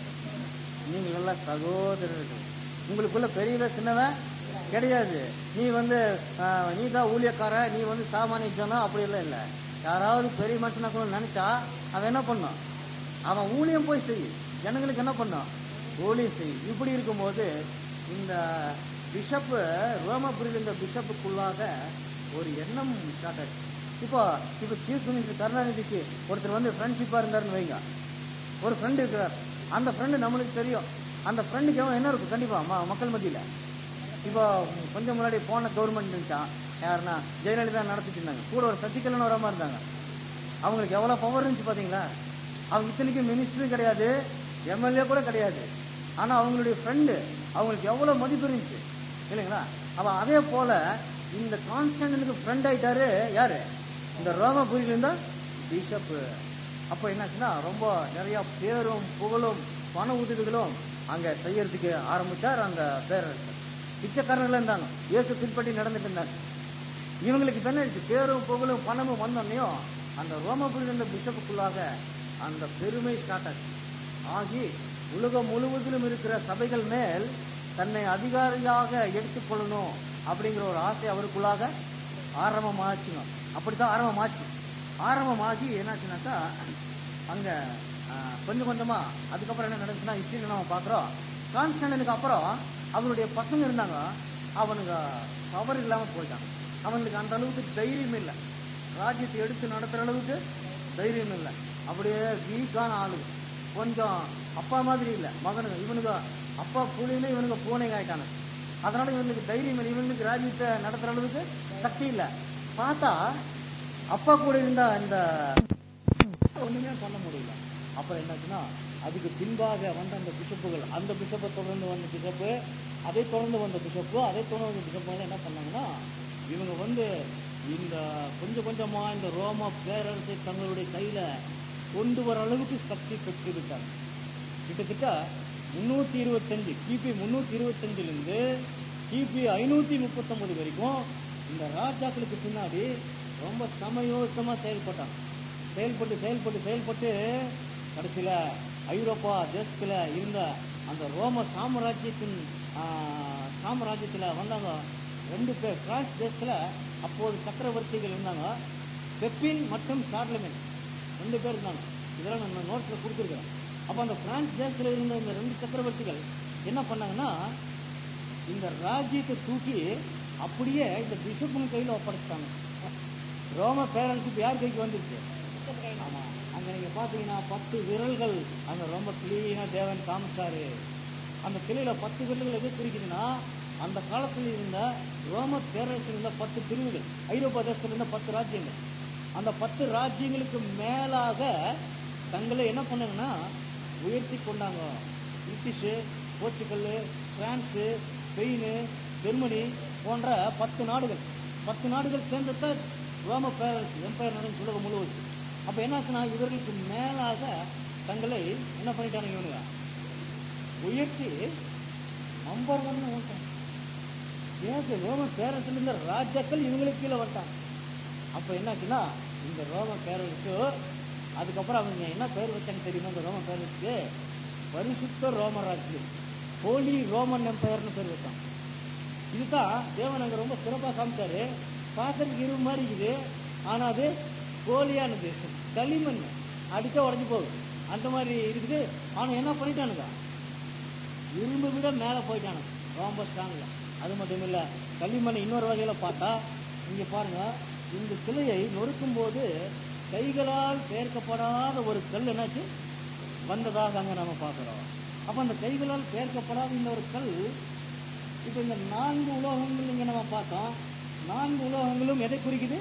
நீங்கள் எல்லாம் சகோதரர்கள் உங்களுக்குள்ள பெரியவன் சின்னவன் கிடையாது நீ வந்து ஆஹ், நீ தான் ஊழியக்கார நீ வந்து சாமானிய ஜனம் அப்படி எல்லாம் இல்ல யாராவது பெரிய மனுஷனா கூட நினைச்சா அவன் என்ன பண்ணும் அவன் ஊழியம் போய் செய் ஜனங்களுக்கு என்ன பண்ணும் ஊழியம் செய் இப்படி இருக்கும்போது இந்த பிஷப் ரோமபுரியில் இந்த பிஷப்புக்குள்ளாக ஒரு எண்ணம் ஸ்டார்ட் ஆச்சு இப்போ இப்போ சீஃப் மினிஸ்டர் கருணாநிதிக்கு ஒருத்தர் வந்து ஃப்ரெண்ட்ஷிப்பா இருந்தாருன்னு வைங்க ஒரு ஃப்ரெண்ட் இருக்கிறார் அந்த ஃப்ரெண்டு நம்மளுக்கு தெரியும் அந்த ஃப்ரெண்டுக்கு எவன் என்ன இருக்கும் கண்டிப்பா ம- மக்கள் மத்தியில இப்போ கொஞ்சம் முன்னாடி போன கவர்மெண்ட் இருந்துச்சான் யாருன்னா ஜெயலலிதா நடத்திட்டு இருந்தாங்க கூட ஒரு சசிகலன் வராம இருந்தாங்க அவங்களுக்கு எவ்வளவு பவர் இருந்துச்சு பாத்தீங்களா அவங்க இத்தனைக்கு மினிஸ்டரும் கிடையாது எம்எல்ஏ கூட கிடையாது ஆனா அவங்களுடைய ஃப்ரெண்டு அவங்களுக்கு எவ்வளவு மதிப்பு இருந்துச்சு இல்லைங்களா அப்ப அதே போல இந்த கான்ஸ்டன்டனுக்கு ஃப்ரெண்ட் ஆயிட்டாரு யாரு இந்த ரோமபுரியில இருந்தா பிஷப் அப்ப என்னாச்சுன்னா ரொம்ப நிறைய பேரும் புகழும் பண உதவிகளும் அங்க செய்யறதுக்கு ஆரம்பிச்சார் அந்த பேரரசர் பிச்சைக்காரர்கள் இருந்தாங்க இயேசு பின்பற்றி நடந்துட்டு இருந்தாங்க இவங்களுக்கு என்ன ஆயிடுச்சு பேரும் புகழும் பணமும் வந்தோடனையும் அந்த ரோமபுரியில் இருந்த பிஷப்புக்குள்ளாக அந்த பெருமை ஸ்டார்ட் ஆச்சு ஆகி உலகம் முழுவதிலும் இருக்கிற சபைகள் மேல் தன்னை அதிகாரியாக எடுத்துக்கொள்ளணும் அப்படிங்கிற ஒரு ஆசை அவருக்குள்ளாக ஆரம்பமாச்சுங்க அப்படித்தான் ஆரம்பமாச்சு ஆரம்பமாகி என்னாச்சுனாக்கா அங்க ஆ, கொஞ்சம் கொஞ்சமா அதுக்கப்புறம் என்ன நடந்துச்சுன்னா ஹிஸ்டரியில நம்ம பாக்குறோம் கான்ஸ்டன்டனுக்கு அப்புறம் அவனுடைய பசங்க இருந்தாங்க அவனுங்க பவர் இல்லாம போயிட்டாங்க அவனுக்கு அந்த அளவுக்கு தைரியம் இல்லை ராஜ்யத்தை எடுத்து நடத்துற அளவுக்கு தைரியம் இல்லை அப்படியே வீக்கான ஆளு கொஞ்சம் அப்பா மாதிரி இல்ல மகனுங்க இவனுங்க அப்பா புலின்னு இவனுங்க பூனைங்க ஆயிட்டானுங்க அதனால இவனுக்கு தைரியம் இல்லை இவனுக்கு ராஜ்யத்தை நடத்துற அளவுக்கு சக்தி இல்ல பார்த்தா அப்பா கூட இருந்த இந்த ஒண்ணுமே பண்ண முடியல அப்புறம் என்னாச்சுன்னா அதுக்கு பின்பாக வந்த அந்த பிஷப்புகள் அந்த பிஷப்பை தொடர்ந்து வந்த பிஷப்பு அதை தொடர்ந்து வந்த பிஷப்பு அதை தொடர்ந்து வந்த பிஷப்பு என்ன பண்ணாங்கன்னா இவங்க வந்து இந்த கொஞ்சம் கொஞ்சமா இந்த ரோம பேரரசை தங்களுடைய கையில கொண்டு வர அளவுக்கு சக்தி பெற்றிருக்காங்க கிட்டத்தட்ட முன்னூத்தி இருபத்தஞ்சு கிபி முன்னூத்தி இருபத்தஞ்சுல இருந்து கிபி ஐநூத்தி முப்பத்தொன்பது வரைக்கும் இந்த ராஜாக்களுக்கு பின்னாடி ரொம்ப சமயோசமா செயல்பட்டாங்க செயல்பட்டு செயல்பட்டு செயல்பட்டு கடைசியில ஐரோப்பா தேசத்துல இருந்த அந்த ரோம சாம்ராஜ்யத்தின் ஆ, சாம்ராஜ்யத்துல வந்தாங்க ரெண்டு பேர் பிரான்ஸ் தேசத்துல அப்போது சக்கரவர்த்திகள் இருந்தாங்க பெப்பின் மற்றும் சார்லமென் ரெண்டு பேர் இருந்தாங்க இதெல்லாம் நான் நோட்ஸ்ல கொடுத்துருக்கேன் அப்ப அந்த பிரான்ஸ் தேசத்துல இருந்த இந்த ரெண்டு சக்கரவர்த்திகள் என்ன பண்ணாங்கன்னா இந்த ராஜ்யத்தை தூக்கி அப்படியே இந்த பிஷப்புங்க கையில ஒப்படைச்சிட்டாங்க ரோம பேரரசுக்கு யார் கைக்கு வந்துருச்சு ஆமா அங்க நீங்க பாத்தீங்கன்னா பத்து விரல்கள் அங்க ரொம்ப கிளீனா தேவன் காமிச்சாரு அந்த கிளையில பத்து விரல்கள் எது குறிக்குதுன்னா அந்த காலத்துல இருந்த ரோம பேரரசில் இருந்த பத்து பிரிவுகள் ஐரோப்பா தேசத்துல இருந்த பத்து ராஜ்யங்கள் அந்த பத்து ராஜ்யங்களுக்கு மேலாக தங்களை என்ன பண்ணாங்கன்னா உயர்த்தி கொண்டாங்க British Portugal France Spain Germany போன்ற பத்து நாடுகள் பத்து நாடுகள் சேர்ந்து ரோம பேரரசு எம்பையர் நடந்து உலகம் முழுவதும் அப்ப என்னாச்சுன்னா இவர்களுக்கு மேலாக தங்களை என்ன பண்ணிட்டானுங்க இவனுங்க உயர்த்தி நம்பர் ஒன்னு ஓட்டாங்க ஏது ரோம பேரரசுல இருந்த ராஜாக்கள் இவங்களுக்கு கீழே வந்துட்டாங்க அப்ப என்னாச்சுன்னா இந்த ரோம பேரரசு அதுக்கப்புறம் அவங்க என்ன பேர் வச்சாங்க தெரியுமா இந்த ரோம பேரரசுக்கு பரிசுத்த ரோம ராஜ்யம் ஹோலி ரோமன் எம்பையர்னு பேர் வச்சாங்க இதுதான் தேவன் அங்க ரொம்ப சிறப்பா காமிச்சாரு பார்க்கறதுக்கு இரும்பு மாதிரி இருக்குது ஆனா அது போலியானது களிமண் அடிச்சா உடஞ்சு போகுது அந்த மாதிரி இருக்குது ஆனா என்ன பண்ணிட்டானுங்க இரும்பு விட மேல போயிட்டானுங்க ரொம்ப ஸ்ட்ராங்ல அது மட்டும் இல்ல களிமண் இன்னொரு வகையில பார்த்தா இங்க பாருங்க இந்த சிலையை நொறுக்கும் போது கைகளால் பெயர்க்கப்படாத ஒரு கல் என்னாச்சு வந்ததாக அங்க நாம பார்க்கிறோம் அப்ப அந்த கைகளால் பெயர்க்கப்படாத இந்த ஒரு கல் இப்ப இந்த நான்கு உலோகங்கள் இங்க நம்ம பார்த்தோம் நான்கு உலோகங்களும் எதை குறிக்குது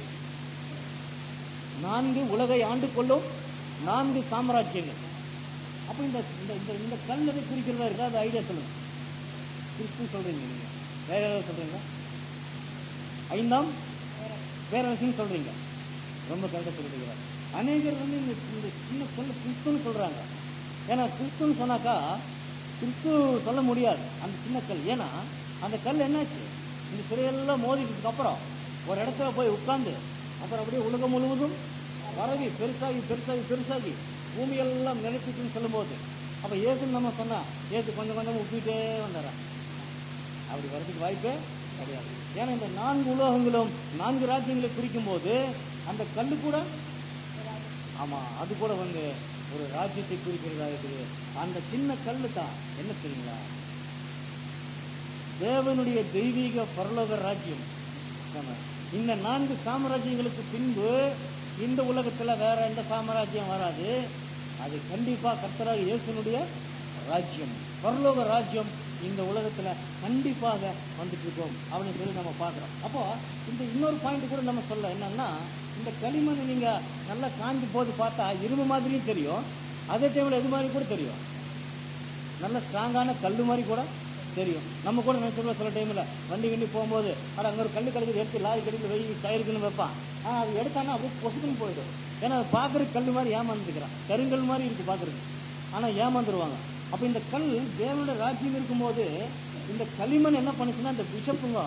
நான்கு உலகை ஆண்டு கொள்ளும் நான்கு சாம்ராஜ்யங்கள் அப்ப இந்த இந்த இந்த இந்த கல் எதை குறிக்கிறதா இருக்கா அது ஐடியா சொல்லுங்க கிறிஸ்து சொல்றீங்க நீங்க வேற ஏதாவது சொல்றீங்க ஐந்தாம் பேரரசுன்னு சொல்றீங்க ரொம்ப கரெக்டா சொல்லிட்டு அநேகர் வந்து இந்த இந்த சின்ன சொல்ல கிறிஸ்துன்னு சொல்றாங்க ஏன்னா கிறிஸ்துன்னு சொன்னாக்கா கிறிஸ்து சொல்ல முடியாது அந்த சின்ன கல் ஏன்னா அந்த கல் என்னாச்சு இந்த சிறையெல்லாம் மோதிட்டதுக்கு அப்புறம் ஒரு இடத்துல போய் உட்கார்ந்து அப்புறம் அப்படியே உலகம் முழுவதும் பரவி பெருசாகி பெருசாகி பெருசாகி பூமியெல்லாம் நிலைச்சிட்டுன்னு சொல்லும்போது அப்ப ஏசுன்னு நம்ம சொன்னா ஏசு கொஞ்சம் கொஞ்சம் உப்பிட்டே வந்தாரா அப்படி வர்றதுக்கு வாய்ப்பே கிடையாது ஏன்னா இந்த நான்கு உலோகங்களும் நான்கு ராஜ்யங்களை குறிக்கும் போது அந்த கல்லு கூட ஆமா அது கூட வந்து ஒரு ராஜ்யத்தை குறிக்கிறதா இருக்குது அந்த சின்ன கல்லு தான் என்ன தெரியுங்களா தேவனுடைய தெய்வீக பரலோக ராஜ்யம் ஆமா. இந்த நான்கு சாம்ராஜ்யங்களுக்கு பின்பு இந்த உலகத்துல வேற எந்த சாம்ராஜ்யம் வராது அது கண்டிப்பா கர்த்தராக இயேசுனுடைய ராஜ்யம் பரலோக ராஜ்யம் இந்த உலகத்துல கண்டிப்பாக வந்துட்டு இருக்கோம் அப்படின்னு சொல்லி நம்ம பார்க்கிறோம் அப்போ இந்த இன்னொரு பாயிண்ட் கூட நம்ம சொல்ல என்னன்னா இந்த களிமண் நீங்க நல்லா காஞ்சி போது பார்த்தா இரும்பு மாதிரியும் தெரியும் அதே டைம்ல எது மாதிரி கூட தெரியும் நல்ல ஸ்ட்ராங்கான கல்லு மாதிரி கூட தெரியும் நம்ம கூட நினைச்சிருக்கோம் சில டைம்ல வண்டி வண்டி போகும்போது அட அங்க ஒரு கல்லு கிடைக்குது எடுத்து லாரி கடியில் வெய் டயருக்குன்னு வைப்பான் ஆனா அது எடுத்தானா அப்படியே பொசுக்குன்னு போயிடும் ஏன்னா அது பாக்குறதுக்கு கல்லு மாதிரி ஏமாந்துக்கிறான் கருங்கல் மாதிரி இருக்கு பாக்குறதுக்கு ஆனா ஏமாந்துருவாங்க அப்ப இந்த கல் தேவனுடைய ராஜ்யம் இருக்கும்போது இந்த களிமண் என்ன பண்ணுச்சுன்னா இந்த பிஷப்புங்க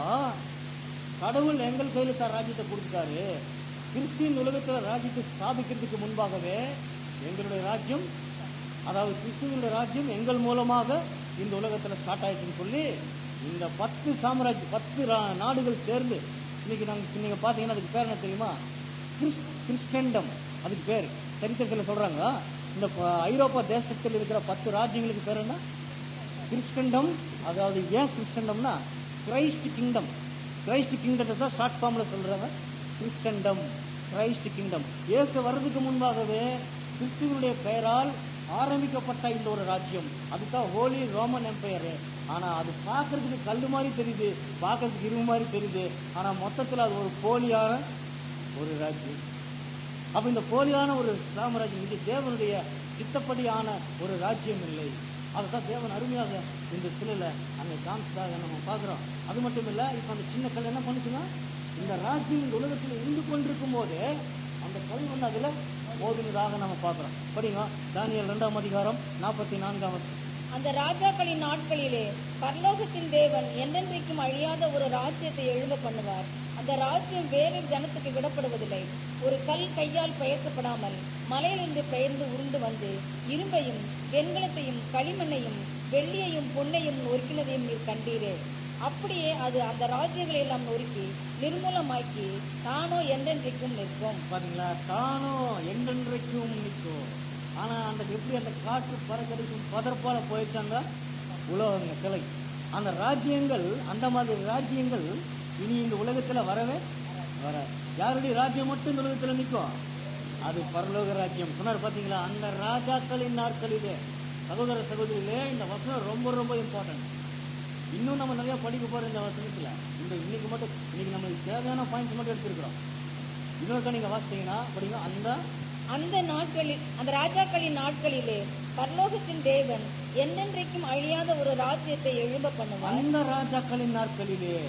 கடவுள் எங்கள் கையில தான் ராஜ்யத்தை கொடுத்துட்டாரு கிறிஸ்டின் உலகத்துல ராஜ்யத்தை ஸ்தாபிக்கிறதுக்கு முன்பாகவே எங்களுடைய ராஜ்யம் அதாவது கிறிஸ்துவனுடைய ராஜ்யம் எங்கள் மூலமாக இந்த உலகத்துல ஸ்டார்ட் ஆயிடுச்சுன்னு சொல்லி இந்த பத்து சாம்ராஜ்யம் பத்து ரா- நாடுகள் சேர்ந்து இன்னைக்கு நாங்க நீங்க பாத்தீங்கன்னா அதுக்கு பேர் என்ன தெரியுமா கிறிஸ்- கிறிஸ்டன்டம் அதுக்கு பேர் சரித்திரத்துல சொல்றாங்க இந்த ப- ஐரோப்பா தேசத்தில் இருக்கிற பத்து ராஜ்யங்களுக்கு பேர் என்ன கிறிஸ்டண்டம் அதாவது ஏன் கிறிஸ்டண்டம்னா கிரைஸ்ட் கிங்டம் கிரைஸ்ட் கிங்டத்தை தான் ஷார்ட் ஃபார்ம்ல சொல்றாங்க கிறிஸ்டண்டம் கிரைஸ்ட் கிங்டம் இயேசு வர்றதுக்கு முன்பாகவே கிறிஸ்துவனுடைய பெயரால் ஆரம்பிக்கப்பட்ட இந்த ஒரு ராஜ்யம் அதுதான் ஹோலி ரோமன் எம்பையர் ஆனா அது பார்க்கிறதுக்கு கல்லு மாதிரி தெரியுது பார்க்கிறதுக்கு இரும்பு மாதிரி தெரியுது ஆனா மொத்தத்துல அது ஒரு போலியான ஒரு ராஜ்யம் அப்ப இந்த போலியான ஒரு சாம்ராஜ்யம் இது தேவனுடைய சித்தப்படியான ஒரு ராஜ்யம் இல்லை அதுதான் தேவன் அருமையாக இந்த சிலையில அங்க காமிச்சதாக நம்ம பாக்குறோம் அது மட்டும் இல்ல இப்ப அந்த சின்ன கல் என்ன பண்ணுச்சுன்னா இந்த ராஜ்யம் இந்த உலகத்தில் இருந்து கொண்டிருக்கும் போது அந்த கல் வந்து அதுல மோதினதாக நம்ம பாக்குறோம் படிங்க தானியல் இரண்டாம் அதிகாரம் நாற்பத்தி நான்காம் வசனம். அந்த ராஜாக்களின் நாட்களிலே பரலோகத்தின் தேவன் என்றென்றைக்கும் அழியாத ஒரு ராஜ்யத்தை எழுத பண்ணுவார் அந்த ராஜ்யம் வேறு ஜனத்துக்கு விடப்படுவதில்லை ஒரு கல் கையால் பெயர்க்கப்படாமல் மலையிலிருந்து பெயர்ந்து உருண்டு வந்து இரும்பையும் வெண்கலத்தையும் களிமண்ணையும் வெள்ளியையும் பொன்னையும் நொறுக்கினதையும் நீர் கண்டீரே அப்படியே அது அந்த ராஜ்யங்களை எல்லாம் நொறுக்கி நிர்மூலமாக்கி தானோ என்றென்றைக்கும் நிற்கும் பாத்தீங்களா தானோ என்றென்றைக்கும் நிற்கும் ஆனா அந்த எப்படி அந்த காற்று பறக்கடிக்கும் பதற்பால போயிட்டாங்க உலகங்க சிலை அந்த ராஜ்யங்கள் அந்த மாதிரி ராஜ்யங்கள் இனி இந்த உலகத்துல வரவே வர யாருடைய ராஜ்யம் மட்டும் இந்த உலகத்துல நிற்கும் அது பரலோக ராஜ்யம் சொன்னார் பாத்தீங்களா அந்த ராஜாக்களின் நாட்களிலே சகோதர சகோதரிகளே இந்த வசனம் ரொம்ப ரொம்ப இம்பார்ட்டன்ட் இன்னும் நம்ம நிறைய படிக்க போறோம் இந்த வசனத்துல இந்த இன்னைக்கு மட்டும் இன்னைக்கு நம்மளுக்கு தேவையான பாயிண்ட்ஸ் மட்டும் எடுத்திருக்கிறோம் இன்னொருக்கா நீங்க வாசிச்சீங்கன்னா படிங்க அந்த அந்த நாட்களில் அந்த ராஜாக்களின் நாட்களிலே பரலோகத்தின் தேவன் என்றென்றைக்கும் அழியாத ஒரு ராஜ்யத்தை எழும்ப பண்ணுவார் அந்த ராஜாக்களின் நாட்களிலே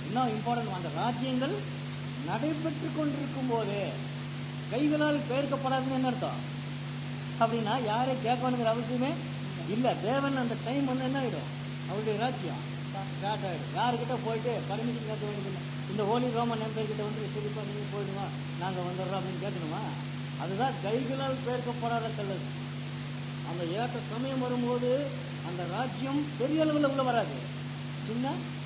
இன்னும் இம்பார்ட்டன்ட் அந்த ராஜ்யங்கள் நடைபெற்று கொண்டிருக்கும் போதே கைகளால் பெயர்க்கப்படாதுன்னு என்ன அர்த்தம் அப்படின்னா யாரை கேட்கணுங்கிற அவசியமே இல்ல தேவன் அந்த டைம் வந்து என்ன ஆயிடும் அவருடைய ராஜ்யம் ஸ்டார்ட் ஆயிடும் யாருக்கிட்ட போயிட்டு பர்மிஷன் கேட்க வேண்டியது இந்த ஹோலி ரோமன் எம்பையர் கிட்ட வந்து சரிப்பா நீங்க போயிடுமா நாங்க வந்துடுறோம் அப்படின்னு கேட்கணுமா அதுதான் கைகளால் பெயர்க்கப்படாத கல்லது அந்த ஏற்ற சமயம் வரும்போது அந்த ராஜ்யம் பெரிய அளவுல உள்ள வராது சின்ன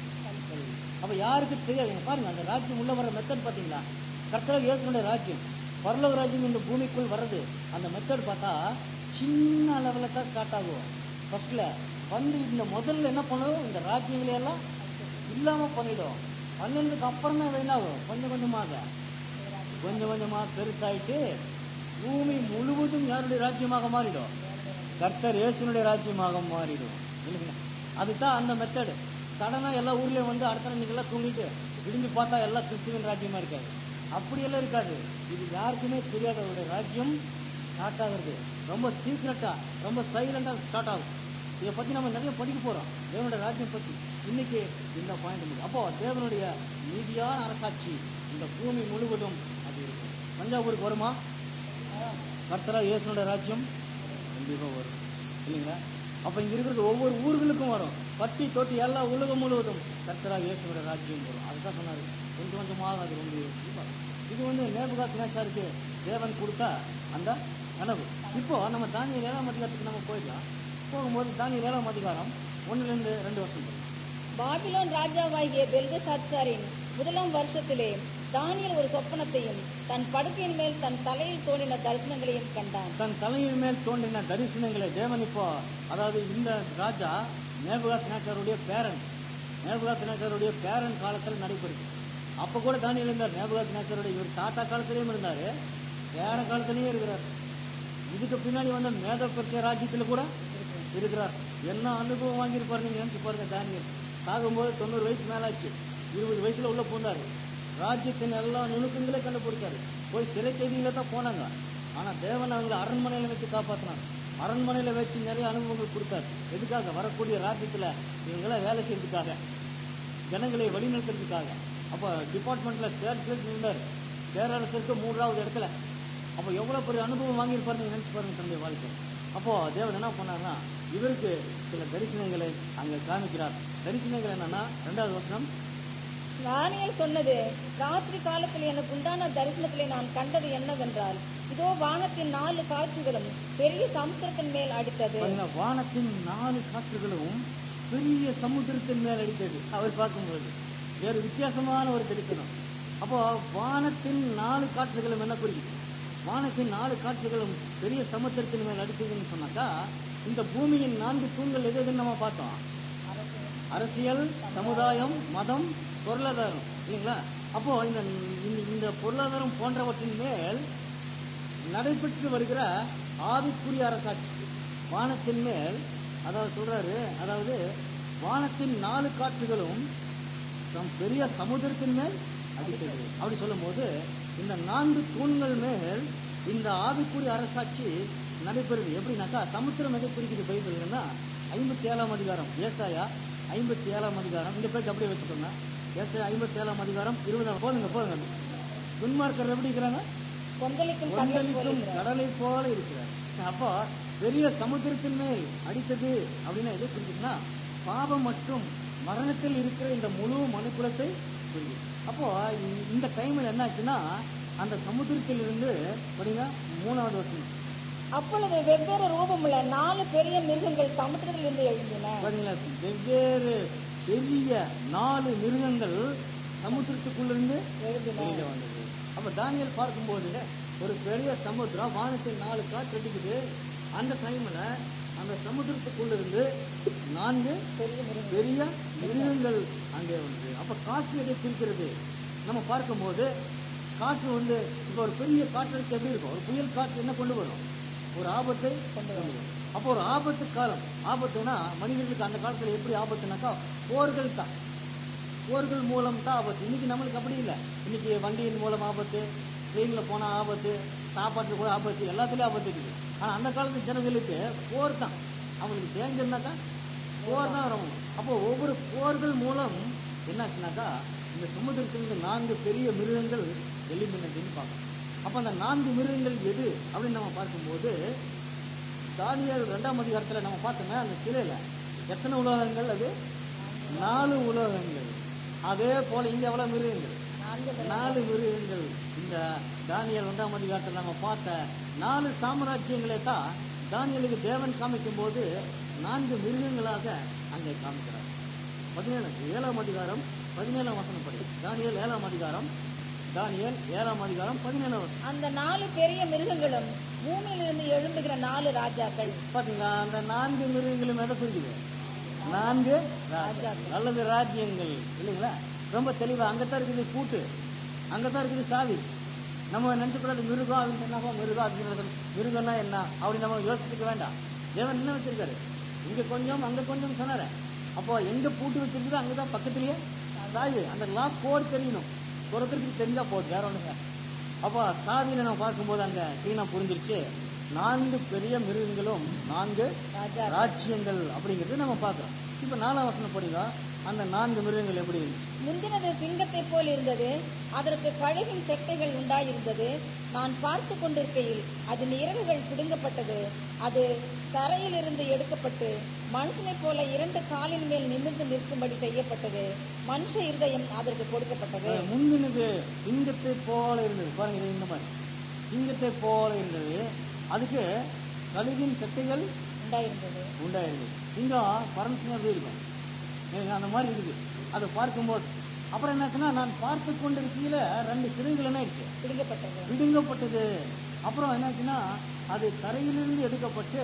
அப்ப யாருக்கு தெரியாது இங்க பாருங்க அந்த ராஜ்யம் உள்ள வர மெத்தட் பாத்தீங்களா கர்த்தர் இயேசுனுடைய ராஜ்யம் பரலோக ராஜ்யம் இந்த பூமிக்குள் வர்றது அந்த மெத்தட் பார்த்தா சின்ன அளவுல தான் ஸ்டார்ட் ஆகும் ஃபர்ஸ்ட்ல வந்து இந்த முதல்ல என்ன பண்ணும் இந்த ராஜ்யங்களை எல்லாம் இல்லாம பண்ணிடும் பண்ணதுக்கு அப்புறம் தான் அது என்ன ஆகும் கொஞ்சம் கொஞ்சமாக கொஞ்சம் கொஞ்சமா பெருசாயிட்டு பூமி முழுவதும் யாருடைய ராஜ்யமாக மாறிடும் கர்த்தர் இயேசுனுடைய ராஜ்யமாக மாறிடும் இல்லைங்களா அதுதான் அந்த மெத்தடு சடனா எல்லா ஊர்லயும் வந்து அடுத்த நாள் எல்லாம் தூங்கிட்டு விடிஞ்சு பார்த்தா எல்லாம் கிறிஸ்துவின் ராஜ்யமா இருக்காது அப்படியெல்லாம் இருக்காது இது யாருக்குமே தெரியாத அவருடைய ராஜ்யம் ஸ்டார்ட் ஆகுறது ரொம்ப சீக்கிரட்டா ரொம்ப சைலண்டா ஸ்டார்ட் ஆகும் இதை பத்தி நம்ம நிறைய படிக்க போறோம் தேவனுடைய ராஜ்யம் பத்தி இன்னைக்கு இந்த பாயிண்ட் முடியும் அப்போ தேவனுடைய நீதியான அரசாட்சி இந்த பூமி முழுவதும் அது இருக்கு தஞ்சாவூருக்கு வருமா கர்த்தரா இயேசுனுடைய ராஜ்யம் கண்டிப்பா வரும் இல்லைங்களா அப்ப இங்க இருக்கிறது ஒவ்வொரு ஊர்களுக்கும் வரும் பட்டி தொட்டி எல்லா உலகம் முழுவதும் கர்த்தரா இயேசுனுடைய ராஜ்யம் வரும் அதுதான் சொன்னாரு கொஞ்சம் கொஞ்சமாக அது வந்து இது வந்து நேபுகாத் நேசாருக்கு தேவன் கொடுத்த அந்த கனவு இப்போ நம்ம தானியல் ஏழாம் அதிகாரத்துக்கு நம்ம போயிடலாம் போகும்போது தானியல் ஏழாம் அதிகாரம் ஒண்ணுல இருந்து ரெண்டு வருஷம் போகும். பாபிலோன் ராஜாவாகிய பெல்கசாத்சாரின் முதலாம் வருஷத்திலே தானியேல் ஒரு சொப்பனத்தையும் தன் படுக்கையின் மேல் தன் தலையில் தோன்றின தரிசனங்களையும் கண்டான் தன் தலையின் மேல் தோன்றின தரிசனங்களை தேவன் இப்போ அதாவது இந்த ராஜா நேபுகாத் நேக்கருடைய பேரன் நேபுகாத் நேக்கருடைய பேரன் காலத்தில் நடைபெறுது அப்ப கூட தானியல் இருந்தார் நேபுகாத் நேக்கருடைய இவர் தாத்தா காலத்திலயும் இருந்தாரு பேர காலத்திலயும் இருக்கிறார் இதுக்கு பின்னாடி வந்த மேத பெருசிய ராஜ்யத்துல கூட இருக்கிறார் என்ன அனுபவம் வாங்கியிருப்பாரு நீங்க நினைச்சு பாருங்க தானியல் சாகும்போது தொண்ணூறு வயசு மேலாச்சு இருபது வயசுல உள்ள போனாரு ராஜ்யத்தின் எல்லா நுணுக்கங்களே கண்டுபிடிச்சாரு போய் சிறை கைதியில தான் போனாங்க ஆனா தேவன் அவங்களை அரண்மனையில வச்சு காப்பாத்தினார் அரண்மனையில வச்சு நிறைய அனுபவங்கள் கொடுத்தாரு எதுக்காக வரக்கூடிய ராஜ்யத்துல இவங்கெல்லாம் வேலை செய்யறதுக்காக ஜனங்களை வழிநடத்துறதுக்காக அப்ப டிபார்ட்மெண்ட்ல தேர்ட் பிளேஸ் இருந்தார் பேரரசருக்கு மூன்றாவது இடத்துல அப்ப எவ்வளவு பெரிய அனுபவம் வாங்கியிருப்பாரு நீங்க நினைச்சு பாருங்க தன்னுடைய வாழ்க்கை அப்போ தேவன் என்ன பண்ணாருன்னா இவருக்கு சில தரிசனங்களை அங்க காமிக்கிறார் தரிசனங்கள் என்னன்னா ரெண்டாவது வருஷம் தானியேல் சொன்னது ராத்திரி காலத்தில் எனக்கு உண்டான தரிசனத்திலே நான் கண்டது என்னவென்றால் இதோ வானத்தின் நாலு காற்றுகளும் பெரிய சமுத்திரத்தின் மேல் அடித்தது பாருங்க, வானத்தின் நாலு காற்றுகளும் பெரிய சமுத்திரத்தின் மேல் அடித்தது அவர் பார்க்கும்போது வேறு வித்தியாசமான ஒரு தரிசனம் அப்போ வானத்தின் நாலு காற்றுகளும் என்ன குறிக்குது வானத்தின் நாலு காற்றுகளும் பெரிய சமுத்திரத்தின் மேல் அடித்ததுன்னு சொன்னாக்கா இந்த பூமியின் நான்கு தூண்கள் எது எதுன்னு நம்ம பார்த்தோம் அரசியல் சமுதாயம் மதம் பொருளாதாரம் இல்லைங்களா அப்போ இந்த இந்த- இந்த பொருளாதாரம் போன்றவற்றின் மேல் நடைபெற்று வருகிற ஆவிக்குரிய அரசாட்சி வானத்தின் மேல் அதாவது சொல்றாரு அதாவது வானத்தின் நாலு காற்றுகளும் தம் பெரிய சமுதிரத்தின் மேல் அடித்தது அப்படி சொல்லும்போது இந்த நான்கு தூண்கள் மேல் இந்த ஆவிக்குரிய அரசாட்சி நடைபெறுது எப்படின்னாக்கா சமுத்திரம் எதை குறிக்குது பைபிள்னா ஐம்பத்தி ஏழாம் அதிகாரம் ஏசாயா ஐம்பத்தி ஏழாம் அதிகாரம் இந்த பேருக்கு அப்படியே வச்சுக்கோங்க ஏசாயா ஐம்பத்தி ஏழாம் அதிகாரம் இருபதாம் போதுங்க போதுங்க துன்மார்க்கர் எப்படி இருக்கிறாங்க கொந்தளிக்கும் கடல் போல கொந்தளிக்கும் இருக்கிறார். கடலை போல இருக்கிறார் அப்போ பெரிய சமுத்திரத்தின் மேல் அடித்தது அப்படின்னா எதை குறிக்குதுன்னா பாவம் மற்றும் மரணத்தில் இருக்கிற இந்த முழு மனுக்குலத்தை குறிக்குது அப்போ இந்த- இந்த டைம்ல என்ன ஆச்சுன்னா அந்த சமுத்திரத்தில் இருந்து பாத்தீங்கன்னா மூணாவது வருஷம் அப்பொழுது வெவ்வேறு ரூபமுள்ள நாலு பெரிய மிருகங்கள் சமுத்திரத்தில் இருந்து எழுந்தின பாத்தீங்களா வெவ்வேறு பெரிய நாலு மிருகங்கள் சமுத்திரத்துக்குள்ளிருந்து எழுதின வெளியில வந்தது அப்ப தானியல் பார்க்கும்போது ஒரு பெரிய சமுத்திரம் வானத்தில் நாலு காற்று அடிக்குது அந்த டைம்ல அந்த சமுத்திரத்துக்குள்ள இருந்து நான்கு பெரிய மிருகங்கள் பெரிய மிருகங்கள் அங்கே வந்து அப்ப காற்று எதை குறிக்கிறது நம்ம பார்க்கும்போது காற்று வந்து இப்ப ஒரு பெரிய காற்றடிச்சு எப்படி இருக்கும் ஒரு புயல் காற்று என்ன கொண்டு வரும் ஒரு ஆபத்தை கொண்டு வரும் அப்போ ஒரு ஆபத்து காலம் ஆபத்துனா மனிதர்களுக்கு அந்த காலத்துல எப்படி ஆபத்துனாக்கா போர்கள் தான் போர்கள் மூலம் தான் ஆபத்து இன்னைக்கு நம்மளுக்கு அப்படி இல்லை இன்னைக்கு வண்டியின் மூலம் ஆபத்து ட்ரெயின்ல போனா ஆபத்து சாப்பாட்டுல கூட ஆபத்து எல்லாத்துலயும் ஆபத்து இருக்குது ஆனா அந்த காலத்து ஜனங்களுக்கு போர் தான் அவங்களுக்கு டேஞ்சர்னாக்கா போர் தான் வரும் அப்போ ஒவ்வொரு போர்கள் மூலம் என்னாச்சுனாக்கா இந்த சமுதிரத்திலிருந்து நான்கு பெரிய மிருகங்கள் எழும்பினதுன்னு பார்க்கணும் அப்ப அந்த நான்கு மிருகங்கள் எது அப்படின்னு நம்ம பார்க்கும்போது தானியல் ரெண்டாம் அதிகாரத்துல நம்ம பார்த்தோமே அந்த சிலையில எத்தனை உலகங்கள் அது நாலு உலகங்கள் அதே போல இங்க எவ்வளவு மிருகங்கள் நான்கு நாலு மிருகங்கள் இந்த தானியல் ரெண்டாம் அதிகாரத்தில் நம்ம பார்த்த நாலு சாம்ராஜ்யங்களை தான் தானியலுக்கு தேவன் காமிக்கும் போது நான்கு மிருகங்களாக அங்கே காமிக்கிறார் பதினேழு ஏழாம் அதிகாரம் பதினேழாம் வசனம் படி தானியல் ஏழாம் அதிகாரம் தானியல் ஏழாம் அதிகாரம் பதினேழாம் வசனம் அந்த நாலு பெரிய மிருகங்களும் பூமியிலிருந்து எழும்புகிற நாலு ராஜாக்கள் பாத்தீங்களா அந்த நான்கு மிருகங்களும் எதை குறிக்குது நான்கு ராஜாக்கள். அல்லது ராஜ்யங்கள் இல்லைங்களா ரொம்ப தெளிவா அங்கதான் இருக்குது கூட்டு அங்கதான் இருக்குது சாவி நம்ம நினைச்சக்கூடாது மிருகம் அப்படின்னு சொன்னாப்பா மிருகம் அப்படின்னு சொல்லணும். மிருகம்னா என்ன அப்படி நம்ம யோசிச்சுக்க வேண்டாம் தேவன் என்ன வச்சிருக்காரு இங்க கொஞ்சம் அங்க கொஞ்சம் சொன்னாரு அப்போ எங்க பூட்டு வச்சிருக்குதோ அங்கதான் பக்கத்துலயே சாவி அந்த லாக் கோட் தெரியணும் ஒருத்தருக்கு தெரிஞ்சா போதும் வேற ஒண்ணுங்க அப்போ சாவியில நம்ம பார்க்கும்போது அங்க கிளீனா புரிஞ்சிருச்சு நான்கு பெரிய மிருகங்களும் நான்கு ராஜா ராஜ்யங்கள் அப்படிங்கறது நம்ம பார்க்கிறோம் இப்ப நாலாம் வசனம் படிங்க அந்த நான்கு மிருகங்கள் எப்படி இருந்துச்சு முந்தினது சிங்கத்தை போல் இருந்தது அதற்கு கழுகின் செட்டைகள் உண்டாயிருந்தது நான் பார்த்து கொண்டிருக்கையில் அதன் இறகுகள் பிடுங்கப்பட்டது அது தரையிலிருந்து எடுக்கப்பட்டு மனுஷனைப் போல இரண்டு காலின் மேல் நிமிர்ந்து நிற்கும்படி செய்யப்பட்டது மனுஷ இருதயம் அதற்கு கொடுக்கப்பட்டது அஹ் முந்தினது சிங்கத்தை போல இருந்தது பாருங்க இது இந்த மாதிரி சிங்கத்தை போல இருந்தது அதுக்கு கழுகின் சட்டைகள் உண்டாயிருந்தது உண்டாயிருந்தது சிங்கம் பரமசிங்கம் எப்படி இருக்கும் எனக்கு அந்த மாதிரி இருக்குது அதை பார்க்கும்போது அப்புறம் என்னாச்சுன்னா நான் பார்த்து கொண்டிருக்கையில ரெண்டு சிறைகள் என்ன இருக்கு பிடுங்கப்பட்டது விடுங்கப்பட்டது அப்புறம் என்னாச்சுன்னா அது கரையிலிருந்து எடுக்கப்பட்டு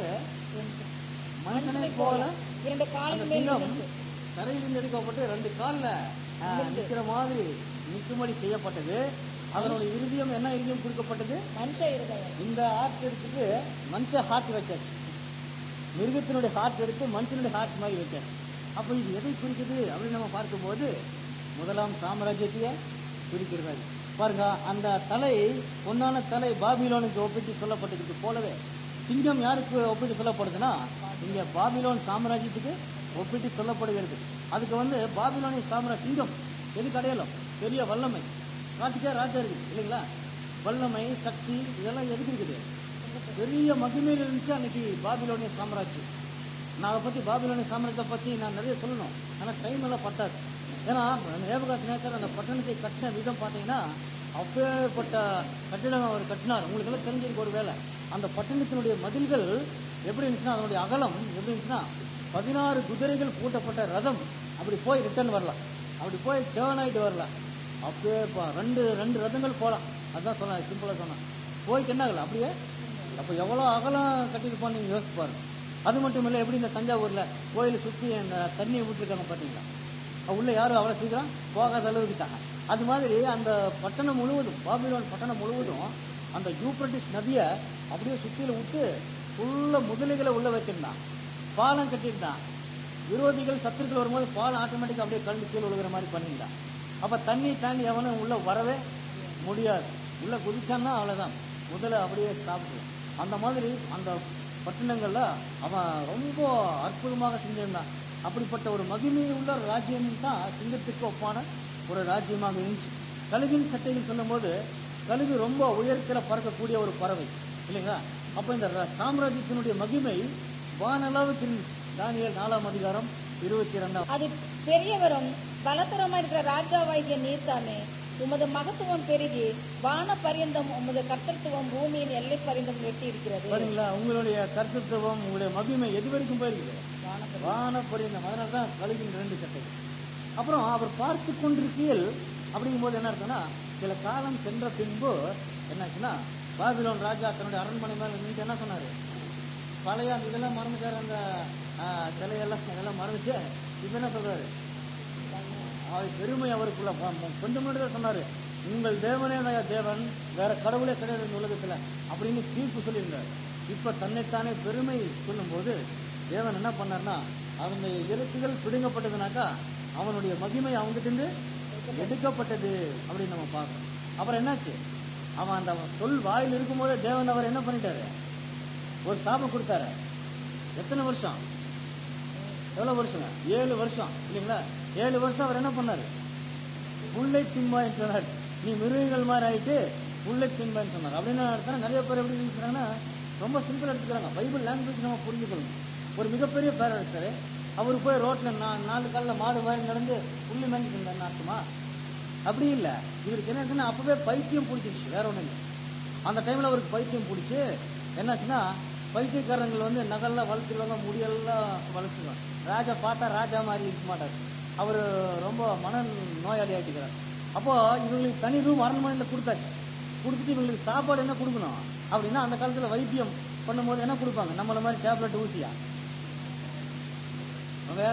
மனுஷனை போல இரண்டு அந்த காலின் மேல் சிங்கம் நிமிர்ந்து கரையிலிருந்து எடுக்கப்பட்டு ரெண்டு கால்ல ஆஹ், நிக்கிற மாதிரி நிற்கும்படி செய்யப்பட்டது அதனுடைய இருதயம் என்ன இருதயம் கொடுக்கப்பட்டது மனுஷ இருதயம் இந்த ஹார்ட் எடுத்துட்டு மனுஷ ஹார்ட் வச்சாச்சு மிருகத்தினுடைய ஹார்ட் எடுத்து மனுஷனுடைய ஹார்ட் மாதிரி வச்சாச்சு அப்ப இது எதை குறிக்குது அப்படின்னு நம்ம பார்க்கும்போது முதலாம் சாம்ராஜ்யத்தையே குறிக்கிறது அது. பாருங்க அந்த தலை பொன்னான தலை பாபிலோனுக்கு ஒப்பிட்டு சொல்லப்பட்டதுக்கு போலவே சிங்கம் யாருக்கு ஒப்பிட்டு சொல்லப்படுதுன்னா இங்க பாபிலோன் சாம்ராஜ்யத்துக்கு ஒப்பிட்டு சொல்லப்படுகிறது அதுக்கு வந்து பாபிலோனிய சாம்ராஜ் சிங்கம் எதுக்கு அடையாளம் பெரிய வல்லமை ராஜ்யா ராஜா இருக்கு இல்லைங்களா வல்லமை சக்தி இதெல்லாம் எதுக்கு இருக்குது பெரிய மகிமையில் இருந்துச்சு அன்னைக்கு பாபிலோனிய சாம்ராஜ்யம் நான் அதை பத்தி பாபிலோனிய சாம்ராஜ்யத்தை பத்தி நான் நிறைய சொல்லணும் ஆனா டைம் எல்லாம் பத்தாது ஏன்னா ஏவகாசி நேசர் அந்த பட்டணத்தை கட்டின விதம் பாத்தீங்கன்னா அப்பேற்பட்ட கட்டிடம் அவர் கட்டினார் உங்களுக்கு எல்லாம் தெரிஞ்சிருக்கு ஒரு வேலை அந்த பட்டணத்தினுடைய மதில்கள் எப்படி இருந்துச்சுன்னா அதனுடைய அகலம் எப்படி இருந்துச்சுன்னா பதினாறு குதிரைகள் பூட்டப்பட்ட ரதம் அப்படி போய் ரிட்டர்ன் வரலாம் அப்படி போய் டேர்ன் ஆயிட்டு வரலாம் அப்படியே பா- ரெண்டு ரெண்டு ரதங்கள் போலாம் அதான் சொன்னேன் சிம்பிளா சொன்னேன் போய்க்கு என்ன ஆகல அப்படியே அப்ப எவ்வளவு அகலம் கட்டியிருப்பான்னு நீங்க யோசிச்சு பாருங்க அது மட்டும் இல்ல எப்படி இந்த தஞ்சாவூர்ல கோயிலை சுத்தி அந்த தண்ணியை விட்டுருக்காங்க பாத்தீங்களா அது உள்ள யாரும் அவ்வளவு சீக்கிரம் போகாத அளவுக்கு தான் அது மாதிரி அந்த பட்டணம் முழுவதும் பாபிலோன் பட்டணம் முழுவதும் அந்த யூப்ரட்டிஸ் நதியை அப்படியே சுத்தியில விட்டு ஃபுல்லா முதலைகளை உள்ள வச்சிருந்தான் பாலம் கட்டியிருந்தான் விரோதிகள் சத்துருக்கள் வரும்போது பாலம் ஆட்டோமேட்டிக்கா அப்படியே கண்டு கீழே விழுகிற மாதிரி பண்ணியிருந்தான் அப்ப தண்ணி தாண்டி எவனும் உள்ள வரவே முடியாது உள்ள குதிச்சான்னா அவ்வளவுதான் முதல்ல அப்படியே சாப்பிடுவோம் அந்த மாதிரி அந்த பட்டணங்கள்ல அவன் ரொம்ப அற்புதமாக செஞ்சிருந்தான் அப்படிப்பட்ட ஒரு மகிமை உள்ள ராஜ்யம் தான் சிங்கத்துக்கு ஒப்பான ஒரு ராஜ்யமாக இருந்துச்சு கழுகின் சட்டைகள் சொல்லும்போது கழுகு ரொம்ப உயரத்துல பறக்கக்கூடிய ஒரு பறவை இல்லைங்களா அப்ப இந்த ர- சாம்ராஜ்யத்தினுடைய மகிமை வானளவுக்கு இருந்துச்சு தானியல் நாலாம் அதிகாரம் இருபத்தி இரண்டாம் அது பெரியவரும் பலத்தரமா இருக்கிற ராஜாவாகிய நீர்தாமே உமது மகத்துவம் பெருகி வான பரியந்தம் உமது கர்த்தத்துவம் பூமியின் எல்லை பரியந்தம் வெட்டி இருக்கிறது பாருங்களா உங்களுடைய கர்த்தத்துவம் உங்களுடைய மகிமை எது வரைக்கும் போயிருக்குது வான வானப்பரியந்தம் அதனால தான் கழுகின் ரெண்டு சட்டைகள் அப்புறம் அவர் பார்த்து கொண்டிருக்கையில் அப்படிங்கும்போது என்ன இருக்குன்னா சில காலம் சென்ற பின்பு என்னாச்சுன்னா பாபிலோன் ராஜா தன்னுடைய அரண்மனை மேல நின்று என்ன சொன்னாரு பழைய அந்த இதெல்லாம் மறந்துட்டாரு அந்த ஆஹ், சிலையெல்லாம் இதெல்லாம் மறந்துச்சு இப்ப என்ன சொல்றாரு அவர் பெருமை அவருக்குள்ள வ- வ- கொஞ்சம் முன்னாடி தான் சொன்னாரு உங்கள் தேவனே தான் தேவன் வேற கடவுளே கிடையாது இந்த உலகத்துல அப்படின்னு தீர்ப்பு சொல்லியிருந்தார் இப்ப தன்னைத்தானே பெருமை சொல்லும்போது தேவன் என்ன பண்ணார்னா அவங்க இறக்குகள் பிடுங்கப்பட்டதுனாக்கா அவனுடைய மகிமை அவங்ககிட்ட இருந்து எடுக்கப்பட்டது அப்படின்னு நம்ம பார்க்கணும் அப்புறம் என்னாச்சு அவன் அந்த சொல் வாயில் இருக்கும்போதே தேவன் அவர் என்ன பண்ணிட்டாரு ஒரு சாபம் கொடுத்தாரு எத்தனை வருஷம் எவ்வளவு வருஷங்க ஏழு வருஷம் இல்லைங்களா ஏழு வருஷம் அவர் என்ன பண்ணாரு புல்லை திம்பாயின்னு சொன்னார் நீ மிருகங்கள் மாதிரி ஆயிட்டு புல்லை திம்பாயின்னு சொன்னார் அப்படின்னு அர்த்தம் நிறைய பேர் எப்படி இருக்கிறாங்கன்னா ரொம்ப சிம்பிள் எடுத்துக்கிறாங்க பைபிள் லாங்குவேஜ் நம்ம புரிஞ்சுக்கணும் ஒரு மிகப்பெரிய பேரரசர் அவர் போய் ரோட்ல நா- நாலு காலில் மாடு மாதிரி நடந்து புல்லு மேய்ஞ்சிட்டு இருந்தாருன்னு அர்த்தமா அப்படி இல்ல இவருக்கு என்ன ஆச்சுன்னா அப்பவே பைத்தியம் பிடிச்சிருச்சு வேற ஒண்ணும் இல்லை அந்த டைம்ல அவருக்கு பைத்தியம் பிடிச்சி என்னாச்சுன்னா பைத்தியக்காரங்கள் வந்து நகல்லாம் வளர்த்துருவாங்க முடியெல்லாம் வளர்த்துருவாங்க ராஜா பார்த்தா ராஜா மாதிரி இருக்க மாட்டார் அவர் ரொம்ப மன நோயாளி ஆயிட்டுக்கிறார் அப்போ இவங்களுக்கு தனி ரூம் அரண்மனையில கொடுத்தாச்சு கொடுத்துட்டு இவங்களுக்கு சாப்பாடு என்ன கொடுக்கணும் அப்படின்னா அந்த காலத்துல வைத்தியம் பண்ணும்போது என்ன கொடுப்பாங்க நம்மள மாதிரி டேப்லெட் ஊசியா வேற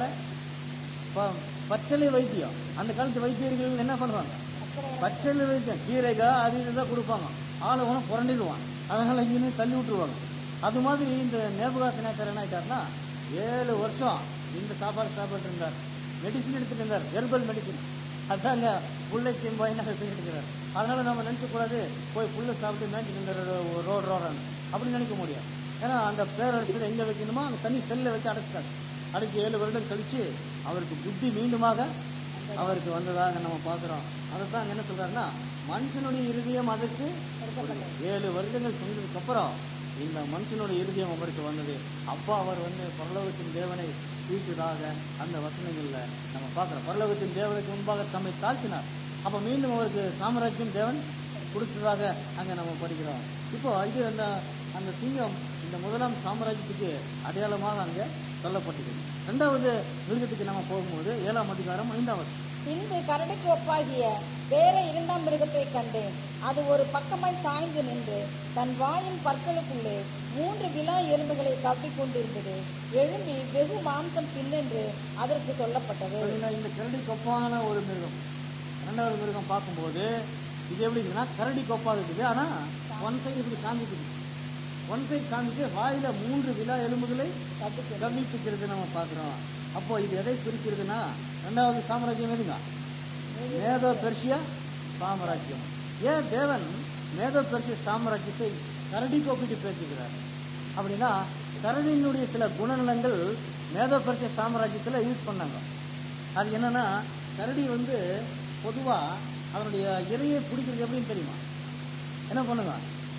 ப- பச்சளை வைத்தியம் அந்த காலத்து வைத்தியர்கள் என்ன பண்ணுவாங்க பச்சளை வைத்தியம் கீரைகா அது இதுதான் கொடுப்பாங்க ஆளை உன புரண்டிடுவான் அதனால இங்கிருந்து தள்ளி விட்டுருவாங்க அது மாதிரி இந்த நேபுகாச நேச்சர் என்ன ஆயிட்டாருன்னா ஏழு வருஷம் இந்த சாப்பாடு சாப்பிட்டு இருந்தார் மெடிசின் எடுத்துட்டு இருந்தார் ஹெர்பல் மெடிசின் அதாங்க புல்லை திம்பாயின்னு சொல்லிட்டு இருக்கிறார் அதனால நம்ம நினைக்க கூடாது போய் புல்லை சாப்பிட்டு மேய்ச்சிட்டு இருந்தார் ரோடு ரோடான்னு அப்படி நினைக்க முடியாது ஏன்னா அந்த பேரரசர் எங்க வைக்கணுமோ அந்த தனி செல்ல வச்சு அடைச்சிட்டாரு அடைச்சி ஏழு வருடம் கழிச்சு அவருக்கு புத்தி மீண்டுமாக அவருக்கு வந்ததாக நம்ம பார்க்கிறோம் அதைத்தான் அங்க என்ன சொல்றாருன்னா மனுஷனுடைய இருதயம் அதற்கு ஏழு வருடங்கள் சொன்னதுக்கு அப்புறம் இந்த மனுஷனுடைய இருதயம் அவருக்கு வந்தது அப்பா அவர் வந்து பரலோகத்தின் தேவனை வீட்டுதாக அந்த வசனங்கள்ல நம்ம பார்க்கிறோம் பரலோகத்தின் தேவனுக்கு முன்பாக தம்மை தாழ்த்தினார் அப்ப மீண்டும் அவருக்கு சாம்ராஜ்யம் தேவன் கொடுத்ததாக அங்க நம்ம படிக்கிறோம் இப்போ இது அந்த அந்த சிங்கம் இந்த முதலாம் சாம்ராஜ்யத்துக்கு அடையாளமாக அங்க சொல்லப்பட்டது இரண்டாவது மிருகத்துக்கு நம்ம போகும்போது ஏழாம் அதிகாரம் ஐந்தாம் வருஷம் பின்பு கரடிக்கு ஒப்பாகிய வேற இரண்டாம் மிருகத்தை கண்டேன் அது ஒரு பக்கமாய் சாய்ந்து நின்று தன் வாயின் பற்களுக்குள்ளே மூன்று விலா எலும்புகளை கவ்விக் கொண்டிருந்தது எழும்பி வெகு மாம்சம் பின்னென்று அதற்கு சொல்லப்பட்டது பாத்தீங்களா, இந்த கரடி கொப்பான ஒரு மிருகம் இரண்டாவது மிருகம் பார்க்கும்போது இது எப்படி இருக்குன்னா கரடி கொப்பா இருக்குது ஆனா ஒன் சைடு இப்படி காமிக்குது ஒன் சைடு காமிச்சு வாயில மூன்று விலா எலும்புகளை கவனிச்சுக்கிறது நம்ம பார்க்கிறோம் அப்போ இது எதை குறிக்கிறதுனா இரண்டாவது சாம்ராஜ்யம் எதுங்க மேதோ பெர்ஷியா சாம்ராஜ்யம் ஏன் தேவன் மேதோ பெர்ஷிய சாம்ராஜ்யத்தை கரடி கோப்பிட்டு பேசுகிறார் அப்படின்னா கரடியினுடைய சில குணநலங்கள் மேதோ பெர்ஷிய சாம்ராஜ்யத்துல யூஸ் பண்ணாங்க அது என்னன்னா கரடி வந்து பொதுவா அதனுடைய இரையை பிடிக்கிறது எப்படின்னு தெரியுமா என்ன பண்ணுங்க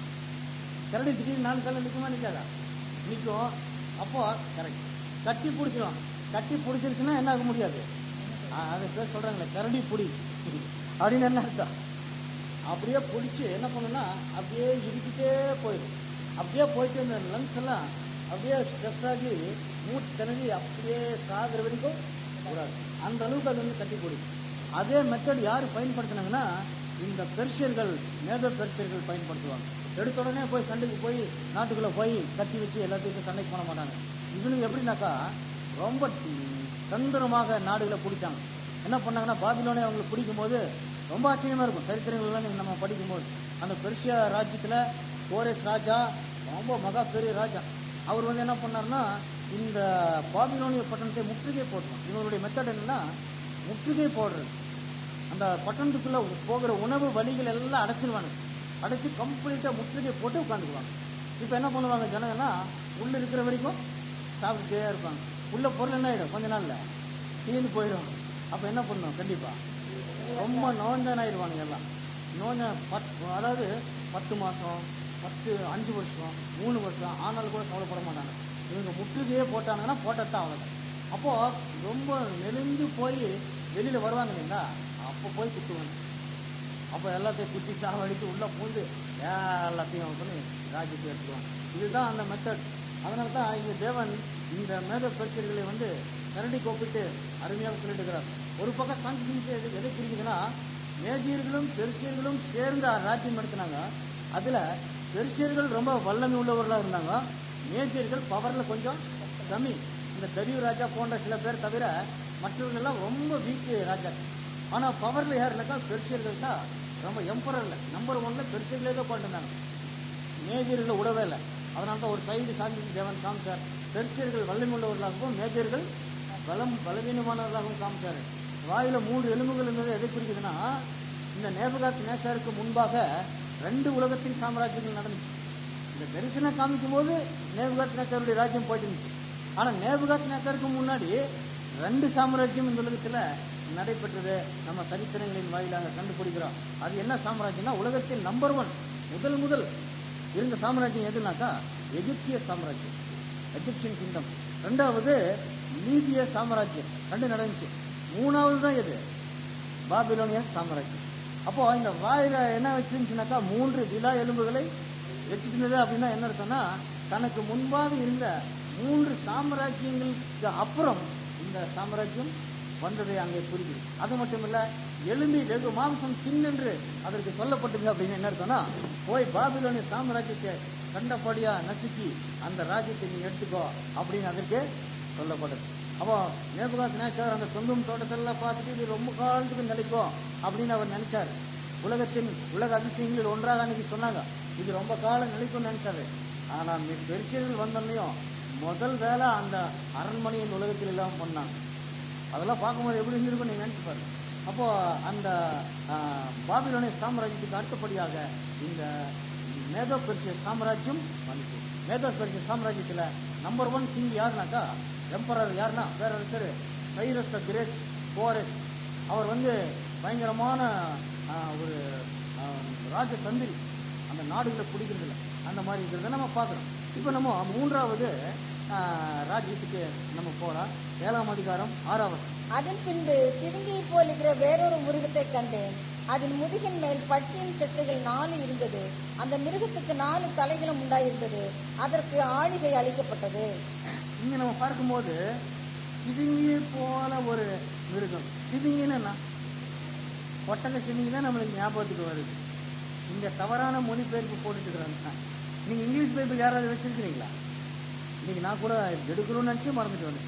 கரடி திடீர்னு நாலு காலம் நிற்குமா நிற்காதா நிற்கும் அப்போ கரெக்ட் கட்டி பிடிச்சிடும் கட்டி பிடிச்சிருச்சுன்னா என்ன ஆக முடியாது ஆ, அது பேர் சொல்றாங்களே கரடி புடி அப்படின்னு என்ன அர்த்தம் அப்படியே பிடிச்சி என்ன பண்ணுன்னா அப்படியே இடிக்கிட்டே போயிடும் அப்படியே போயிட்டு இந்த லங்ஸ் எல்லாம் அப்படியே ஸ்ட்ரெஸ் ஆகி மூச்சு திணறி அப்படியே சாகுற வரைக்கும் கூடாது அந்த அளவுக்கு அது வந்து கட்டி பிடிக்கும் அதே மெத்தட் யார் பயன்படுத்தினாங்கன்னா இந்த பெர்ஷியர்கள் மேதோ பெர்ஷியர்கள் பயன்படுத்துவாங்க எடுத்த உடனே போய் சண்டைக்கு போய் நாட்டுக்குள்ள போய் கட்டி வச்சு எல்லாத்துக்கும் சண்டைக்கு போட மாட்டாங்க இவனுங்க எப்படின்னாக்கா ரொம்ப ம், தந்திரமாக நாடுகளை பிடிச்சாங்க என்ன பண்ணாங்கன்னா பாபிலோனே அவங்களுக்கு பிடிக்கும் போது ரொம்ப ஆச்சரியமா இருக்கும் சரித்திரங்கள்லாம் நீங்க நம்ம படிக்கும்போது அந்த பெர்ஷியா ராஜ்யத்துல கோரேஸ் ராஜா ரொம்ப மகா பெரிய ராஜா அவர் வந்து என்ன பண்ணாருன்னா இந்த பாபிலோனிய பட்டணத்தை முற்றுகை போடணும் இவங்களுடைய மெத்தட் என்னன்னா முற்றுகை போடுறது அந்த பட்டணத்துக்குள்ள போகிற உணவு வழிகள் எல்லாம் அடைச்சிருவாங்க அடைச்சு கம்ப்ளீட்டா முற்றுகை போட்டு உட்காந்துக்குவாங்க இப்ப என்ன பண்ணுவாங்க ஜனங்கன்னா உள்ள இருக்கிற வரைக்கும் சாப்பிட்டுட்டே இருப்பாங்க உள்ள பொருள் என்ன ஆயிடும் கொஞ்ச நாள்ல தீர்ந்து போயிடும் அப்ப என்ன பண்ணும் கண்டிப்பா ரொம்ப நோஞ்சன் ஆயிடுவாங்க எல்லாம் நோஞ்ச பத்து அதாவது பத்து மாசம் பத்து அஞ்சு வருஷம் மூணு வருஷம் ஆனாலும் கூட கவலைப்பட மாட்டாங்க இவங்க முற்றுகையே போட்டாங்கன்னா போட்டத்தான் அவ்வளவுதான் அப்போ ரொம்ப நெருங்கி போய் வெளியில வருவாங்க இல்லைங்களா அப்போ போய் குத்துவாங்க அப்போ எல்லாத்தையும் குத்தி சாவடித்து உள்ள பூந்து எல்லாத்தையும் அவங்க பண்ணி ராஜ்யத்தை எடுத்துக்குவாங்க இதுதான் அந்த மெத்தட் அதனால தான் இங்க தேவன் இந்த மேத பரிசர்களை வந்து கரடி கோப்பிட்டு அருமையாக சொல்லிட்டு இருக்கிறார் ஒரு பக்கம் கான்ஸ்டிடியூன்சி எது எதை குறிக்குதுன்னா மேதியர்களும் பெருசியர்களும் சேர்ந்து ராஜ்யம் நடத்தினாங்க அதுல பெருசியர்கள் ரொம்ப வல்லமை உள்ளவர்களா இருந்தாங்க மேதியர்கள் பவர்ல கொஞ்சம் கம்மி இந்த பெரிய ராஜா போன்ற சில பேர் தவிர மற்றவர்கள் எல்லாம் ரொம்ப வீக் ராஜா ஆனா பவர்ல யாருனாக்கா பெருசியர்கள் தான் ரொம்ப எம்பரர்ல நம்பர் ஒன்ல பெருசியர்களே தான் பண்ணிருந்தாங்க மேஜர்கள் விடவே இல்லை அதனால தான் ஒரு சைடு சாந்தி தேவன் காமிச்சார் பெருசியர்கள் வல்லமை உள்ளவர்களாகவும் மேஜர்கள் பலம் பலவீனமானவர்களாகவும் காமிச்சாரு வாயில மூன்று எலும்புகள் இருந்தது எதை குறிக்குதுன்னா இந்த நேபகாத் நேச்சாருக்கு முன்பாக ரெண்டு உலகத்தின் சாம்ராஜ்யங்கள் நடந்துச்சு இந்த தரிசனம் காமிக்கும் போது நேபுகாத் நேச்சாருடைய ராஜ்யம் போயிட்டு இருந்துச்சு ஆனா நேபுகாத் நேச்சாருக்கு முன்னாடி ரெண்டு சாம்ராஜ்யம் இந்த உலகத்துல நடைபெற்றது நம்ம சரித்திரங்களின் வாயிலாக கண்டுபிடிக்கிறோம் அது என்ன சாம்ராஜ்யம்னா உலகத்தில் நம்பர் ஒன் முதல் முதல் இருந்த சாம்ராஜ்யம் எதுனாக்கா எகிப்திய சாம்ராஜ்யம் எகிப்சியன் கிங்டம் ரெண்டாவது லீபிய சாம்ராஜ்யம் ரெண்டு நடந்துச்சு மூணாவது தான் எது பாபிலோனிய சாம்ராஜ்யம் அப்போ இந்த வாயில என்ன வச்சிருந்துச்சுனாக்கா மூன்று விழா எலும்புகளை வச்சிருந்தது அப்படின்னா என்ன அர்த்தம்னா தனக்கு முன்பாக இருந்த மூன்று சாம்ராஜ்யங்களுக்கு அப்புறம் இந்த சாம்ராஜ்யம் வந்ததை அங்கே புரியுது அது மட்டும் இல்ல எலும்பி வெகு மாம்சம் தின்னென்று அதற்கு சொல்லப்பட்டது அப்படின்னு என்ன அர்த்தம்னா போய் பாபிலோனிய சாம்ராஜ்யத்தை கண்டபடியா நசுக்கி அந்த ராஜ்யத்தை நீ எடுத்துக்கோ அப்படின்னு அதற்கு சொல்லப்பட்டது அப்போ நேபுகாத் நேச்சார் அந்த தொங்கும் தோட்டத்தெல்லாம் பார்த்துட்டு இது ரொம்ப காலத்துக்கு நிலைக்கும் அப்படின்னு அவர் நினைச்சாரு உலகத்தின் உலக அதிசயங்களில் ஒன்றாக அன்னைக்கு சொன்னாங்க இது ரொம்ப காலம் நிலைக்கும்னு நினைச்சாரு ஆனா பெருசியர்கள் வந்தோடனையும் முதல் வேலை அந்த அரண்மனையின் உலகத்தில் இல்லாம பண்ணாங்க அதெல்லாம் பார்க்கும்போது எப்படி இருந்திருக்கும் நீங்க நினைச்சு பாருங்க அப்போ அந்த ஆஹ், பாபிலோனிய சாம்ராஜ்யத்துக்கு அடுத்தபடியாக இந்த மேதோ பெர்சிய சாம்ராஜ்யம் வந்துச்சு மேதோ பெர்சிய சாம்ராஜ்யத்துல நம்பர் ஒன் கிங் யாருனாக்கா எம்பரர் யாருன்னா வேற ஒருத்தர் சைரஸ் த கிரேட் போரஸ் அவர் வந்து பயங்கரமான ஆஹ், ஒரு ஆஹ், ராஜ தந்திரி அந்த நாடுகளை பிடிக்கிறது இல்ல அந்த மாதிரி இருக்கிறத நம்ம பார்க்குறோம் இப்போ நம்ம மூன்றாவது ஆஹ், ராஜ்யத்துக்கு நம்ம போறோம் ஏழாம் அதிகாரம் ஆறாம் வசனம் அதன் பின்பு சிவிங்கியை போலுகிற வேறொரு மிருகத்தை கண்டேன் அதன் முதுகின் மேல் பட்டியின் செட்டைகள் நாலு இருந்தது அந்த மிருகத்துக்கு நாலு தலைகளும் உண்டாயிருந்தது அதற்கு ஆழிகை அளிக்கப்பட்டது இங்க நம்ம பார்க்கும்போது சிவிங்கி போல ஒரு மிருகம் சிவிங்கின்னு என்ன ஒட்டக சிவிங்கி தான் நம்மளுக்கு ஞாபகத்துக்கு வருது இங்க தவறான மொழிபெயர்ப்பு போட்டுட்டு இருக்கிறாங்க நீங்க இங்கிலீஷ் பைபிள் யாராவது வச்சிருக்கிறீங்களா இன்னைக்கு நான் கூட எடுக்கணும்னு நினைச்சு மறந்துட்டு வந்தேன்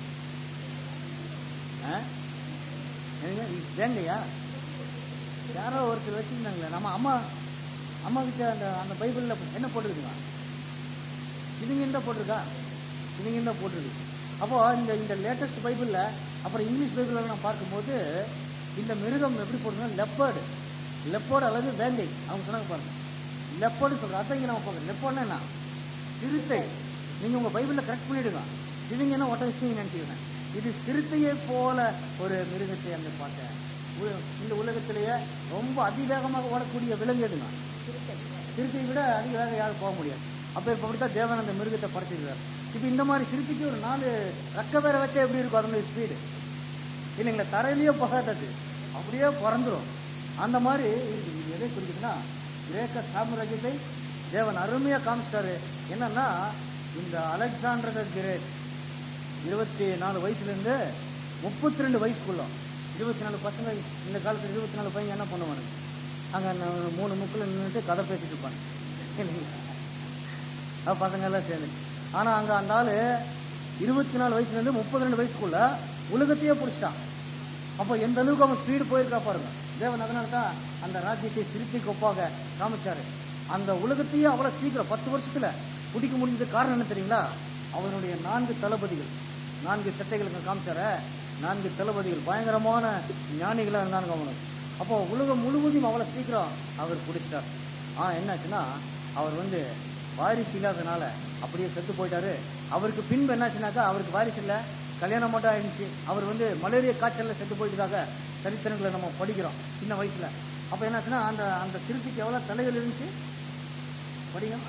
ஆ? என்னங்க இது வேங்கய்யா யாரோ ஒருத்தர் வச்சிருந்தாங்களே நம்ம அம்மா அம்மா கிட்ட அந்த அந்த பைபிள்ல என்ன போட்டுருக்குங்க சிவிங்கின்னு தான் போட்டிருக்கா சிவிங்கின்னு தான் போட்டிருக்கு அப்போ இந்த இந்த லேட்டஸ்ட் பைபிள்ல அப்புறம் இங்கிலீஷ் பைபிள்ல நான் பார்க்கும்போது இந்த மிருகம் எப்படி போட்டுருக்கா லெப்பர்டு லெப்பர்டு அல்லது வேங்கை அவங்க சொன்னாங்க பாருங்க லெப்பர்டு சொல்ற அதான் இங்க நம்ம பார்க்கணும் லெப்பர்ட்னா என்ன சிறுத்தை நீங்க உங்க பைபிள்ல கரெக்ட் பண்ணிடுங்க சிவிங்கன்னா ஒட்ட சிவிங்க நினைச்சுக்கிறேன் இது சிறுத்தையை போல ஒரு மிருகத்தை அங்க பார்த்தேன் உ- இந்த உலகத்திலேயே ரொம்ப அதிவேகமாக ஓடக்கூடிய விலங்கு எதுங்க சிறுத்தையை விட அதிக வேகம் யாரும் போக முடியாது அப்ப இப்ப அப்படித்தான் தேவன் அந்த மிருகத்தை படைச்சிருக்காரு இப்ப இந்த மாதிரி சிறுத்தைக்கு ஒரு நாலு ரெக்க வேற வச்சா எப்படி இருக்கும் அதனுடைய ஸ்பீடு இல்லைங்களா தரையிலேயே போகாதது அப்படியே பறந்துரும் அந்த மாதிரி இருக்குது. இது எதை குறிக்குதுன்னா கிரேக்க சாம்ராஜ்யத்தை தேவன் அருமையா காமிச்சிட்டாரு என்னன்னா இந்த அலெக்சாண்டர் த கிரேட் இருபத்தி நாலு வயசுல இருந்து முப்பத்தி ரெண்டு வயசுக்குள்ள இருபத்தி நாலு பசங்க இந்த காலத்துல இருபத்தி நாலு பையன் என்ன பண்ணுவானுங்க அங்க ந- மூணு முக்கில் நின்றுட்டு கதை பேசிட்டு இருப்பாங்க இல்லைங்களா? அஹ் பசங்க எல்லாம் சேர்ந்து ஆனா அங்க அந்த ஆளு இருபத்தி நாலு வயசுல இருந்து முப்பத்தி ரெண்டு வயசுக்குள்ள உலகத்தையே பிடிச்சிட்டான் அப்ப எந்த அளவுக்கு அவன் ஸ்பீடு போயிருக்கா பாருங்க தேவன் அதனால தான் அந்த ராஜ்யத்தை சிறுத்தைக்கு ஒப்பாக காமிச்சாரு அந்த உலகத்தையே அவ்வளவு சீக்கிரம் பத்து வருஷத்துல பிடிக்க முடிஞ்சது காரணம் என்ன தெரியுங்களா அவனுடைய நான்கு தளபதிகள் நான்கு சட்டைகளுக்கு காமிச்சார நான்கு தளபதிகள் பயங்கரமான ஞானிகளா இருந்தானுங்க அவனுக்கு அப்போ உலகம் முழுவதும் அவ்வளவு சீக்கிரம் அவர் பிடிச்சிட்டார் ஆ என்னாச்சுன்னா அவர் வந்து வாரிசு இல்லாதனால அப்படியே செத்து போயிட்டாரு அவருக்கு பின்பு என்னாச்சுனாக்கா அவருக்கு வாரிசு இல்ல கல்யாணம் மட்டும் ஆயிடுச்சு அவர் வந்து மலேரியா காய்ச்சல்ல செத்து போயிட்டதாக சரித்திரங்களை நம்ம படிக்கிறோம் சின்ன வயசுல அப்ப என்னாச்சுன்னா அந்த அந்த சிறுத்தைக்கு எவ்வளவு தலைகள் இருந்துச்சு படிங்க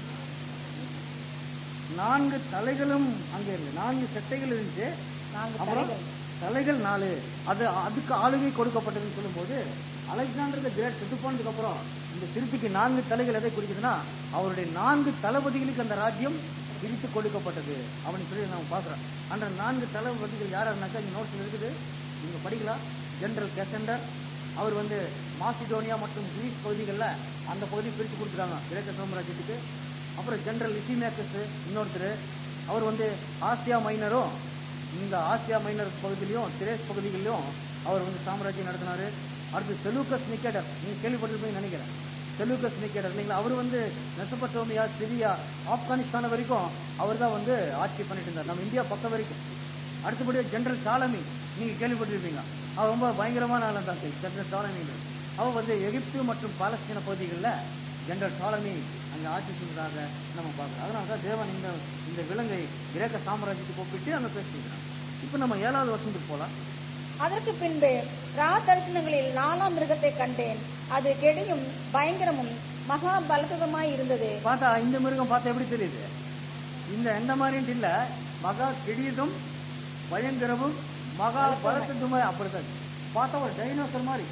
நான்கு தலைகளும் அங்கே இருந்து நான்கு செட்டைகள் இருந்துச்சு நான்கு அப்புறம் தலைகள். தலைகள் நாலு அது அதுக்கு ஆளுகை கொடுக்கப்பட்டதுன்னு சொல்லும்போது அலெக்சாண்டர் த கிரேட் செத்து போனதுக்கு அப்புறம் இந்த சிறுத்தைக்கு நான்கு தலைகள் எதை குறிக்குதுன்னா அவருடைய நான்கு தளபதிகளுக்கு அந்த ராஜ்யம் பிரித்து கொடுக்கப்பட்டது அவன் சொல்லி நம்ம பார்க்கிறோம் அந்த நான்கு தளபதிகள் யாருன்னாக்கா இங்க நோட்ஸ் இருக்குது நீங்க படிக்கலாம் ஜெனரல் கெசண்டர் அவர் வந்து மாசிடோனியா மற்றும் கிரீஸ் பகுதிகளில் அந்த பகுதி பிரித்து கொடுத்துருக்காங்க கிரேக்க சாம்ராஜ்யத்துக்கு அப்புறம் ஜெனரல் லிசிமேக்கஸ் இன்னொருத்தர் அவர் வந்து ஆசியா மைனரும் இந்த ஆசியா மைனர் பகுதியிலையும் திரேஸ் பகுதிகளிலும் அவர் வந்து சாம்ராஜ்யம் நடத்தினாரு அடுத்து செலூக்கஸ் நிக்கேடர் நீங்க கேள்விப்பட்டிருப்பீங்கன்னு நினைக்கிறேன் செலூக்கஸ் நிக்கேடர் இல்லைங்களா அவர் வந்து மெசபட்டோமியா சிரியா ஆப்கானிஸ்தான் வரைக்கும் அவர் தான் வந்து ஆட்சி பண்ணிட்டு இருந்தார் நம்ம இந்தியா பக்கம் வரைக்கும் அடுத்தபடியா ஜெனரல் டாலமி நீங்க கேள்விப்பட்டிருப்பீங்க அவர் ரொம்ப பயங்கரமான ஆளா தான் ஜெனரல் டாலமி அவர் வந்து எகிப்து மற்றும் பாலஸ்தீன பகுதிகளில் ஜெனரல் டாலமி அங்க ஆட்சி செஞ்சதாக நம்ம பார்க்கிறோம் அதனால தான் தேவன் இந்த இந்த விலங்கை கிரேக்க சாம்ராஜ்யத்துக்கு ஒப்பிட்டு அங்க பேசிக்கிறான் இப்போ நம்ம ஏழாவது வருஷத்துக்கு போலாம் அதற்கு பின்பு ரா தரிசனங்களில் நாலாம் மிருகத்தை கண்டேன் அது கெடியும் பயங்கரமும் மகா பலத்துதமாய் இருந்தது பார்த்தா இந்த மிருகம் பார்த்தா எப்படி தெரியுது இந்த எந்த மாதிரியும் இல்ல மகா கெடியதும் பயங்கரமும் மகா பலத்துமே அப்படிதான் பார்த்தா ஒரு டைனோசர் மாதிரி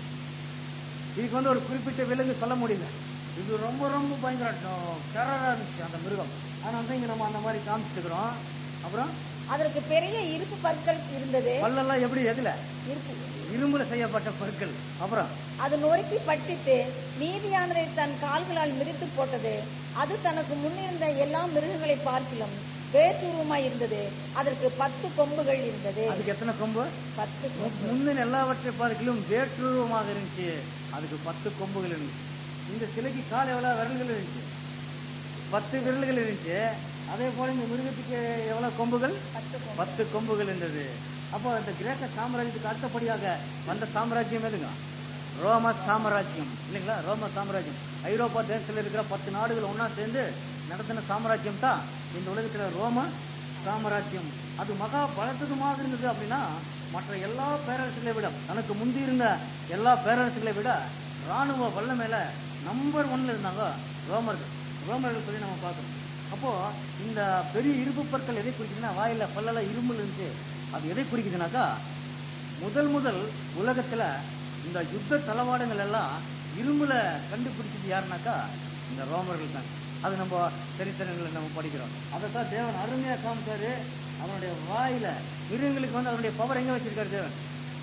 இதுக்கு வந்து ஒரு குறிப்பிட்ட விலங்கு சொல்ல முடியல இது ரொம்ப ரொம்ப பயங்கர டெரரா இருந்துச்சு அந்த மிருகம் ஆனா வந்து இங்க நம்ம அந்த மாதிரி காமிச்சிருக்கிறோம் அப்புறம் அதற்கு பெரிய இருப்பு பற்கள் இருந்தது பல்லெல்லாம் எப்படி எதுல இருப்பு இரும்புல செய்யப்பட்ட பொருட்கள் அப்புறம் அது நொறுக்கி பட்டித்து மீதியானதை தன் கால்களால் மிதித்து போட்டது அது தனக்கு முன்னிருந்த எல்லா மிருகங்களை பார்க்கிலும் வேற்றுருவமாய் இருந்தது அதற்கு பத்து கொம்புகள் இருந்தது அதுக்கு எத்தனை கொம்பு பத்து கொம்பு. முந்தின எல்லாவற்றை பார்க்கலும் வேற்றுருவமாக இருந்துச்சு அதுக்கு பத்து கொம்புகள் இருந்துச்சு இந்த சிலைக்கு கால் எவ்வளவு விரல்கள் இருந்துச்சு பத்து விரல்கள் இருந்துச்சு அதே போல இந்த மிருகத்துக்கு எவ்வளவு கொம்புகள் பத்து கொம்பு. பத்து கொம்புகள் இருந்தது அப்போ அந்த கிரேக்க சாம்ராஜ்யத்துக்கு அடுத்தபடியாக வந்த சாம்ராஜ்யம் எதுங்க ரோம சாம்ராஜ்யம் இல்லைங்களா ரோம சாம்ராஜ்யம் ஐரோப்பா தேசத்துல இருக்கிற பத்து நாடுகள் ஒண்ணா சேர்ந்து நடத்தின சாம்ராஜ்யம் தான் இந்த உலகத்துல ரோம சாம்ராஜ்யம் அது மகா பலத்ததுமாக இருந்தது அப்படின்னா மற்ற எல்லா பேரரசுகளை விட தனக்கு முந்தி இருந்த எல்லா பேரரசுகளை விட ராணுவ வல்லமையில நம்பர் ஒன்ல இருந்தாங்க ரோமர்கள் ரோமர்கள் சொல்லி நம்ம பார்க்கணும் அப்போ இந்த பெரிய இரும்பு பற்கள் எதை குறிக்குதுன்னா வாயில பல்லல இரும்புல இருந்துச்சு அது எதை குறிக்குதுனாக்கா முதல் முதல் உலகத்துல இந்த யுத்த தளவாடங்கள் எல்லாம் இரும்புல கண்டுபிடிச்சது யாருனாக்கா இந்த ரோமர்கள் தான் அது நம்ம சரித்திரங்களை நம்ம படிக்கிறோம் அதைத்தான் தேவன் அருமையா காமிச்சாரு அவனுடைய வாயில மிருகங்களுக்கு வந்து அதனுடைய பவர் எங்க வச்சிருக்காரு தேவன்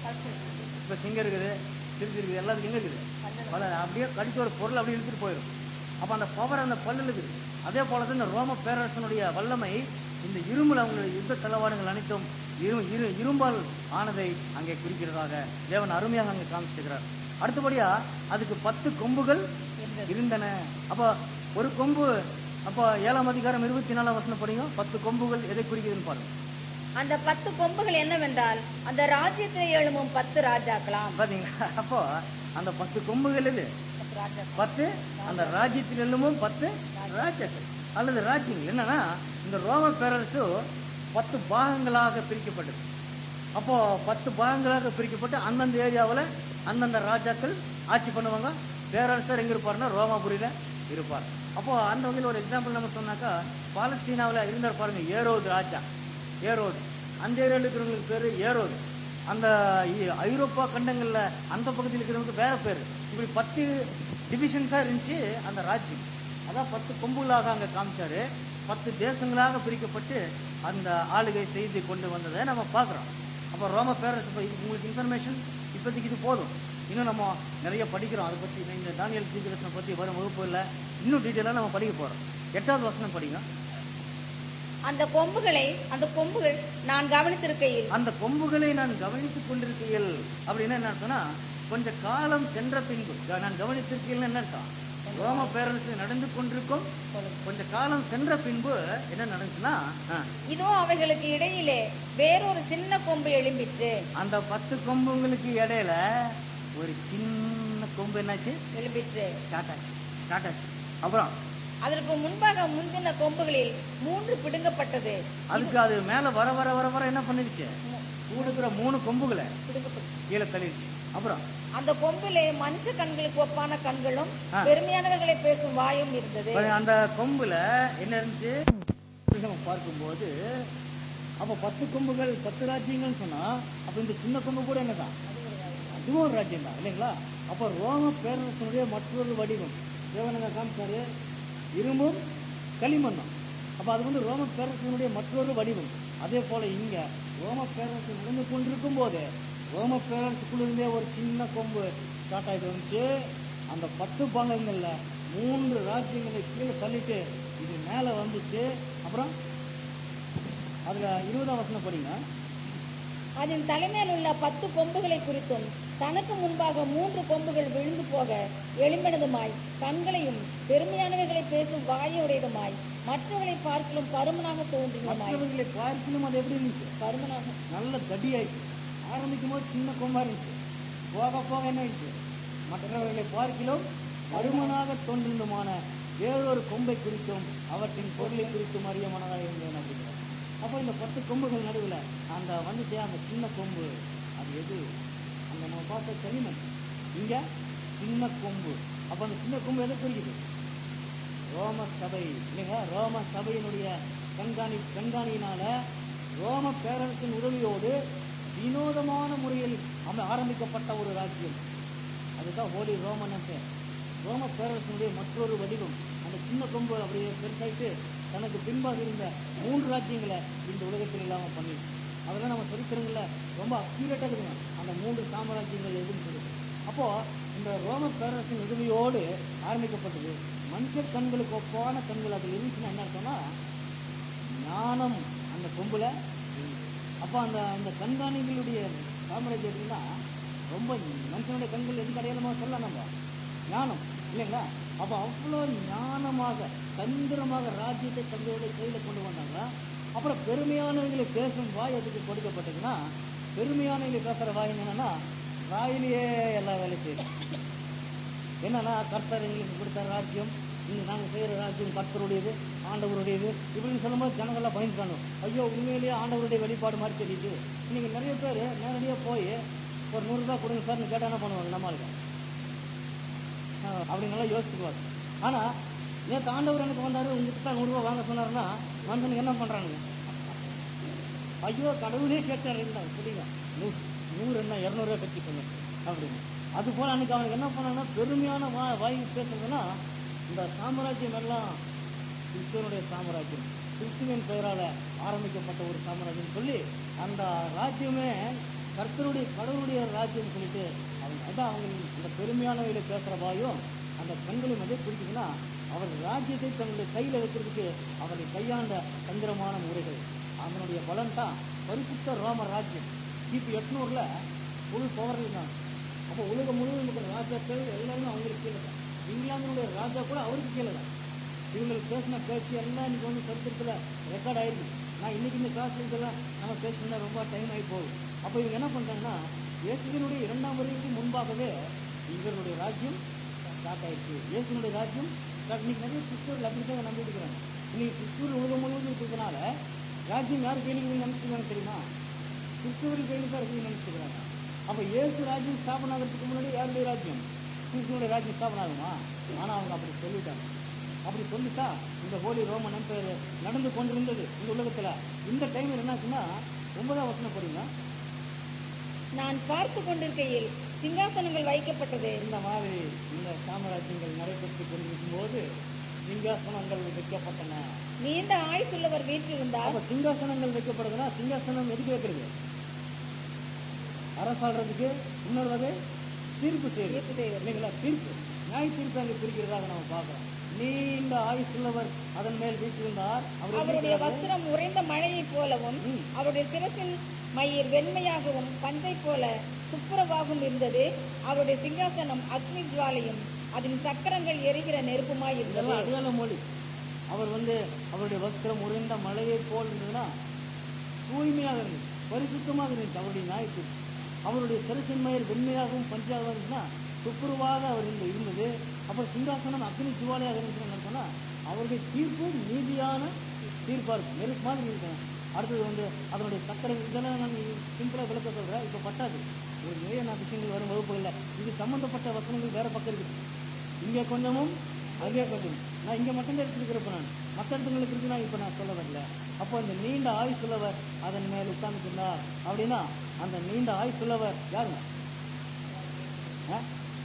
இப்ப சிங்கம் இருக்குது திருச்சி இருக்குது எல்லாத்துக்கும் எங்க இருக்குது பல அப்படியே கடிச்ச ஒரு பொருள் அப்படியே இழுத்துட்டு போயிடும் அப்ப அந்த பவர் அந்த பல்லுல இருக்குது அதே போலதான் இந்த ரோம பேரரசனுடைய வல்லமை இந்த இரும்புல அவங்களுடைய யுத்த தளவாடங்கள் அனைத்தும் இரு இரு இரும்பால் ஆனதை அங்கே குறிக்கிறதாக தேவன் அருமையாக அங்கே காமிச்சிருக்கிறார் அடுத்தபடியா அதுக்கு பத்து கொம்புகள் இருந்தன அப்ப ஒரு கொம்பு அப்ப ஏழாம் அதிகாரம் இருபத்தி நாலாம் வசனம் படிங்க பத்து கொம்புகள் எதை குறிக்குதுன்னு பாருங்க அந்த பத்து கொம்புகள் என்னவென்றால் அந்த ராஜ்யத்தில் எழும்பும் பத்து ராஜாக்களாம் பாத்தீங்களா அப்போ அந்த பத்து கொம்புகள் எது பத்து ராஜாக்கள் பத்து அந்த ராஜ்யத்தில் எல்லுமும் பத்து ராஜ்யங்கள் அல்லது ராஜ்யங்கள் என்னன்னா இந்த ரோம பேரரசு பத்து பாகங்களாக பிரிக்கப்பட்டது அப்போ பத்து பாகங்களாக பிரிக்கப்பட்டு அந்தந்த ஏரியாவுல அந்தந்த ராஜாக்கள் ஆட்சி பண்ணுவாங்க பேரரசர் எங்க இருப்பாருன்னா ரோமாபுரியில இருப்பார் அப்போ அந்த வகையில் ஒரு எக்ஸாம்பிள் நம்ம சொன்னாக்கா பாலஸ்தீனாவுல இருந்தார் பாருங்க ஏரோது ராஜா ஏரோது அந்த ஏரியாவில் இருக்கிறவங்களுக்கு பேரு ஏரோது அந்த இ- ஐரோப்பா கண்டங்கள்ல அந்த பகுதியில் இருக்கிறவங்களுக்கு வேற பேரு இப்படி பத்து டிவிஷன்ஸா இருந்துச்சு அந்த ராஜ்யம் அதான் பத்து கொம்புகளாக அங்க காமிச்சாரு பத்து தேசங்களாக பிரிக்கப்பட்டு அந்த ஆளுகை செய்து கொண்டு வந்ததை நம்ம பார்க்கிறோம் அப்ப ரோம பேரரசு இப்ப இது உங்களுக்கு இன்ஃபர்மேஷன் இப்போதைக்கு இது போதும் இன்னும் நம்ம நிறைய படிக்கிறோம் அதை பத்தி இந்த தானியல் தீர்க்கதர்சனம் பத்தி வரும் வகுப்புல இன்னும் டீட்டெயிலா நம்ம படிக்க போறோம் எட்டாவது வசனம் படிங்க அந்த கொம்புகளை அந்த கொம்புகள் நான் கவனித்திருக்கையில் அந்த கொம்புகளை நான் கவனித்துக் கொண்டிருக்கையில் அப்படின்னு என்ன அர்த்தம்னா கொஞ்ச காலம் சென்ற பின்பு க- நான் கவனித்திருக்கையில் என்ன அர்த்தம் ரோம பேரரசு நடந்து கொண்டிருக்கும் கொஞ்ச காலம் சென்ற பின்பு என்ன நடந்துச்சுன்னா ஆ, இதோ அவைகளுக்கு இடையிலே வேறொரு சின்ன கொம்பு எழும்பிற்று அந்த பத்து கொம்புங்களுக்கு இடையில ஒரு சின்ன கொம்பு என்னாச்சு எழும்பிற்று டாட்டாச்சு டாட்டாச்சு அப்புறம் அதற்கு முன்பாக முந்தின கொம்புகளில் மூன்று பிடுங்கப்பட்டது அதுக்கு அது மேல வர வர வர வர என்ன பண்ணிருச்சு கூட இருக்கிற மூணு கொம்புகளை பிடுங்கப்பட்டது கீழே தள்ளிடுச்சு அப்புறம் அந்த கொம்பிலே மனுஷ கண்களுக்கு ஒப்பான கண்களும் ஆ. பெருமையானவர்களை பேசும் வாயும் இருந்தது பாருங்க, அந்த கொம்புல என்ன இருந்துச்சு நம்ம பார்க்கும்போது அப்ப பத்து கொம்புகள் பத்து ராஜ்யங்கள் சொன்னா அப்ப இந்த சின்ன கொம்பு கூட என்னதான் அதுவும் ஒரு ராஜ்யம் தான் இல்லைங்களா அப்ப ரோம பேரரசனுடைய மற்றொரு வடிவம் தேவனங்க காமிச்சாரு இரும்பும் களிமண்ணும் அப்ப அது வந்து ரோம பேரரசனுடைய மற்றொரு வடிவம் அதே போல இங்க ரோம பேரரசு நடந்து கொண்டிருக்கும் போது ரோம பேரரசுக்குள்ளிருந்தே ஒரு சின்ன கொம்பு ஸ்டார்ட் ஆயிட்டு வந்துச்சு அந்த பத்து பாகங்கள்ல மூன்று ராஜ்யங்களை கீழே தள்ளிட்டு இது மேல வந்துச்சு அப்புறம் அதுல இருபதாம் வசனம் படிங்க அதன் தலைமையில் உள்ள பத்து கொம்புகளை குறித்தும் தனக்கு முன்பாக மூன்று கொம்புகள் விழுந்து போக எழும்பினதுமாய் கண்களையும் பெருமையானவைகளை பேசும் வாயுடையதுமாய் மற்றவர்களை பார்க்கலும் பருமனாக தோன்றினதுமாய் மற்றவர்களை பார்க்கணும் அது எப்படி இருந்துச்சு பருமனாக நல்ல தடியாயிடுச்சு ஆரம்பிக்கும் போது சின்ன கொம்பா இருந்துச்சு போக போக என்ன ஆயிடுச்சு மற்றவர்களை பார்க்கிலும் பருமனாக தோன்றினதுமான வேறொரு கொம்பை குறித்தும் அவற்றின் பொருளை குறித்தும் அறிய மனதாக இருந்தேன் அப்படிங்கிறார் அப்போ இந்த பத்து கொம்புகள் நடுவுல அந்த வந்துட்டு அந்த சின்ன கொம்பு அது எது அந்த நம்ம பார்த்த களிமண் இங்க சின்ன கொம்பு அப்ப அந்த சின்ன கொம்பு எதை குறிக்குது ரோம சபை இல்லைங்க ரோம சபையினுடைய கண்காணி கண்காணியினால ரோம பேரரசின் உதவியோடு வினோதமான முறையில் அம- ஆரம்பிக்கப்பட்ட ஒரு ராஜ்யம் அதுதான் ஹோலி ரோமன் empire. ரோம பேரரசினுடைய மற்றொரு வடிவம் அந்த சின்ன கொம்பு அப்படியே பெருசாயிட்டு தனக்கு பின்பாக இருந்த மூன்று ராஜ்யங்களை இந்த உலகத்தில் இல்லாம பண்ணி அதெல்லாம் நம்ம சரித்திரங்கள்ல ரொம்ப அக்யூரேட்டா இருக்குங்க அந்த மூன்று சாம்ராஜ்யங்கள் எதுன்னு சொல்லி அப்போ இந்த ரோம பேரரசின் உதவியோடு ஆரம்பிக்கப்பட்டது மனுஷ கண்களுக்கு ஒப்பான கண்கள் அதில் இருந்துச்சுன்னா என்ன அர்த்தம்னா ஞானம் அந்த கொம்புல இருந்துச்சு. அப்ப அந்த அந்த கண்காணிகளுடைய சாம்ராஜ்யம் எப்படின்னா ரொம்ப மனுஷனுடைய கண்கள் எதுக்கு அடையாளமா சொல்லலாம் நம்ம ஞானம் இல்லைங்களா அப்ப அவ்வளவு ஞானமாக தந்திரமாக ராஜ்யத்தை தங்களுடைய கையில கொண்டு வந்தாங்க அப்புறம் பெருமையானவங்களை பேசும் வாய் அதுக்கு கொடுக்கப்பட்டதுன்னா பெருமையானவங்களை பேசுற வாய் என்னன்னா வாயிலேயே எல்லா வேலையும் செய்யும் என்னன்னா கர்த்தர் எங்களுக்கு கொடுத்த ராஜ்யம் இங்க நாங்க செய்யற ராஜ்யம் கர்த்தருடையது ஆண்டவருடையது இப்படின்னு சொல்லும்போது ஜனங்கள்லாம் பயந்துட்டாங்க ஐயோ உண்மையிலேயே ஆண்டவருடைய வெளிப்பாடு மாதிரி தெரியுது இன்னைக்கு நிறைய பேர் நேரடியா போய் ஒரு நூறு ரூபாய் கொடுங்க சார்னு கேட்டா என்ன பண்ணுவாங்க நம்மளுக்கு அப்படி நல்லா யோசிச்சுக்குவாங்க ஆனா நேற்று ஆண்டவர் எனக்கு வந்தாரு உங்ககிட்ட தான் நூறு ரூபாய் வாங்க சொன்னாருன்னா மனுஷனுக்கு என்ன பண்றானுங்க ஐயோ கடவுளே கேட்டாரு இருந்தாங்க புரியுங்க நூறு நூறு என்ன இருநூறு ரூபாய் கட்டி சொன்னேன் அப்படின்னு அது போல அன்னைக்கு அவனுக்கு என்ன பண்ணாங்கன்னா பெருமையான வா வாய் பேசுறதுன்னா இந்த சாம்ராஜ்யம் எல்லாம் கிறிஸ்துவனுடைய சாம்ராஜ்யம் கிறிஸ்துவின் பெயரால ஆரம்பிக்கப்பட்ட ஒரு சாம்ராஜ்யம் சொல்லி அந்த ராஜ்யமே கர்த்தருடைய கடவுளுடைய ராஜ்யம் சொல்லிட்டு அவங்க அதான் அவங்க இந்த பெருமையானவையில பேசுற வாயும் அந்த கண்களும் எதை குறிக்குதுன்னா அவர் ராஜ்யத்தை தங்களுடைய கையில வைக்கிறதுக்கு அவரை கையாண்ட தந்திரமான முறைகள் அதனுடைய பலன் தான் பரிசுத்த ரோம ராஜ்யம் கிபி எட்நூறுல முழு பவர் இருந்தாங்க அப்போ உலகம் முழுவதும் இருக்கிற ராஜாக்கள் எல்லாருமே அவங்களுக்கு கீழே தான் இங்கிலாந்தினுடைய ராஜா கூட அவருக்கு கீழே தான் இவங்களுக்கு பேசின பேச்சு எல்லாம் இன்னைக்கு வந்து சரித்திரத்துல ரெக்கார்ட் ஆயிருக்கு நான் இன்னைக்கு இந்த கிளாஸ்ல இதெல்லாம் நம்ம பேசினா ரொம்ப டைம் ஆகி போகுது அப்போ இவங்க என்ன பண்றாங்கன்னா இயேசுவினுடைய இரண்டாம் வருகைக்கு முன்பாகவே இவர்களுடைய ராஜ்யம் ஸ்டார்ட் ஆயிடுச்சு இயேசுனுடைய ராஜ்யம் start- இன்னைக்கு நிறைய கிறிஸ்துவர்கள் அப்படித்தான் நம்பிட்டு இருக்கிறாங்க இன்னைக்கு கிறிஸ்துவர் உலகம் முழுவதும் இருக்கிறதுனால ராஜ்யம் யார் கையில் நினைச்சுக்கிறாங்க தெரியுமா கிறிஸ்துவர்கள் கையில் தான் இருக்குன்னு நினைச்சுக்கிறாங்க அப்ப இயேசு ராஜ்யம் ஸ்தாபனம் ஆகிறதுக்கு முன்னாடி யாருடைய ராஜ்யம் கிறிஸ்துவனுடைய ராஜ்யம் ஸ்தாபனம் ஆகுமா ஆனா அவங்க அப்படி சொல்லிட்டாங்க அப்படி சொல்லிட்டா இந்த ஹோலி ரோமன் எம்பையர் நடந்து கொண்டிருந்தது இந்த உலகத்துல இந்த டைம்ல என்னாச்சுன்னா ஒன்பதாம் வசனம் போறீங்க நான் பார்த்து கொண்டிருக்கையில் சிங்காசனங்கள் வைக்கப்பட்டது இந்த மாதிரி இந்த சாம்ராஜ்யங்கள் நடைபெற்று கொண்டிருக்கும் போது சிங்காசனங்கள் வைக்கப்பட்டன நீண்ட ஆயுசுள்ளவர் வீற்றிருந்தார் அப்ப சிங்காசனங்கள் வைக்கப்படுதுன்னா சிங்காசனம் எதுக்கு வைக்கிறது அரசாடுறதுக்கு இன்னொரு வகை தீர்ப்பு செய்யுது தீர்ப்பு செய்வது. இல்லைங்களா தீர்ப்பு நியாய தீர்ப்பு அங்கே குறிக்கிறதாக நம்ம பார்க்கிறோம் நீண்ட ஆயுசுள்ளவர் அதன் மேல் வீட்டிருந்தார் அவர் எப்படி அவருடைய இருக்கிறாரு? வஸ்திரம் உறைந்த மழையைப் போலவும் ம். அவருடைய சிரசின் மயிர் வெண்மையாகவும் பஞ்சை போல துப்புரவாகவும் இருந்தது அவருடைய சிங்காசனம் அக்னி ஜுவாலையும் அதன் சக்கரங்கள் எரிகிற நெருப்புமாய் இருந்தது இதெல்லாம் அடையாள மொழி அவர் வந்து அவருடைய வஸ்திரம் உறைந்த மலையை போல் இருந்ததுன்னா தூய்மையாக இருந்துச்சு பரிசுத்தமாக இருந்துச்சு அவருடைய நியாயத்து அவருடைய சிறசின் மயிர் வெண்மையாகவும் பஞ்சாகவும் இருந்துச்சுன்னா துப்புரவாக அவர் இருந்த இருந்தது அப்புறம் சிங்காசனம் அக்னி ஜுவாலையாக இருந்துச்சுன்னு சொன்னா அவருடைய தீர்ப்பு நீதியான தீர்ப்பா இருக்கும் நெருப்பு மாதிரி இருக்கும் அடுத்தது வந்து அதனுடைய சக்கரை இதெல்லாம் நான் சிம்பிளா விளக்க சொல்றேன் இப்ப பட்டாது ஒரு நிறைய நான் விஷயங்கள் வரும் வகுப்புகள்ல இது சம்பந்தப்பட்ட வசனங்கள் வேற பக்கம் இருக்குது இங்கே கொஞ்சமும் அங்கே கொஞ்சம் நான் இங்க மட்டும் தான் எடுத்துருக்கிறப்ப நான் மற்ற இடத்துங்களுக்கு இருக்கு நான் இப்ப நான் சொல்ல வரல அப்போ இந்த நீண்ட ஆயுசுள்ளவர் அதன் மேல் உட்கார்ந்துருந்தார் அப்படின்னா அந்த நீண்ட ஆயுசுள்ளவர் யாருங்க ஆ?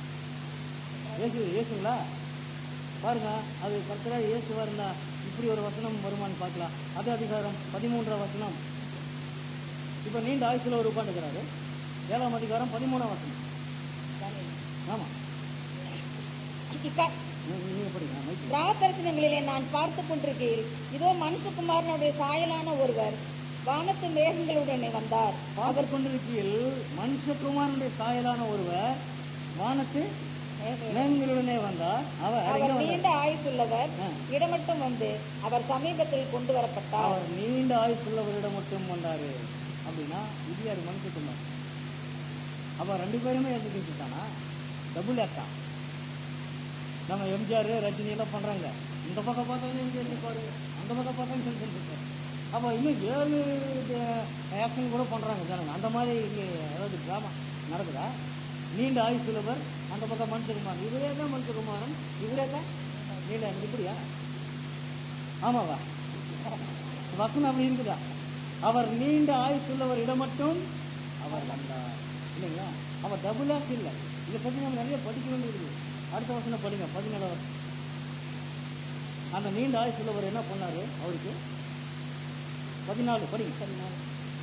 இயேசு இயேசுங்களா பாருங்க அது கர்த்தரா இயேசுவா இருந்தா இப்படி ஒரு வசனம் வருமான்னு பார்க்கலாம் அது அதிகாரம் பதிமூன்றாம் வசனம் இப்ப நீண்ட ஆயுசுல ஒரு உட்காந்துக்கிறாரு ஏழாம் அதிகாரம் பதிமூணாம் வசனம் ஆமா இக்க- நீ- நீங்க படிங்க மைக்கு ராத்தரிசனங்களிலே நான் பார்த்து கொண்டிருக்கையில் இதோ மனுஷகுமாரனுடைய சாயலான ஒருவர் வானத்து மேகங்களுடனே வந்தார் பார்த்து கொண்டிருக்கையில் மனுஷகுமாரனுடைய சாயலான ஒருவர் வானத்து மேகங்களுடனே வந்தார் அவர் எங்க அவர் வந்தார் நீண்ட ஆயுசுள்ளவர் ஆ. இடமட்டும் வந்து அவர் சமீபத்தில் கொண்டு வரப்பட்டார் அவர் நீண்ட ஆயுசுள்ளவரிடம் மட்டும் வந்தாரு அப்படின்னா இது யாரு மனுஷகுமார் அப்ப ரெண்டு பேருமே எழுதிட்டானா டபுள் ஆக்டா நம்ம எம்ஜிஆர் ரஜினி எல்லாம் பண்றாங்க இந்த பக்கம் பார்த்தாலும் இங்க இருந்து பாரு அந்த பக்கம் பார்த்தாலும் சொல்லி சொல்லிட்டு அப்ப இன்னும் ஏழு ஆக்ஷன் கூட பண்றாங்க ஜனங்க அந்த மாதிரி இங்க ஏதாவது டிராமா நடக்குதா நீண்ட ஆயுசுள்ளவர் அந்த பக்கம் மனுஷகுமாரன் இவரே தான் மனுஷகுமாரன் இவரே தான் நீண்ட ஆயுசு. இப்படியா ஆமாவா வசனம் அப்படி இருக்குதா அவர் நீண்ட ஆயுசுள்ளவர் இடம் மட்டும் அவர் வந்தார் இல்லைங்களா அவர் டபுள் ஆக்ட் இல்லை இதை பத்தி நம்ம நிறைய படிக்க வேண்டியது அடுத்த வசனம் படிங்க பதினேழாவது அந்த நீண்ட ஆயுசுள்ளவர் என்ன பண்ணாரு அவருக்கு பதினாலு படிங்க பதினாலு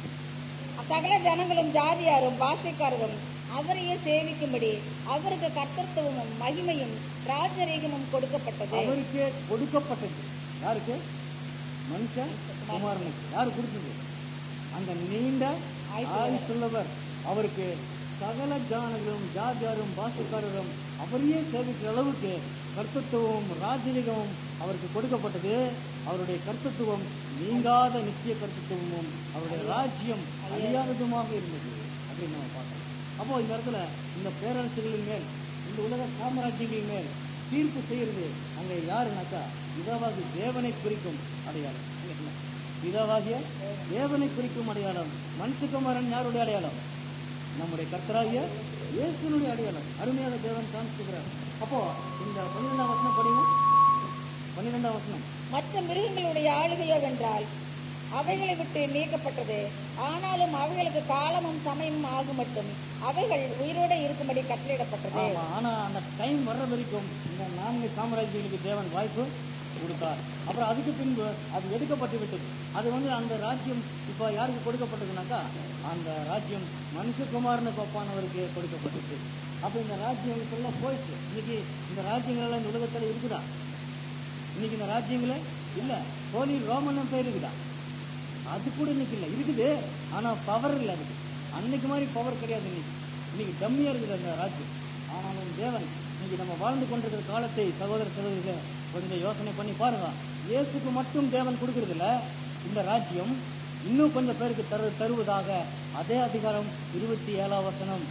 சகல ஜனங்களும் ஜாதியாரும் பாஷைக்காரரும் அவரையே சேவிக்கும்படி அவருக்கு கர்த்தத்துவமும் மகிமையும் ராஜரீகமும் கொடுக்கப்பட்டது அவருக்கே கொடுக்கப்பட்டது யாருக்கு மனுஷன் குமாரனுக்கு யாரு கொடுத்தது அந்த நீண்ட ஆயுசுள்ளவர் அவருக்கு சகல ஜானங்களும் ஜாதியாரும் பாசுக்காரரும் அவரையே சேவிக்கிற அளவுக்கு கர்த்தத்துவமும் ராஜரிகமும் அவருக்கு கொடுக்கப்பட்டது அவருடைய கர்த்தத்துவம் நீங்காத நித்திய கர்த்தத்துவமும் அவருடைய ராஜ்யம் அழியாததுமாக இருந்தது அப்படின்னு நம்ம பார்க்கணும் அப்போ இந்த இடத்துல இந்த பேரரசுகளின் மேல் இந்த உலக சாம்ராஜ்யங்களின் மேல் தீர்ப்பு செய்யறது அங்க யாருனாக்கா பிதாவாகி தேவனை குறிக்கும் அடையாளம் இல்லைங்களா? பிதாவாகிய தேவனை குறிக்கும் அடையாளம் மனுஷகுமாரன் யாருடைய அடையாளம் நம்முடைய கர்த்தராகிய இயேசுனுடைய அடையாளம் அருமையாக தேவன் காமிச்சுக்கிறார் அப்போ இந்த பன்னிரெண்டாம் வசனம் படிங்க பன்னிரெண்டாம் வசனம் மற்ற மிருகங்களுடைய ஆளுகையோ வென்றால் அவைகளை விட்டு நீக்கப்பட்டது ஆனாலும் அவைகளுக்கு காலமும் சமயமும் ஆகும் மட்டும் அவைகள் உயிரோட இருக்கும்படி கட்டளையிடப்பட்டது ஆமா ஆனா அந்த டைம் வர்ற வரைக்கும் இந்த நான்கு சாம்ராஜ்யங்களுக்கு தேவன் வாய்ப்பு கொடுத்தார் அப்புறம் அதுக்கு பின்பு அது எடுக்கப்பட்டு விட்டது அது வந்து அந்த ராஜ்யம் இப்ப யாருக்கு கொடுக்கப்பட்டதுனாக்கா அந்த ராஜ்யம் மனுஷகுமாரனுக்கு ஒப்பானவருக்கு கொடுக்கப்பட்டது அப்ப இந்த ராஜ்யம் சொல்ல போயிடுச்சு இன்னைக்கு இந்த ராஜ்யங்கள் எல்லாம் இந்த உலகத்துல இருக்குதா இன்னைக்கு இந்த ராஜ்யங்களே இல்ல போலி ரோமன் பேர் இருக்குதா அது கூட இன்னைக்கு இல்ல இருக்குது ஆனா பவர் இல்ல அதுக்கு அன்னைக்கு மாதிரி பவர் கிடையாது இன்னைக்கு இன்னைக்கு டம்மியா இருக்குது அந்த ராஜ்யம் ஆனாலும் தேவன் இன்னைக்கு நம்ம வாழ்ந்து கொண்டிருக்கிற காலத்தை சகோதர சகோதரிகள் கொஞ்சம் யோசனை பண்ணி பாருங்க இயேசுக்கு மட்டும் தேவன் கொடுக்கறது இல்ல இந்த ராஜ்யம் இன்னும் கொஞ்சம் பேருக்கு தரு தருவதாக அதே அதிகாரம் இருபத்தி ஏழாம் வசனம்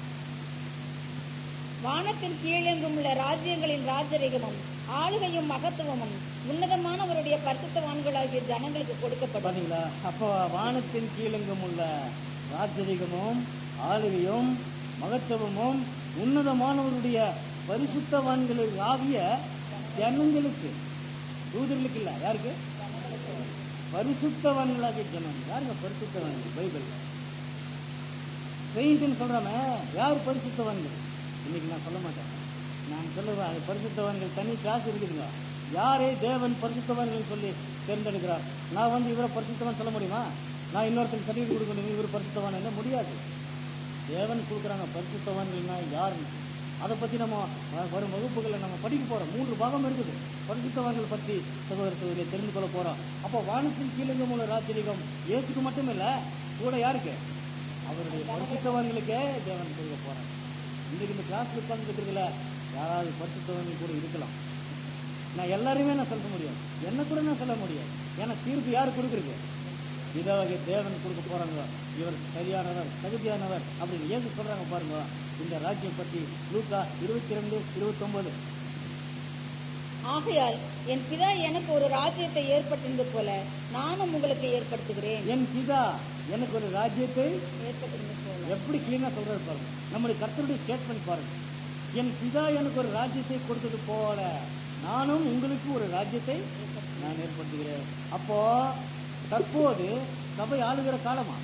வானத்தின் கீழெங்கும் உள்ள ராஜ்யங்களின் ராஜரீகமும் ஆளுகையும் மகத்துவமும் உன்னதமானவருடைய பரிசுத்தவான்களாகிய ஜனங்களுக்கு கொடுக்கப்படும் பாத்தீங்களா அப்போ வானத்தின் கீழெங்கும் உள்ள ராஜரிகமும் ஆளுகையும் மகத்துவமும் உன்னதமானவருடைய பரிசுத்தவான்களுக்கு ஆகிய ஜனங்களுக்கு தூதர்களுக்கு இல்ல யாருக்கு பரிசுத்தவான்களாகிய ஜனம் யாருங்க பரிசுத்தவான்கள் பைபிள் பெயிண்ட்னு சொல்றாமே யார் பரிசுத்தவான்கள் இன்னைக்கு நான் சொல்ல மாட்டேன் நான் சொல்லுவேன் அது பரிசுத்தவான்கள் தனி கிளாஸ் இருக்குதுங்க யாரே தேவன் பரிசுத்தவான்கள் சொல்லி தேர்ந்தெடுக்கிறார் நான் வந்து இவரை பரிசுத்தவான் சொல்ல முடியுமா நான் இன்னொருத்தருக்கு சர்டிஃபிகேட் கொடுக்கணும் இவர் பரிசுத்தவான் என்ன முடியாது தேவன் கொடுக்குறாங்க பரிசுத்தவான்கள்னா யாருன்னு அதை பத்தி நம்ம அஹ், வரும் வகுப்புகளை நம்ம படிக்க போறோம் மூன்று பாகம் இருக்குது பரிசுத்தவான்கள் பத்தி சகோதர சகோதரியை தெரிந்து கொள்ள போறோம் அப்போ வானத்தின் கீழங்கும் உள்ள ராஜரிகம் இயேசுக்கு மட்டும் இல்ல கூட யாருக்கு அவருடைய பரிசுத்தவான்களுக்கே தேவன் கொடுக்க போறாங்க இன்னைக்கு இந்த கிளாஸ்ல உட்கார்ந்துருக்கிறதுல யாராவது பரிசுத்தவான்கள் கூட இருக்கலாம் நான் எல்லாரையுமே நான் சொல்ல முடியும் என்ன கூட நான் சொல்ல முடியும் ஏன்னா தீர்ப்பு யார் கொடுக்குறது இதாக தேவன் கொடுக்க போறாங்க இவர் சரியானவர் தகுதியானவர் அப்படின்னு ஏன் சொல்றாங்க பாருங்க இந்த ராஜ்யம் பத்தி லூக்கா இருபத்தி ரெண்டு இருபத்தி ஒன்பது ஆகையால் என் பிதா எனக்கு ஒரு ராஜ்யத்தை ஏற்பட்டிருந்தது போல நானும் உங்களுக்கு ஏற்படுத்துகிறேன் என் பிதா எனக்கு ஒரு ராஜ்யத்தை ஏற்பட்டிருந்தது போல எப்படி கிளீனா சொல்றாரு பாருங்க நம்முடைய கர்த்தருடைய ஸ்டேட்மெண்ட் பாருங்க என் பிதா எனக்கு ஒரு ராஜ்யத்தை கொடுத்தது போல நானும் உங்களுக்கு ஒரு ராஜ்யத்தை நான் ஏற்படுத்துகிறேன் அப்போ தற்போது சபை ஆளுகிற காலமா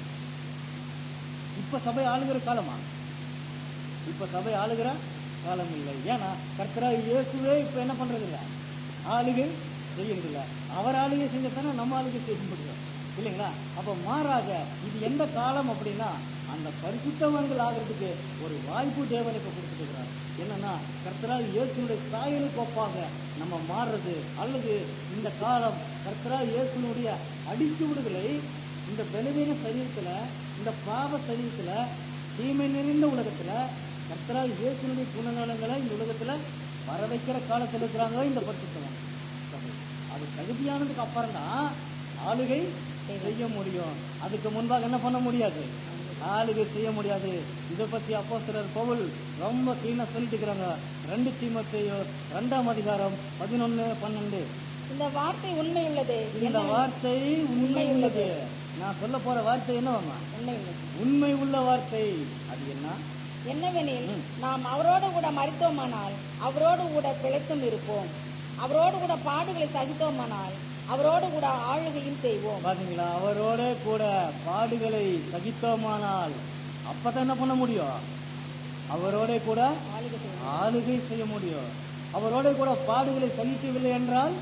இப்ப சபை ஆளுகிற காலமா இப்ப சபை ஆளுகிற காலம் இல்லை ஏன்னா கர்த்தரா இயேசுவே இப்ப என்ன பண்றது இல்ல ஆளுகை செய்யறது இல்ல அவர் ஆளுகை செஞ்சதானே நம்ம ஆளுகை செய்ய முடியும் இல்லைங்களா அப்ப மாறாக இது எந்த காலம் அப்படின்னா அந்த பரிசுத்தவான்கள் ஆகிறதுக்கு ஒரு வாய்ப்பு தேவனுக்கு கொடுத்துருக்கிறார் என்னன்னா கர்த்தரா இயேசுனுடைய சாயலுக்கு ஒப்பாக நம்ம மாறுறது அல்லது இந்த காலம் கர்த்தரா இயேசுனுடைய அடித்து விடுதலை இந்த பலவீன சரீரத்துல இந்த பாவ சரீரத்துல தீமை நிறைந்த உலகத்துல கர்த்தரா இயேசுனுடைய குணநலங்களை இந்த உலகத்துல வர வைக்கிற காலத்துல இருக்கிறாங்க இந்த பரிசுத்தவன் அது தகுதியானதுக்கு அப்புறம் தான் ஆளுகை செய்ய முடியும் அதுக்கு முன்பாக என்ன பண்ண முடியாது ஆளுகை செய்ய முடியாது இதை பத்தி அப்போ சிலர் பவுல் ரொம்ப கிளீனா சொல்லிட்டு இருக்கிறாங்க ரெண்டு தீமத்தையோ ரெண்டாம் அதிகாரம் பதினொன்னு பன்னெண்டு இந்த வார்த்தை உண்மை உள்ளது இந்த வார்த்தை உண்மை உள்ளது நான் சொல்ல போற வார்த்தை என்னவாமா உண்மை உள்ளது உண்மை உள்ள வார்த்தை அது என்ன என்னவெனில் நாம் அவரோடு கூட மறித்தோமானால் அவரோடு கூட பிழைத்தும் இருப்போம் அவரோடு கூட பாடுகளை சகித்தோமானால் அவரோடு கூட ஆளுகையும் செய்வோம் பாத்தீங்களா அவரோட கூட பாடுகளை சகித்தோமானால் அப்பதான் என்ன பண்ண முடியும் அவரோட கூட ஆளுகை செய்வோம் ஆளுகை செய்ய முடியும் அவரோட கூட பாடுகளை சகிக்கவில்லை என்றால்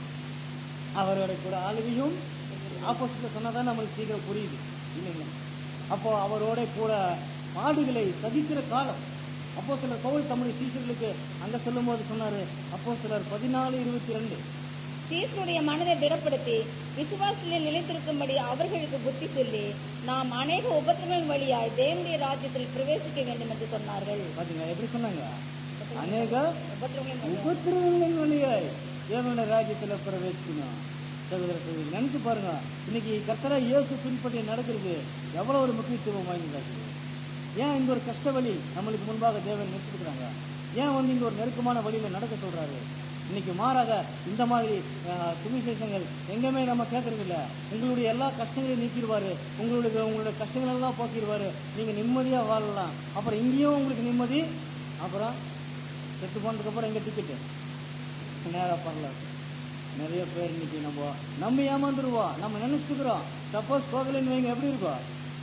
அவரோட கூட ஆளுகையும் ஆப்போசிட்ல சொன்னாதான் நம்மளுக்கு சீக்கிரம் புரியுது இல்லைங்க அப்போ அவரோட கூட பாடுகளை சகிக்கிற காலம் அப்போ சிலர் பவுல் தம்முடைய சீசர்களுக்கு அங்க சொல்லும் போது சொன்னாரு அப்போ சிலர் பதினாலு இருபத்தி ரெண்டு சீசனுடைய மனதை திடப்படுத்தி விசுவாசத்தில் நிலைத்திருக்கும்படி அவர்களுக்கு புத்தி சொல்லி நாம் அநேக உபத்திரமின் வழியாய் தேவனுடைய ராஜ்யத்தில் பிரவேசிக்க வேண்டும் என்று சொன்னார்கள் பாத்தீங்களா எப்படி சொன்னாங்க அநேக உபத்திரமின் வழியாய். உபத்திரவங்களின் வழியாய் தேவனுடைய ராஜ்யத்துல பிரவேசிக்கணும் சகோதர சகோதரி நினைச்சு பாருங்க இன்னைக்கு கர்த்தரா இயேசு பின்பற்றி நடக்கிறது எவ்வளவு ஒரு முக்கியத்துவம் வாய்ந்ததாச்சு ஏன் இந்த ஒரு கஷ்ட வழி நம்மளுக்கு முன்பாக தேவன் நிறுத்திருக்கிறாங்க ஏன் வந்து இந்த ஒரு நெருக்கமான வழியில நடக்க சொல்றாரு இன்னைக்கு மாறாக இந்த மாதிரி அஹ், சுவிசேஷங்கள் எங்கேயுமே நம்ம கேட்கறது இல்ல உங்களுடைய எல்லா கஷ்டங்களையும் நீக்கிடுவாரு உங்களுடைய உங்களுடைய கஷ்டங்கள் எல்லாம் போக்கிடுவாரு நீங்க நிம்மதியா வாழலாம் அப்புறம் இங்கேயும் உங்களுக்கு நிம்மதி அப்புறம் செத்து போனதுக்கு அப்புறம் எங்க டிக்கெட்டு நேரா பரலாம் நிறைய பேர் இன்னைக்கு நம்ம நம்ம ஏமாந்துருவோம் நம்ம நினைச்சுக்கிறோம் சப்போஸ் போகலைன்னு வைங்க எப்படி இருக்கும்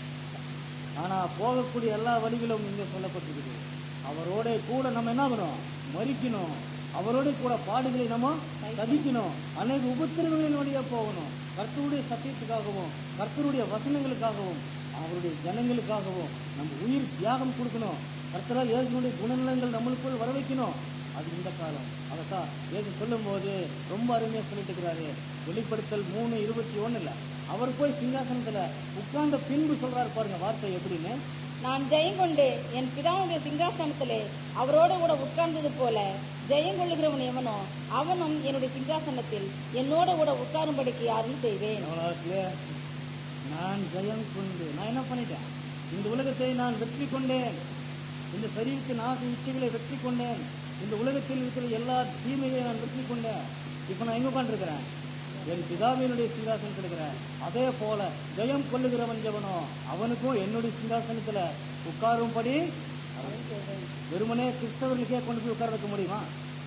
ஆனா போகக்கூடிய எல்லா வழிகளும் இங்க சொல்லப்பட்டிருக்குது அவரோட கூட நம்ம என்ன பண்ணணும் மறிக்கணும் அவரோட கூட பாடுகளை நம்ம சதிக்கணும் அநேக உபத்திரவங்களின் வழியா போகணும் கர்த்தருடைய சத்தியத்துக்காகவும் கர்த்தருடைய வசனங்களுக்காகவும் அவருடைய ஜனங்களுக்காகவும் நம்ம உயிர் தியாகம் கொடுக்கணும் கர்த்தரா இயேசுனுடைய குணநலங்கள் நம்மளுக்குள் வர வைக்கணும் அது இந்த காலம் அதத்தான் ஏது சொல்லும் போது ரொம்ப அருமையா சொல்லிட்டு இருக்கிறாரு வெளிப்படுத்தல் மூணு இருபத்தி ஒண்ணுல அவர் போய் சிங்காசனத்துல உட்கார்ந்த பின்பு சொல்றாரு பாருங்க வார்த்தை எப்படின்னு நான் ஜெயம் கொண்டு என் பிதாவுடைய சிங்காசனத்திலே அவரோடு கூட உட்கார்ந்தது போல ஜெயம் கொள்ளுகிறவன் எவனோ அவனும் என்னுடைய சிங்காசனத்தில் என்னோட கூட உட்காரும்படிக்கு அருள் செய்வேன் எவ்வளவு clear? நான் ஜெயம் கொண்டு நான் என்ன பண்ணிட்டேன் இந்த உலகத்தை நான் வெற்றி கொண்டேன் இந்த சரீரத்தின் ஆசை இச்சைகளை வெற்றி கொண்டேன் இந்த உலகத்தில் இருக்கிற எல்லா தீமைகளையும் நான் வெற்றி கொண்டேன் இப்ப நான் எங்க உட்காந்துருக்கிறேன் என் பிதாவினுடைய சிங்காசனத்தில் இருக்கிறேன் அதே போல ஜெயம் கொள்ளுகிறவன் எவனோ அவனுக்கும் என்னுடைய சிங்காசனத்துல உட்காரும்படி வெறுமனே கிறிஸ்தவர்களுக்கே கொண்டு போய் உட்கார வைக்க முடியுமா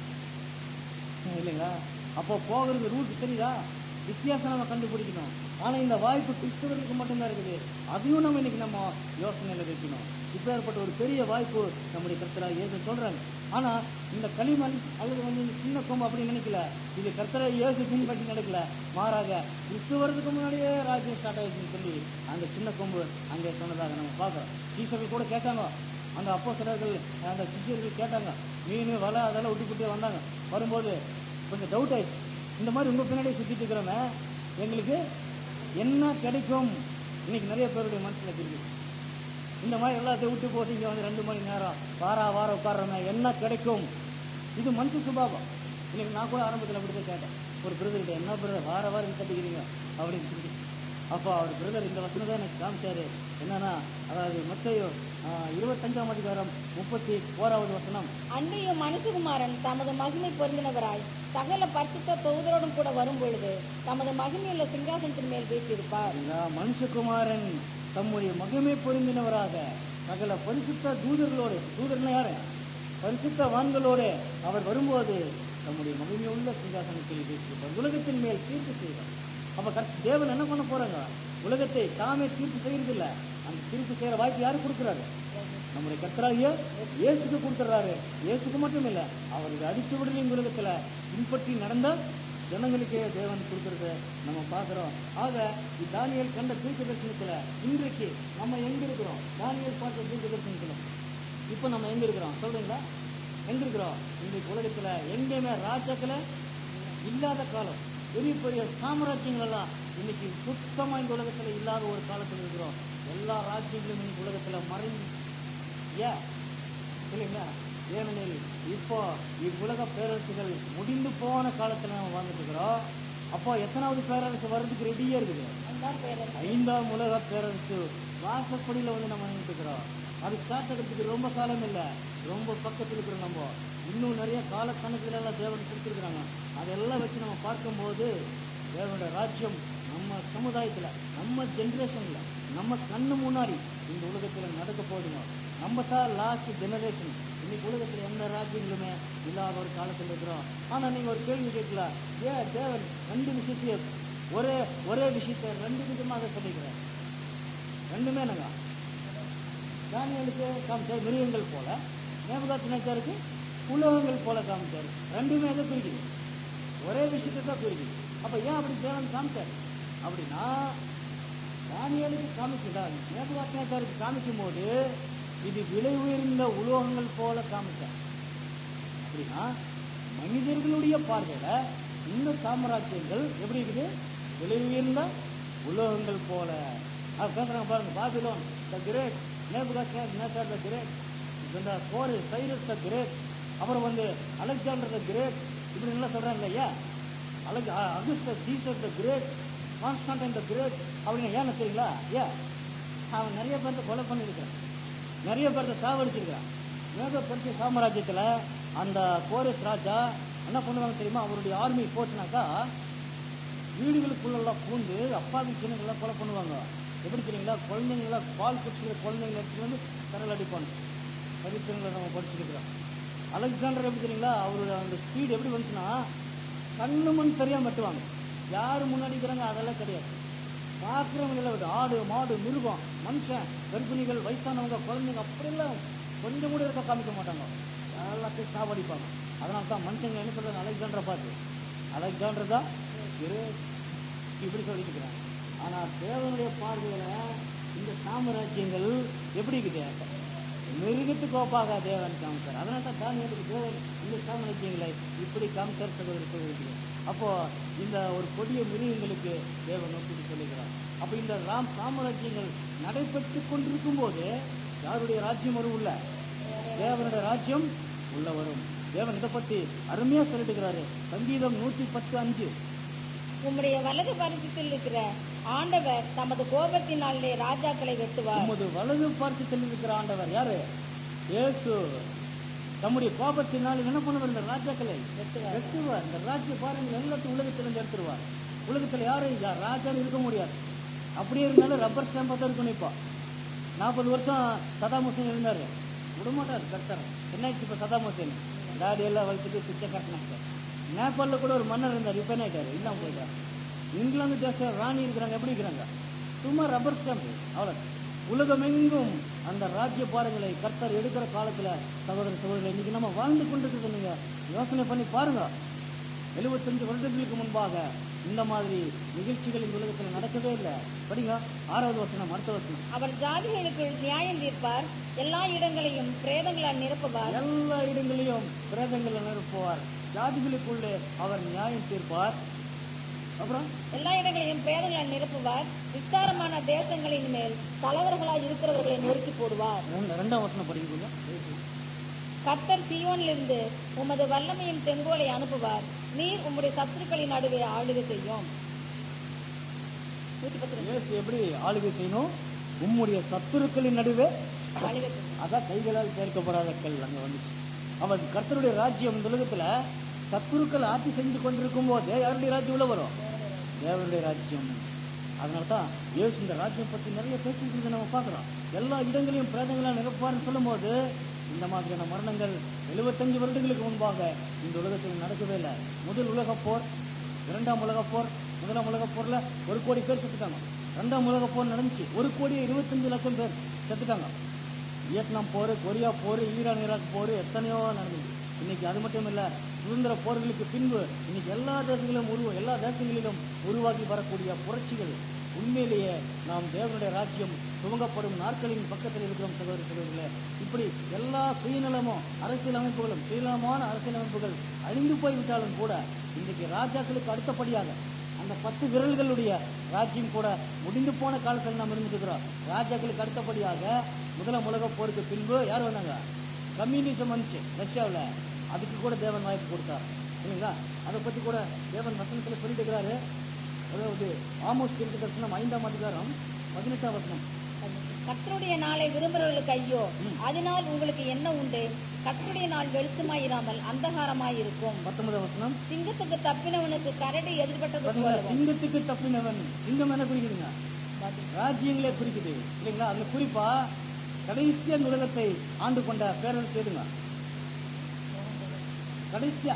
இல்லைங்களா அப்போ போகிறது ரூட் தெரியுதா வித்தியாசம் நம்ம கண்டுபிடிக்கணும் ஆனா இந்த வாய்ப்பு கிறிஸ்தவர்களுக்கு மட்டும்தான் இருக்குது அதையும் நம்ம இன்னைக்கு நம்ம யோசனையில வைக்கணும் இப்ப ஏற்பட்ட ஒரு பெரிய வாய்ப்பு நம்முடைய கர்த்தரா இயேசு சொல்றாங்க ஆனா இந்த களிமண் அல்லது வந்து இந்த சின்ன கொம்பு அப்படின்னு நினைக்கல இது கர்த்தரா இயேசு பின்பற்றி நடக்கல மாறாக கிறிஸ்துவருக்கு முன்னாடியே ராஜ்யம் ஸ்டார்ட் ஆயிடுச்சுன்னு சொல்லி அந்த சின்ன கொம்பு அங்கே சொன்னதாக நம்ம பார்க்கிறோம் ஈஸ்வர்கள் கூட கேட்டாங்க அந்த அப்போ சிலர்கள் அந்த சிஷியர்கள் கேட்டாங்க மீன் வலை அதெல்லாம் விட்டு விட்டு வந்தாங்க வரும்போது கொஞ்சம் டவுட் ஆயிடுச்சு இந்த மாதிரி உங்க பின்னாடி சுத்திட்டு இருக்கிறவங்க எங்களுக்கு என்ன கிடைக்கும் இன்னைக்கு நிறைய பேருடைய மனசுல இருக்கு இந்த மாதிரி எல்லாத்தையும் விட்டு போட்டு இங்க வந்து ரெண்டு மணி நேரம் வாரா வாரம் உட்கார்றவங்க என்ன கிடைக்கும் இது மனுஷ சுபாவம் இன்னைக்கு நான் கூட ஆரம்பத்தில் அப்படிதான் கேட்டேன் ஒரு பிரதர்கிட்ட என்ன பிரதர் வார வாரம் கட்டிக்கிறீங்க அப்படின்னு சொல்லி அப்போ அவர் பிரதர் இந்த வசனம் தான் எனக்கு காமிச்சாரு என்னன்னா அதாவது மத்தையோ இருபத்தஞ்சாம் அதிகாரம் முப்பத்தி ஓராவது வசனம் அன்றையும் மனுஷகுமாரன் தமது மகிமை பொருந்தினவராய் சகல பரிசுத்த தூதரோடும் கூட வரும் பொழுது தமது மகிமையுள்ள சிங்காசனத்தின் மேல் வீற்றிருப்பார் சரிங்களா? மனுஷகுமாரன் தம்முடைய மகிமை பொருந்தினவராக சகல பரிசுத்த தூதர்களோடு தூதர்னா யாரு பரிசுத்த வான்களோடு அவர் வரும்போது தம்முடைய மகிமையுள்ள சிங்காசனத்தில் வீற்றிருப்பார் உலகத்தின் மேல் தீர்ப்பு செய்வார் அப்ப கர்த்த- தேவன் என்ன பண்ண போறாங்க உலகத்தை தாமே தீர்ப்பு செய்யறது இல்ல அந்த தீர்ப்பு செய்யற வாய்ப்பு யாரு கொடுக்கிறாரு நம்முடைய கர்த்தராகிய இயேசுக்கு கொடுத்துறாரு இயேசுக்கு மட்டும் இல்ல அவருக்கு அடிச்சு விடலையும் உலகத்துல பின்பற்றி நடந்த ஜனங்களுக்கே தேவன் கொடுக்கறத நம்ம பார்க்கிறோம் ஆக இது தானியேல் கண்ட தீர்க்க தரிசனத்துல இன்றைக்கு நம்ம எங்க இருக்கிறோம் தானியேல் பார்த்த தீர்க்க தரிசனத்துல இப்ப நம்ம எங்க இருக்கிறோம் சொல்றீங்களா எங்க இருக்கிறோம் இன்றைக்கு உலகத்துல எங்கேயுமே ராஜாக்களை இல்லாத காலம் பெரிய பெரிய சாம்ராஜ்யங்கள் எல்லாம் இன்னைக்கு சுத்தமா இந்த உலகத்துல இல்லாத ஒரு காலத்துல இருக்கிறோம் எல்லா ராஜ்யங்களும் இன்னைக்கு உலகத்துல மறைஞ்சு ஏன் இல்லைங்களா ஏனெனில் இப்போ இவ்வுலக பேரரசுகள் முடிந்து போன காலத்துல நம்ம வாழ்ந்துட்டு இருக்கிறோம் அப்போ எத்தனாவது பேரரசு வர்றதுக்கு ரெடியா இருக்குது அதுதான் பேரரசு. ஐந்தாம் உலக பேரரசு வாசப்படியில வந்து நம்ம நின்றுட்டு இருக்கிறோம் அது ஸ்டார்ட் ஆகிறதுக்கு ரொம்ப காலம் இல்ல ரொம்ப பக்கத்துல இருக்கிறோம் நம்ம இன்னும் நிறைய காலக்கணக்குல எல்லாம் தேவன் கொடுத்துருக்குறாங்க அதெல்லாம் வச்சு நம்ம பார்க்கும்போது தேவனுடைய ராஜ்யம் நம்ம சமுதாயத்துல நம்ம ஜெனரேஷன்ல நம்ம கண்ணு முன்னாடி இந்த உலகத்துல நடக்க போதுங்க நம்ம தான் லாஸ்ட் ஜெனரேஷன் இன்னைக்கு உலகத்துல எந்த ராஜ்யங்களுமே இல்லாத ஒரு காலத்துல இருக்கிறோம் ஆனா நீங்க ஒரு கேள்வி கேட்கலாம் ஏன் தேவன் ரெண்டு விஷயத்தையும் ஒரே ஒரே விஷயத்தை ரெண்டு விதமாக சொல்லிக்கிறார் ரெண்டுமே என்னங்க தானியலுக்கு காமிச்சார் மிருகங்கள் போல நேபகாத் நினைச்சாருக்கு உலகங்கள் போல காமிச்சாரு ரெண்டுமே எதை குறிக்குது ஒரே விஷயத்தை தான் குறிக்குது அப்ப ஏன் அப்படி தேவன் காமிச்சார் அப்படின்னா தானியலுக்கு காமிச்சுதான் நேபகாத் நினைச்சாருக்கு காமிக்கும் போது இது விலை உயர்ந்த உலோகங்கள் போல காமிச்சார் அப்படின்னா மனிதர்களுடைய பார்வையில இந்த சாம்ராஜ்யங்கள் எப்படி இருக்குது விலை உயர்ந்த உலோகங்கள் போல அது பேசுறாங்க பாருங்க பாபிலோன் த கிரேட் நேபுகாத் த கிரேட் இந்த கோரு சைரஸ் த கிரேட் அப்புறம் வந்து அலெக்சாண்டர் த கிரேட் இப்படி எல்லாம் சொல்றாங்க இல்லையா Alec Augustus Caesar the great Constantine the great அப்படின்னு ஏன்னு தெரியுங்களா ஏன் அவன் நிறைய பேர்த்த கொலை பண்ணியிருக்கிறான் நிறைய பேர்த்த சாவடிச்சிருக்கிறான் மேக பரிசு சாம்ராஜ்யத்துல அந்த கோரஸ் ராஜா என்ன பண்ணுவாங்க தெரியுமா அவருடைய ஆர்மி போச்சுனாக்கா வீடுகளுக்குள்ளெல்லாம் பூந்து அப்பாவி சின்னங்கள்லாம் கொலை பண்ணுவாங்க எப்படி தெரியுங்களா குழந்தைங்கள பால் குடிச்சிக்கிற குழந்தைங்களை எடுத்துட்டு வந்து கடல் அடிப்பாங்க சரித்திரங்களை நம்ம படிச்சிருக்கிறோம் அலெக்சாண்டர் எப்படி தெரியுங்களா அவரோட அந்த ஸ்பீடு எப்படி வந்துச்சுன்னா கண்ணு மண் சரியா வெட்டுவாங்க யாரு முன்னாடி இருக்கிறாங்க அதெல்லாம் கிடையாது பார்க்குறவங்க எல்லாம் விட ஆடு மாடு மிருகம் மனுஷன் கர்ப்பிணிகள் வயசானவங்க குழந்தைங்க அப்படியெல்லாம் கொஞ்சம் கூட இருக்க காமிக்க மாட்டாங்க எல்லாத்தையும் சாவடிப்பாங்க அதனால தான் மனுஷங்க என்ன சொல்றாங்க அலெக்சாண்டரை பார்த்து அலெக்சாண்டர் தான் great. இப்படி சொல்லிக்கிறாங்க ஆனா தேவனுடைய பார்வையில இந்த சாம்ராஜ்யங்கள் எப்படி இருக்குது மிருகத்துக்கு ஒப்பாக தேவன் காமிச்சார் அதனால தான் தானியலுக்கு தேவன் இந்த சாம்ராஜ்யங்களை இப்படி காமிச்சார் சகோதரி சகோதரி அப்போ இந்த ஒரு கொடிய மிருகங்களுக்கு தேவன் நோக்கி சொல்லுகிறார் அப்ப இந்த ராம் சாம்ராஜ்யங்கள் நடைபெற்று கொண்டிருக்கும் போது யாருடைய ராஜ்யம் வரும் உள்ள தேவனுடைய ராஜ்யம் உள்ள வரும் தேவன் இதை பத்தி அருமையா சொல்லிட்டுக்கிறாரு சங்கீதம் நூத்தி பத்து அஞ்சு உம்முடைய வலது பரிசத்தில் இருக்கிற ஆண்டவர் தமது கோபத்தினாலே ராஜாக்களை வெட்டுவார் உமது வலது பார்த்து செல்லிருக்கிற ஆண்டவர் யாரு இயேசு தம்முடைய கோபத்தினால் என்ன பண்ணுவார் இந்த ராஜாக்களை வெட்டுவார். வெட்டுவார் இந்த ராஜ்ய பாருங்க எல்லாத்தையும் உலகத்திலிருந்து எடுத்துருவார் உலகத்துல யாரும் யா- ராஜான்னு இருக்க முடியாது அப்படியே இருந்தாலும் ரப்பர் ஸ்டாம்பா தான் இருக்கணும் இப்போ நாற்பது வருஷம் சதாம் ஹுசேன் இருந்தாரு விடமாட்டார் கர்த்தர் என்னாச்சு இப்ப சதாம் ஹுசேன் தாடி எல்லாம் வளர்த்துட்டு பிச்சை கட்டினாங்க நேபாளில் கூட ஒரு மன்னர் இருந்தார் இப்ப என்ன ஆயிட்டாரு இல்லாம போயிட்டார் இங்கிலாந்து தேச ராணி இருக்கிறாங்க எப்படி இருக்கிறாங்க சும்மா ரப்பர் ஸ்டாம்ப் அவ்வளவு உலகமெங்கும் அந்த ராஜ்ய பாரங்களை கர்த்தர் எடுக்கிற காலத்துல சகோதர சகோதரர் இன்னைக்கு நம்ம வாழ்ந்து கொண்டிருக்கிறது நீங்க யோசனை பண்ணி பாருங்க எழுபத்தஞ்சு வருடங்களுக்கு முன்பாக இந்த மாதிரி நிகழ்ச்சிகள் இந்த உலகத்துல நடக்கவே இல்லை படிங்க ஆறாவது வசனம் அடுத்த வசனம் அவர் ஜாதிகளுக்கு நியாயம் தீர்ப்பார் எல்லா இடங்களையும் பிரேதங்களால் நிரப்புவார் எல்லா இடங்களிலும் பிரேதங்களை நிரப்புவார் ஜாதிகளுக்குள்ளே அவர் நியாயம் தீர்ப்பார் அப்புறம் எல்லா இடங்களையும் பிரேதங்களால் நிரப்புவார் விஸ்தாரமான தேசங்களின் மேல் தலைவர்களாய் இருக்கிறவர்களை நொறுக்கி போடுவார் ரெண்டு- ரெண்டாம் வசனம் படிக்கிறீங்க கர்த்தர் சீயோனிலிருந்து உமது வல்லமையின் செங்கோலை அனுப்புவார் நீர் உம்முடைய சத்துருக்களின் நடுவே ஆளுகை செய்யும் நூத்தி பத்து ரெண்டு. இயேசு எப்படி ஆளுகை செய்யணும் உம்முடைய சத்துருக்களின் நடுவே ஆளுகை செய்யும். அதான் கைகளால் சேர்க்கப்படாத கல் அங்க வந்துச்சு அவன் கர்த்தருடைய ராஜ்யம் இந்த உலகத்துல சத்துருக்கள் ஆட்சி செஞ்சு கொண்டிருக்கும் போது யாருடைய ராஜ்யம் உள்ள வரும் தேவனுடைய ராஜ்யம் அதனாலதான் இயேசு இந்த ராஜ்யம் பத்தி நிறைய பேசிட்டு நம்ம பார்க்கிறோம் எல்லா இடங்களையும் பிரேதங்களா நிரப்பார்னு சொல்லும்போது இந்த மாதிரியான மரணங்கள் 75 வருடங்களுக்கு முன்பாக இந்த உலகத்தில் நடக்கவே இல்லை முதல் உலகப் போர் இரண்டாம் உலகப் போர் முதலாம் உலகப் போர்ல ஒரு கோடி பேர் செத்துட்டாங்க இரண்டாம் உலகப் போர் நடந்துச்சு ஒரு கோடி இருபத்தஞ்சு லட்சம் பேர் செத்துட்டாங்க வியட்நாம் போர் கொரியா போர் ஈரான் ஈராக் போர் எத்தனையோ நடந்தது இன்னைக்கு அது மட்டும் இல்ல சுதந்திர போர்களுக்கு பின்பு இன்னைக்கு எல்லா தேசங்களிலும் உருவ எல்லா தேசங்களிலும் உருவாகி வரக்கூடிய புரட்சிகள் உண்மையிலேயே நாம் தேவனுடைய ராஜ்யம் துவங்கப்படும் நாட்களின் பக்கத்தில் இருக்கிறோம் சகோதர சகோதரிகளே இப்படி எல்லா சுயநலமும் அரசியல் அமைப்புகளும் சுயநலமான அரசியல் அமைப்புகள் அழிந்து போய்விட்டாலும் கூட இன்றைக்கு ராஜாக்களுக்கு அடுத்தபடியாக அந்த பத்து விரல்களுடைய ராஜ்யம் கூட முடிந்து போன காலத்தில் நாம் இருந்துட்டு இருக்கிறோம் ராஜாக்களுக்கு அடுத்தபடியாக முதலாம் உலக போருக்கு பின்பு யார் வந்தாங்க கம்யூனிசம் வந்துச்சு ரஷ்யாவுல அதுக்கு கூட தேவன் வாய்ப்பு கொடுத்தார் இல்லைங்களா அதை பத்தி கூட தேவன் வசனத்துல சொல்லிட்டு இருக்கிறாரு அதாவது ஆமோஸ் தீர்க்க தரிசனம் ஐந்தாம் அதிகாரம் பதினெட்டாம் வசனம் கர்த்தருடைய நாளை விரும்புகிறவர்களுக்கு ஐயோ அதனால் உங்களுக்கு என்ன உண்டு கர்த்தருடைய நாள் வெளிச்சமாயிராமல் அந்தகாரமாய் இருக்கும் பத்தொன்பதாம் வசனம் சிங்கத்துக்கு தப்பினவனுக்கு கரடி எதிர்பட்டது பாத்தீங்களா போலவும் சிங்கத்துக்கு தப்பினவன் சிங்கம் என்ன குறிக்குதுங்க ராஜ்யங்களே குறிக்குது இல்லைங்களா அதுல குறிப்பா கடைசியா இந்த உலகத்தை ஆண்டு கொண்ட பேரரசு எதுங்க கடைசியா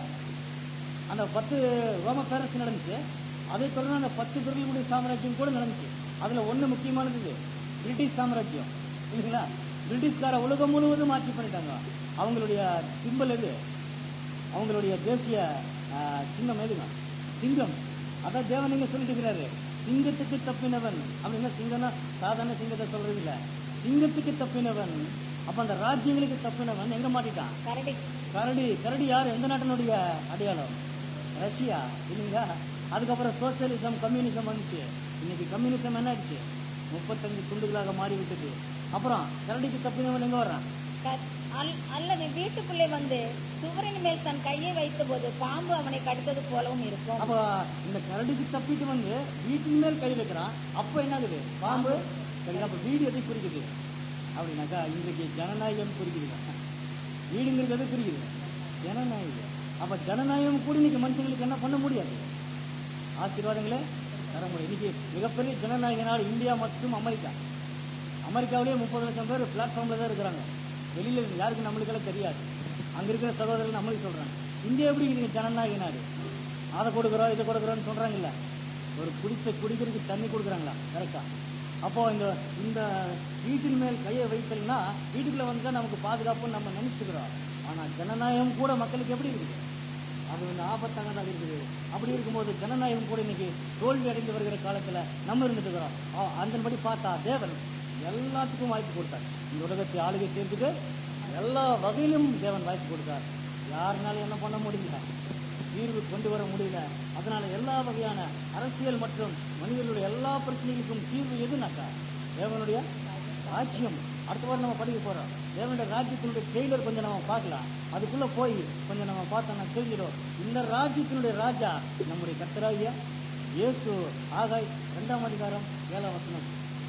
அந்த பத்து ரோம பேரரசு நடந்துச்சு அதை தொடர்ந்து அந்த பத்து பேர்களுடைய சாம்ராஜ்யம் கூட நடந்துச்சு அதுல ஒண்ணு முக்கியமானது இது பிரிட்டிஷ் சாம்ராஜ்யம் இல்லைங்களா பிரிட்டிஷ்கார உலகம் முழுவதும் ஆட்சி பண்ணிட்டாங்க அவங்களுடைய சிம்பல் எது அவங்களுடைய தேசிய ஆஹ், சின்னம் எதுங்க சிங்கம் அதான் தேவன் இங்க சொல்லிட்டு இருக்கிறாரு சிங்கத்துக்கு தப்பினவன் அப்படின்னா சிங்கம்னா சாதாரண சிங்கத்தை சொல்றது இல்ல சிங்கத்துக்கு தப்பினவன் அப்ப அந்த ராஜ்யங்களுக்கு தப்பினவன் எங்க மாட்டிட்டான் கரடி கரடி கரடி யார் எந்த நாட்டினுடைய அடையாளம் ரஷ்யா இல்லைங்களா அதுக்கப்புறம் சோசியலிசம் கம்யூனிசம் வந்துச்சு இன்னைக்கு கம்யூனிசம் என்ன ஆயிடுச்சு முப்பத்தஞ்சு துண்டுகளாக மாறி விட்டது அப்புறம் கரடிக்கு தப்பினவன் எங்க வர்றான் க- அல்- அல்லது வீட்டுக்குள்ளே வந்து சுவரின் மேல் தன் கையை வைத்தபோது பாம்பு அவனை கடித்தது போலவும் இருக்கும் அப்ப இந்த கரடிக்கு தப்பிட்டு வந்து வீட்டின் மேல் கை வைக்கிறான் அப்ப என்ன ஆகுது பாம்பு சரி அப்ப வீடு எதை குறிக்குது அப்படின்னாக்கா இன்றைக்கு ஜனநாயகம் குறிக்குதுங்க வீடுங்கிறது எது குறிக்குது ஜனநாயகம் அப்ப ஜனநாயகம் கூட இன்னைக்கு மனுஷங்களுக்கு என்ன பண்ண முடியாது ஆசீர்வாதங்களே தர முடியும் இன்னைக்கு மிகப்பெரிய ஜனநாயக நாடு இந்தியா மற்றும் அமெரிக்கா அமெரிக்காவிலேயே முப்பது லட்சம் பேர் பிளாட்ஃபார்ம்ல தான் இருக்கிறாங்க வெளியில இருந்து யாருக்கு நம்மளுக்கெல்லாம் தெரியாது அங்க இருக்கிற சகோதரர்கள் நம்மளுக்கு சொல்றாங்க இந்தியா எப்படி இருக்கு ஜனநாயக நாடு அதை கொடுக்குறோம் இதை கொடுக்குறோம்னு சொல்றாங்கல்ல ஒரு குடித்த குடிக்கிறதுக்கு தண்ணி கொடுக்குறாங்களா கரெக்டா அப்போ இந்த இந்த வீட்டின் மேல் கையை வைத்தல்னா வீட்டுக்குள்ள வந்து நமக்கு பாதுகாப்புன்னு நம்ம நினைச்சுக்கிறோம் ஆனா ஜனநாயகம் கூட மக்களுக்கு எப்படி இருக்குது அது வந்து ஆபத்தாங்க தான் இருக்குது அப்படி இருக்கும்போது ஜனநாயகம் கூட இன்னைக்கு தோல்வி அடைந்து வருகிற காலத்துல நம்ம இருந்துட்டு இருக்கிறோம் ஆ, அதன்படி பார்த்தா தேவன் எல்லாத்துக்கும் வாய்ப்பு கொடுத்தார் இந்த உலகத்தை ஆளுகை செய்யறதுக்கு எல்லா வகையிலும் தேவன் வாய்ப்பு கொடுத்தார் யாருனாலும் என்ன பண்ண முடியல தீர்வு கொண்டு வர முடியல அதனால எல்லா வகையான அரசியல் மற்றும் மனிதர்களுடைய எல்லா பிரச்சனைகளுக்கும் தீர்வு எதுனாக்கா தேவனுடைய ராஜ்யம் அடுத்த வாரம் நம்ம படிக்க போறோம் தேவனுடைய ராஜ்யத்தினுடைய டெய்லர் கொஞ்சம் நம்ம பார்க்கலாம் அதுக்குள்ள போய் கொஞ்சம் நம்ம பார்த்தோம்னா தெரிஞ்சிடும் இந்த ராஜ்யத்தினுடைய ராஜா நம்முடைய கர்த்தராகிய இயேசு ஆகாய் இரண்டாம் அதிகாரம் ஏழாம் வசனம்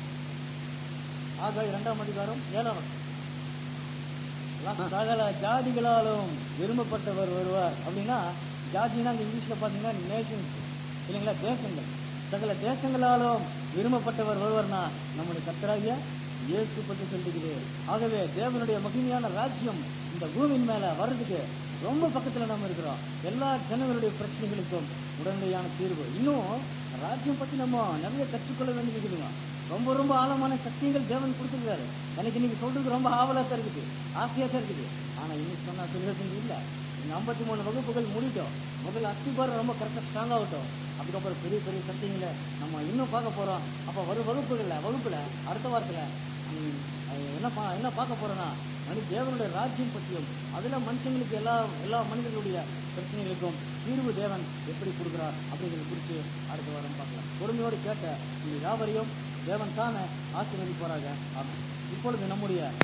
ஆகாய் இரண்டாம் அதிகாரம் ஏழாம் வசனம் சகல ஜாதிகளாலும் விரும்பப்பட்டவர் வருவார் அப்படின்னா ஜாதினா அந்த இங்கிலீஷ்ல பாத்தீங்கன்னா நேஷன்ஸ் இல்லைங்களா தேசங்கள் சகல தேசங்களாலும் விரும்பப்பட்டவர் வருவார்னா நம்முடைய கத்தராகிய இயேசு பற்றி சொல்லிக்குது ஆகவே தேவனுடைய மகிமையான ராஜ்யம் இந்த பூமியின் மேல வர்றதுக்கு ரொம்ப பக்கத்துல நம்ம இருக்கிறோம் எல்லா ஜனங்களுடைய பிரச்சனைகளுக்கும் உடனடியான தீர்வு இன்னும் ராஜ்யம் பத்தி நம்ம நிறைய கற்றுக்கொள்ள வேண்டியது இருக்குதுங்க ரொம்ப ரொம்ப ஆழமான சக்திகள் தேவன் கொடுத்துருக்காரு எனக்கு இன்னைக்கு சொல்றதுக்கு ரொம்ப ஆவலா தான் இருக்குது ஆசையா தான் இருக்குது ஆனா இன்னைக்கு சொன்னா சொல்றது இல்ல இந்த ஐம்பத்தி மூணு வகுப்புகள் முடிட்டோம் முதல்ல அத்திபாரம் ரொம்ப கரெக்டா ஸ்ட்ராங் ஆகட்டும் அதுக்கப்புறம் பெரிய பெரிய சத்தியங்களை நம்ம இன்னும் பார்க்க போறோம் அப்ப வரும் வகுப்புகள்ல வகுப்புல அடுத்த வாரத்துல ம், அது என்ன பா- என்ன பார்க்க போறோம்னா மனி தேவனுடைய ராஜ்யம் பற்றியும் அதுல மனுஷங்களுக்கு எல்லா எல்லா மனிதர்களுடைய பிரச்சனைகளுக்கும் தீர்வு தேவன் எப்படி கொடுக்கிறார் அப்படிங்கிறத குறித்து அடுத்த வாரம் பார்க்கலாம் பொறுமையோடு கேட்ட இந்த யாவரையும் தேவன் தானே ஆசீர்வதிப்பாராக ஆமாம் இப்பொழுது நம்முடைய